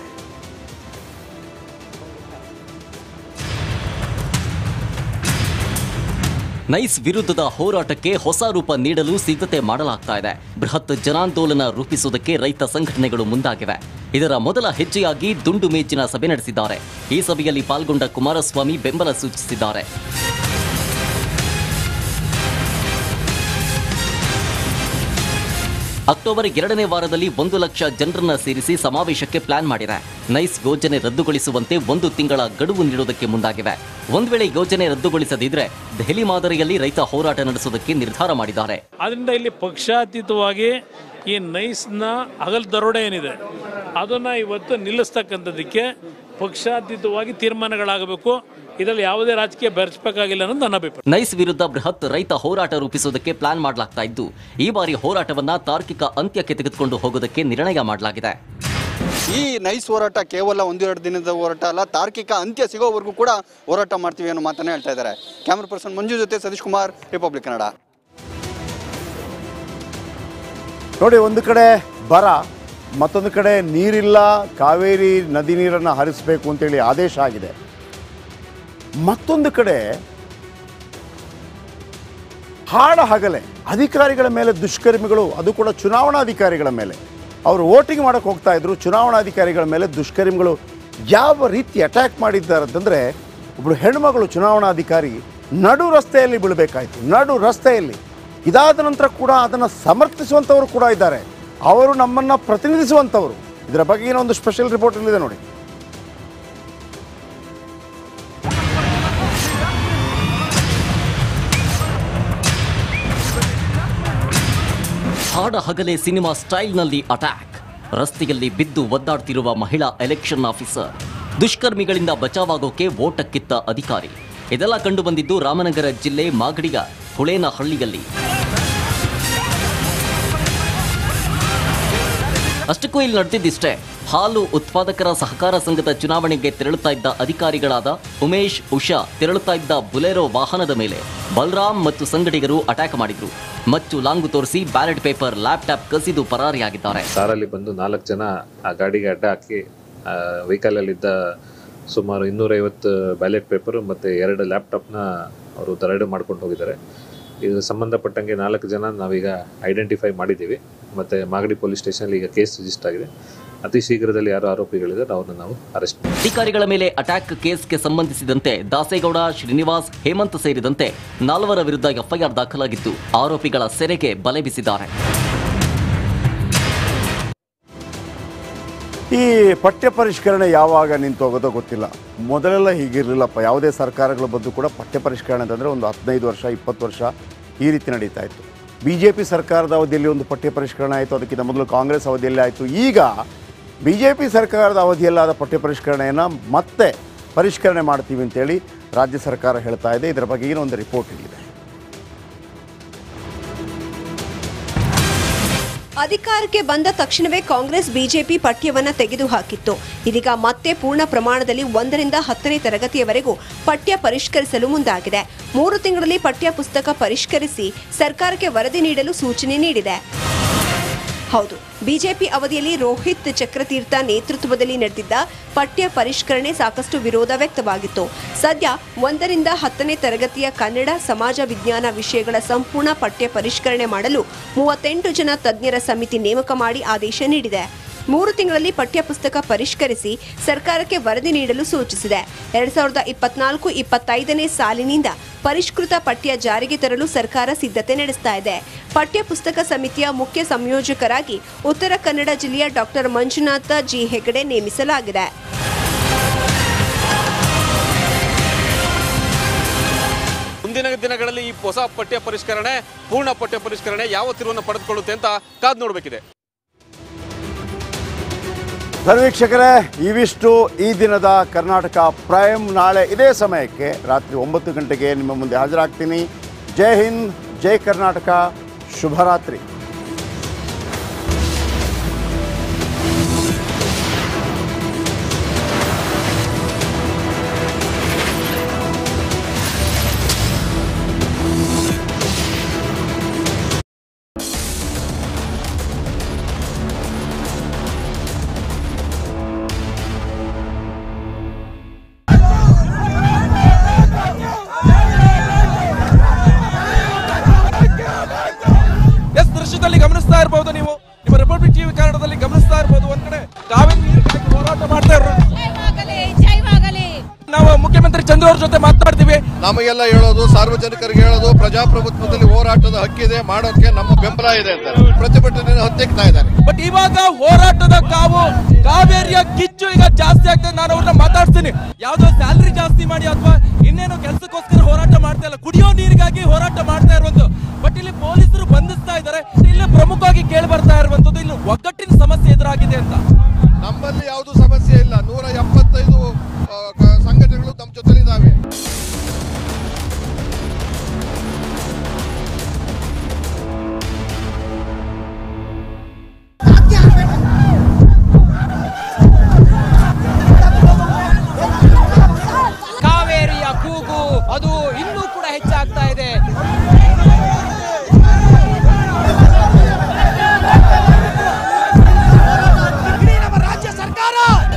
ನೈಸ್ ವಿರುದ್ಧದ ಹೋರಾಟಕ್ಕೆ ಹೊಸ ರೂಪ ನೀಡಲು ಸಿದ್ಧತೆ ಮಾಡಲಾಗ್ತಾ ಇದೆ ಬೃಹತ್ ಜನಾಂದೋಲನ ರೂಪಿಸುವುದಕ್ಕೆ ರೈತ ಸಂಘಟನೆಗಳು ಮುಂದಾಗಿವೆ ಇದರ ಮೊದಲ ಹೆಜ್ಜೆಯಾಗಿ ದುಂಡು ಮೇಜಿನ ಸಭೆ ನಡೆಸಿದ್ದಾರೆ ಈ ಸಭೆಯಲ್ಲಿ ಪಾಲ್ಗೊಂಡ ಕುಮಾರಸ್ವಾಮಿ ಬೆಂಬಲ ಸೂಚಿಸಿದ್ದಾರೆ ಅಕ್ಟೋಬರ್ ಎರಡನೇ ವಾರದಲ್ಲಿ ಒಂದು ಲಕ್ಷ ಜನರನ್ನ ಸೇರಿಸಿ ಸಮಾವೇಶಕ್ಕೆ ಪ್ಲಾನ್ ಮಾಡಿದೆ ನೈಸ್ ಯೋಜನೆ ರದ್ದುಗೊಳಿಸುವಂತೆ ಒಂದು ತಿಂಗಳ ಗಡುವು ನೀಡುವುದಕ್ಕೆ ಮುಂದಾಗಿವೆ ಒಂದು ವೇಳೆ ಯೋಜನೆ ರದ್ದುಗೊಳಿಸದಿದ್ರೆ ದೆಹಲಿ ಮಾದರಿಯಲ್ಲಿ ರೈತ ಹೋರಾಟ ನಡೆಸುವುದಕ್ಕೆ ನಿರ್ಧಾರ ಮಾಡಿದ್ದಾರೆ ಅದರಿಂದ ಇಲ್ಲಿ ಪಕ್ಷಾತೀತವಾಗಿ ಈ ನೈಸ್ನ ಹಗಲ್ ದರೋಡೆ ಏನಿದೆ ಅದನ್ನು ಇವತ್ತು ನಿಲ್ಲಿಸ್ತಕ್ಕಂಥದ್ದಕ್ಕೆ ಪಕ್ಷಾತೀತವಾಗಿ ತೀರ್ಮಾನಗಳಾಗಬೇಕು ಇದರಲ್ಲಿ ಯಾವುದೇ ರಾಜಕೀಯ ಬೆರೆಸಬೇಕಾಗಿಲ್ಲ ಅನ್ನೋದು ನನ್ನ ಅಭಿಪ್ರಾಯ ನೈಸ್ ವಿರುದ್ಧ ಬೃಹತ್ ರೈತ ಹೋರಾಟ ರೂಪಿಸುವುದಕ್ಕೆ ಪ್ಲಾನ್ ಮಾಡಲಾಗ್ತಾ ಇದ್ದು ಈ ಬಾರಿ ಹೋರಾಟವನ್ನ ತಾರ್ಕಿಕ ಅಂತ್ಯಕ್ಕೆ ತೆಗೆದುಕೊಂಡು ಹೋಗೋದಕ್ಕೆ ನಿರ್ಣಯ ಮಾಡಲಾಗಿದೆ ಈ ನೈಸ್ ಹೋರಾಟ ಕೇವಲ ಒಂದೆರಡು ದಿನದ ಹೋರಾಟ ಅಲ್ಲ ತಾರ್ಕಿಕ ಅಂತ್ಯ ಸಿಗೋವರೆಗೂ ಕೂಡ ಹೋರಾಟ ಮಾಡ್ತೀವಿ ಅನ್ನೋ ಮಾತನ್ನ ಹೇಳ್ತಾ ಇದ್ದಾರೆ ಕ್ಯಾಮ್ರಾ ಪರ್ಸನ್ ಮಂಜು ಜೊತೆ ಸತೀಶ್ ಕುಮಾರ್ ರಿಪಬ್ಲಿಕ್ ಕನ್ನಡ ನೋಡಿ ಒಂದು ಕಡೆ ಬರ ಮತ್ತೊಂದು ಕಡೆ ನೀರಿಲ್ಲ ಕಾವೇರಿ ನದಿ ನೀರನ್ನು ಹರಿಸಬೇಕು ಅಂತೇಳಿ ಆದೇಶ ಆಗಿದೆ ಮತ್ತೊಂದು ಕಡೆ ಹಾಡ ಹಗಲೆ ಅಧಿಕಾರಿಗಳ ಮೇಲೆ ದುಷ್ಕರ್ಮಿಗಳು ಅದು ಕೂಡ ಚುನಾವಣಾಧಿಕಾರಿಗಳ ಮೇಲೆ ಅವರು ವೋಟಿಂಗ್ ಮಾಡೋಕ್ಕೆ ಹೋಗ್ತಾ ಇದ್ರು ಚುನಾವಣಾಧಿಕಾರಿಗಳ ಮೇಲೆ ದುಷ್ಕರ್ಮಿಗಳು ಯಾವ ರೀತಿ ಅಟ್ಯಾಕ್ ಮಾಡಿದ್ದಾರೆ ಅಂತಂದರೆ ಒಬ್ಬಳು ಹೆಣ್ಮಗಳು ಚುನಾವಣಾಧಿಕಾರಿ ನಡು ರಸ್ತೆಯಲ್ಲಿ ಬೀಳಬೇಕಾಯಿತು ನಡು ರಸ್ತೆಯಲ್ಲಿ ಇದಾದ ನಂತರ ಕೂಡ ಅದನ್ನು ಸಮರ್ಥಿಸುವಂಥವರು ಕೂಡ ಇದ್ದಾರೆ ಅವರು ನಮ್ಮನ್ನು ಪ್ರತಿನಿಧಿಸುವಂಥವರು ಇದರ ಬಗ್ಗೆಗಿನ ಒಂದು ಸ್ಪೆಷಲ್ ರಿಪೋರ್ಟ್ ಇಲ್ಲಿದೆ ನೋಡಿ ಹಾಡ ಹಗಲೇ ಸಿನಿಮಾ ಸ್ಟೈಲ್ನಲ್ಲಿ ಅಟ್ಯಾಕ್ ರಸ್ತೆಯಲ್ಲಿ ಬಿದ್ದು ಒದ್ದಾಡ್ತಿರುವ ಮಹಿಳಾ ಎಲೆಕ್ಷನ್ ಆಫೀಸರ್ ದುಷ್ಕರ್ಮಿಗಳಿಂದ ಬಚಾವಾಗೋಕೆ ಓಟಕ್ಕಿತ್ತ ಅಧಿಕಾರಿ ಇದೆಲ್ಲ ಕಂಡು ಬಂದಿದ್ದು ರಾಮನಗರ ಜಿಲ್ಲೆ ಮಾಗಡಿಯ ಹುಳೇನಹಳ್ಳಿಯಲ್ಲಿ ಅಷ್ಟಕ್ಕೂ ಇಲ್ಲಿ ನಡೆದಿದ್ದಿಷ್ಟೇ ಹಾಲು ಉತ್ಪಾದಕರ ಸಹಕಾರ ಸಂಘದ ಚುನಾವಣೆಗೆ ತೆರಳುತ್ತಾ ಇದ್ದ ಅಧಿಕಾರಿಗಳಾದ ಉಮೇಶ್ ಉಷಾ ತೆರಳುತ್ತಾ ಇದ್ದ ಬುಲೆರೋ ವಾಹನದ ಮೇಲೆ ಬಲರಾಮ್ ಮತ್ತು ಸಂಗಡಿಗರು ಅಟ್ಯಾಕ್ ಮಾಡಿದ್ರು ಮತ್ತು ಲಾಂಗು ತೋರಿಸಿ ಬ್ಯಾಲೆಟ್ ಪೇಪರ್ ಲ್ಯಾಪ್ಟಾಪ್ ಕಸಿದು ಪರಾರಿಯಾಗಿದ್ದಾರೆ ಕಾರಲ್ಲಿ ಬಂದು ನಾಲ್ಕು ಜನ ಆ ಗಾಡಿಗೆ ಅಡ್ಡ ಹಾಕಿ ವೆಹಿಕಲಲ್ಲಿದ್ದ ಸುಮಾರು ಇನ್ನೂರೈವತ್ತು ಬ್ಯಾಲೆಟ್ ಪೇಪರು ಮತ್ತು ಎರಡು ಲ್ಯಾಪ್ಟಾಪ್ನ ಅವರು ದರೋಡೆ ಮಾಡ್ಕೊಂಡು ಹೋಗಿದ್ದಾರೆ ಇದು ಸಂಬಂಧಪಟ್ಟಂಗೆ ನಾಲ್ಕು ಜನ ನಾವೀಗ ಐಡೆಂಟಿಫೈ ಮಾಡಿದ್ದೀವಿ ಮತ್ತು ಮಾಗಡಿ ಪೊಲೀಸ್ ಸ್ಟೇಷನಲ್ಲಿ ಈಗ ಕೇಸ್ ರಿಜಿಸ್ಟರ್ ಆಗಿದೆ ಅತಿ ಶೀಘ್ರದಲ್ಲಿ ಯಾರು ಆರೋಪಿಗಳಿದ್ದಾರೆ ಅವ್ರನ್ನ ನಾವು ಅರೆಸ್ಟ್ ಅಧಿಕಾರಿಗಳ ಮೇಲೆ ಅಟ್ಯಾಕ್ ಕೇಸ್ಗೆ ಸಂಬಂಧಿಸಿದಂತೆ ದಾಸೇಗೌಡ ಶ್ರೀನಿವಾಸ್ ಹೇಮಂತ್ ಸೇರಿದಂತೆ ನಾಲ್ವರ ವಿರುದ್ಧ ಎಫ್ಐಆರ್ ದಾಖಲಾಗಿದ್ದು ಆರೋಪಿಗಳ ಸೆರೆಗೆ ಬಲೆ ಬೀಸಿದ್ದಾರೆ ಈ ಪಠ್ಯ ಪರಿಷ್ಕರಣೆ ಯಾವಾಗ ನಿಂತು ಹೋಗೋದೋ ಗೊತ್ತಿಲ್ಲ ಮೊದಲೆಲ್ಲ ಹೀಗಿರಲಿಲ್ಲಪ್ಪ ಯಾವುದೇ ಸರ್ಕಾರಗಳು ಬಂದು ಕೂಡ ಪಠ್ಯ ಪರಿಷ್ಕರಣೆ ಅಂತಂದರೆ ಒಂದು ಹದಿನೈದು ವರ್ಷ ಇಪ್ಪತ್ತು ವರ್ಷ ಈ ರೀತಿ ನಡೀತಾ ಇತ್ತು ಬಿ ಜೆ ಪಿ ಸರ್ಕಾರದ ಅವಧಿಯಲ್ಲಿ ಒಂದು ಪಠ್ಯ ಪರಿಷ್ಕರಣೆ ಆಯಿತು ಅದಕ್ಕಿಂತ ಮೊದಲು ಕಾಂಗ್ರೆಸ್ ಅವಧಿಯಲ್ಲಿ ಆಯಿತು ಈಗ ಬಿ ಜೆ ಪಿ ಸರ್ಕಾರದ ಅವಧಿಯಲ್ಲಾದ ಪಠ್ಯ ಪರಿಷ್ಕರಣೆಯನ್ನು ಮತ್ತೆ ಪರಿಷ್ಕರಣೆ ಮಾಡ್ತೀವಿ ಅಂತೇಳಿ ರಾಜ್ಯ ಸರ್ಕಾರ ಹೇಳ್ತಾ ಇದೆ ಇದರ ಬಗೆಗಿನ ಒಂದು ರಿಪೋರ್ಟ್ ಇಲ್ಲಿದೆ ಅಧಿಕಾರಕ್ಕೆ ಬಂದ ತಕ್ಷಣವೇ ಕಾಂಗ್ರೆಸ್ ಬಿಜೆಪಿ ಪಠ್ಯವನ್ನ ತೆಗೆದುಹಾಕಿತ್ತು ಇದೀಗ ಮತ್ತೆ ಪೂರ್ಣ ಪ್ರಮಾಣದಲ್ಲಿ ಒಂದರಿಂದ ಹತ್ತನೇ ತರಗತಿಯವರೆಗೂ ಪಠ್ಯ ಪರಿಷ್ಕರಿಸಲು ಮುಂದಾಗಿದೆ ಮೂರು ತಿಂಗಳಲ್ಲಿ ಪಠ್ಯ ಪುಸ್ತಕ ಪರಿಷ್ಕರಿಸಿ ಸರ್ಕಾರಕ್ಕೆ ವರದಿ ನೀಡಲು ಸೂಚನೆ ನೀಡಿದೆ ಹೌದು ಬಿಜೆಪಿ ಅವಧಿಯಲ್ಲಿ ರೋಹಿತ್ ಚಕ್ರತೀರ್ಥ ನೇತೃತ್ವದಲ್ಲಿ ನಡೆದಿದ್ದ ಪಠ್ಯ ಪರಿಷ್ಕರಣೆ ಸಾಕಷ್ಟು ವಿರೋಧ ವ್ಯಕ್ತವಾಗಿತ್ತು ಸದ್ಯ ಒಂದರಿಂದ ಹತ್ತನೇ ತರಗತಿಯ ಕನ್ನಡ ಸಮಾಜ ವಿಜ್ಞಾನ ವಿಷಯಗಳ ಸಂಪೂರ್ಣ ಪಠ್ಯ ಪರಿಷ್ಕರಣೆ ಮಾಡಲು ಮೂವತ್ತೆಂಟು ಜನ ತಜ್ಞರ ಸಮಿತಿ ನೇಮಕ ಮಾಡಿ ಆದೇಶ ನೀಡಿದೆ ಮೂರು ತಿಂಗಳಲ್ಲಿ ಪಠ್ಯ ಪುಸ್ತಕ ಪರಿಷ್ಕರಿಸಿ ಸರ್ಕಾರಕ್ಕೆ ವರದಿ ನೀಡಲು ಸೂಚಿಸಿದೆ ಎರಡ್ ಸಾವಿರದ ಇಪ್ಪತ್ನಾಲ್ಕು ಇಪ್ಪತ್ತೈದನೇ ಸಾಲಿನಿಂದ ಪರಿಷ್ಕೃತ ಪಠ್ಯ ಜಾರಿಗೆ ತರಲು ಸರ್ಕಾರ ಸಿದ್ಧತೆ ನಡೆಸ್ತಾ ಇದೆ ಪಠ್ಯ ಪುಸ್ತಕ ಸಮಿತಿಯ ಮುಖ್ಯ ಸಂಯೋಜಕರಾಗಿ ಉತ್ತರ ಕನ್ನಡ ಜಿಲ್ಲೆಯ ಡಾಕ್ಟರ್ ಮಂಜುನಾಥ ಜಿ ಹೆಗಡೆ ನೇಮಿಸಲಾಗಿದೆ ಮುಂದಿನ ದಿನಗಳಲ್ಲಿ ಈ ಹೊಸ ಪಠ್ಯ ಪರಿಷ್ಕರಣೆ ಪೂರ್ಣ ಪಠ್ಯ ಪರಿಷ್ಕರಣೆ ಯಾವ ತಿರುವನ್ನು ಪಡೆದುಕೊಳ್ಳುತ್ತೆ ಅಂತ ಕಾದು ನೋಡಬೇಕಿದೆ ಸರ್ವೀಕ್ಷಕರೇ ಇವಿಷ್ಟು ಈ ದಿನದ ಕರ್ನಾಟಕ ಪ್ರೈಮ್ ನಾಳೆ ಇದೇ ಸಮಯಕ್ಕೆ ರಾತ್ರಿ ಒಂಬತ್ತು ಗಂಟೆಗೆ ನಿಮ್ಮ ಮುಂದೆ ಹಾಜರಾಗ್ತೀನಿ ಜೈ ಹಿಂದ್ ಜೈ ಕರ್ನಾಟಕ ಶುಭರಾತ್ರಿ ಎಸ್ ದೃಶ್ಯದಲ್ಲಿ ಗಮನಿಸ್ತಾ ಇರಬಹುದು ನೀವು ನಿಮ್ಮ ರಿಪಬ್ಲಿಕ್ ಟಿವಿ ಕನ್ನಡದಲ್ಲಿ ಗಮನಿಸ್ತಾ ಇರಬಹುದು ಒಂದ್ ಕಡೆ ಕಾವೇರಿ ನೀರಿಗಾಗಿ ಹೋರಾಟ ಮಾಡ್ತಾ ಇರೋ ನಾವು ಮುಖ್ಯಮಂತ್ರಿ ಚಂದ್ರ ಅವ್ರ ಜೊತೆ ಮಾತಾಡ್ತೀವಿ ನಮಗೆಲ್ಲ ಹೇಳೋದು ಸಾರ್ವಜನಿಕರಿಗೆ ಹೇಳೋದು ಪ್ರಜಾಪ್ರಭುತ್ವದಲ್ಲಿ ಹೋರಾಟದ ಹಕ್ಕಿದೆ ಮಾಡೋಕೆ ನಮ್ಮ ಬೆಂಬಲ ಇದೆ ಅಂತ ಪ್ರತಿಭಟನೆ ಹತ್ತಿಕ್ತಾ ಇದ್ದಾರೆ ಬಟ್ ಇವಾಗ ಹೋರಾಟದ ಕಾವು ಕಾವೇರಿಯ ಕಿಚ್ಚು ಈಗ ಜಾಸ್ತಿ ಆಗ್ತದೆ ನಾನು ಅವ್ರನ್ನ ಮಾತಾಡ್ತೀನಿ ಯಾವ್ದೋ ಸ್ಯಾಲ್ರಿ ಜಾಸ್ತಿ ಮಾಡಿ ಅಥವಾ ಇನ್ನೇನು ಕೆಲಸಕ್ಕೋಸ್ಕರ ಹೋರಾಟ ಮಾಡ್ತಾ ಇಲ್ಲ ಕುಡಿಯೋ ನೀರಿಗಾಗಿ ಹೋರಾಟ ಮಾಡ್ತಾ ಇರುವಂತ ಬಟ್ ಇಲ್ಲಿ ಪೊಲೀಸರು ಬಂಧಿಸ್ತಾ ಇದ್ದಾರೆ ಇಲ್ಲಿ ಪ್ರಮುಖವಾಗಿ ಕೇಳಿ ಬರ್ತಾ ಇರುವಂತದ್ದು ಇಲ್ಲಿ ಒಗ್ಗಟ್ಟಿನ ಸಮಸ್ಯೆ ಎದುರಾಗಿದೆ ಅಂತ ನಮ್ಮಲ್ಲಿ ಯಾವುದು ಸಮಸ್ಯೆ ಇಲ್ಲ ನೂರ ಎಪ್ಪತ್ತೈದು ಆ, ಕ- ಸಂಘಟನೆಗಳು ನಮ್ಮ ಜೊತೆಲಿದ್ದಾವೆ ಆಗ್ತಾ ಇದೆ ಇಡೀ ನಮ್ಮ ರಾಜ್ಯ ಸರ್ಕಾರ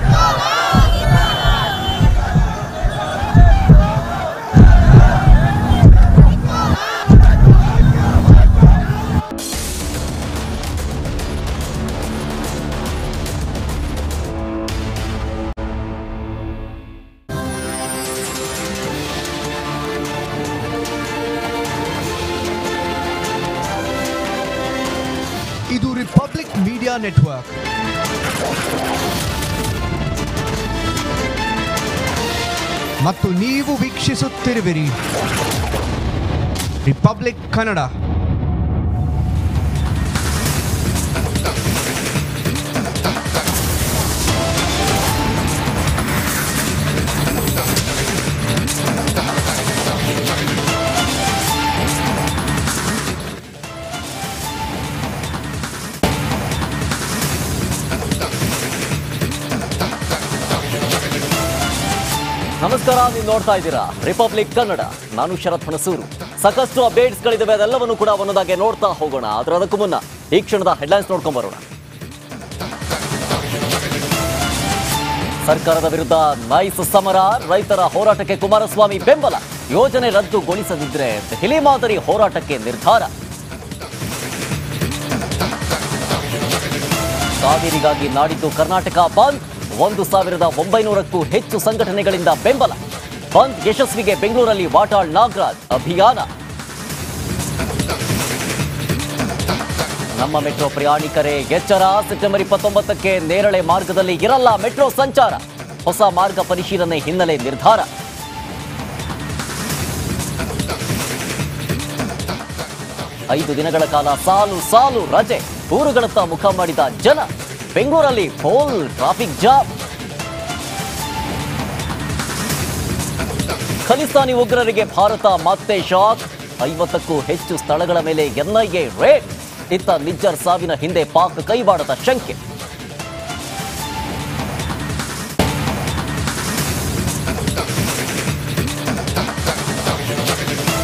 ಇದು ರಿಪಬ್ಲಿಕ್ ಮೀಡಿಯಾ ನೆಟ್ವರ್ಕ್ ಮತ್ತು ನೀವು ವೀಕ್ಷಿಸುತ್ತಿರುವಿರಿ ರಿಪಬ್ಲಿಕ್ ಕನ್ನಡ ನಮಸ್ಕಾರ ನೀವು ನೋಡ್ತಾ ಇದ್ದೀರಾ ರಿಪಬ್ಲಿಕ್ ಕನ್ನಡ ನಾನು ಶರತ್ ಹಣಸೂರು ಸಾಕಷ್ಟು ಅಪ್ಡೇಟ್ಸ್ಗಳಿದಾವೆ ಅದೆಲ್ಲವನ್ನು ಕೂಡ ಒಂದೊಂದಾಗೆ ನೋಡ್ತಾ ಹೋಗೋಣ ಆದ್ರೆ ಅದಕ್ಕೂ ಮುನ್ನ ಈ ಕ್ಷಣದ ಹೆಡ್ಲೈನ್ಸ್ ನೋಡ್ಕೊಂಡ್ ಬರೋಣ ಸರ್ಕಾರದ ವಿರುದ್ಧ ನೈಸ್ ಸಮರ ರೈತರ ಹೋರಾಟಕ್ಕೆ ಕುಮಾರಸ್ವಾಮಿ ಬೆಂಬಲ ಯೋಜನೆ ರದ್ದುಗೊಳಿಸದಿದ್ರೆ ದೆಹಲಿ ಮಾದರಿ ಹೋರಾಟಕ್ಕೆ ನಿರ್ಧಾರ ಕಾವೇರಿಗಾಗಿ ನಾಡಿದ್ದು ಕರ್ನಾಟಕ ಬಂದ್ ಒಂದು ಸಾವಿರದ ಒಂಬೈನೂರಕ್ಕೂ ಹೆಚ್ಚು ಸಂಘಟನೆಗಳಿಂದ ಬೆಂಬಲ ಬಂದ್ ಯಶಸ್ವಿಗೆ ಬೆಂಗಳೂರಲ್ಲಿ ವಾಟಾಳ್ ನಾಗರಾಜ್ ಅಭಿಯಾನ ನಮ್ಮ ಮೆಟ್ರೋ ಪ್ರಯಾಣಿಕರೇ ಎಚ್ಚರ ಸೆಪ್ಟೆಂಬರ್ ಇಪ್ಪತ್ತೊಂಬತ್ತಕ್ಕೆ ನೇರಳೆ ಮಾರ್ಗದಲ್ಲಿ ಇರಲ್ಲ ಮೆಟ್ರೋ ಸಂಚಾರ ಹೊಸ ಮಾರ್ಗ ಪರಿಶೀಲನೆ ಹಿನ್ನೆಲೆ ನಿರ್ಧಾರ ಐದು ದಿನಗಳ ಕಾಲ ಸಾಲು ಸಾಲು ರಜೆ ಊರುಗಳತ್ತ ಮುಖ ಮಾಡಿದ ಜನ ಬೆಂಗಳೂರಲ್ಲಿ ಫುಲ್ ಟ್ರಾಫಿಕ್ ಜಾಮ್ ಖಲಿಸ್ತಾನಿ ಉಗ್ರರಿಗೆ ಭಾರತ ಮತ್ತೆ ಶಾಕ್ ಐವತ್ತಕ್ಕೂ ಹೆಚ್ಚು ಸ್ಥಳಗಳ ಮೇಲೆ ಎನ್ಐಎ ರೇಡ್ ಇತ್ತ ನಿಜ್ಜರ್ ಸಾವಿನ ಹಿಂದೆ ಪಾಕ್ ಕೈವಾಡದ ಶಂಕೆ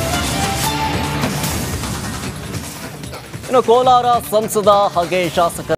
ಇನ್ನು ಕೋಲಾರ ಸಂಸದ ಹಾಗೆ ಶಾಸಕ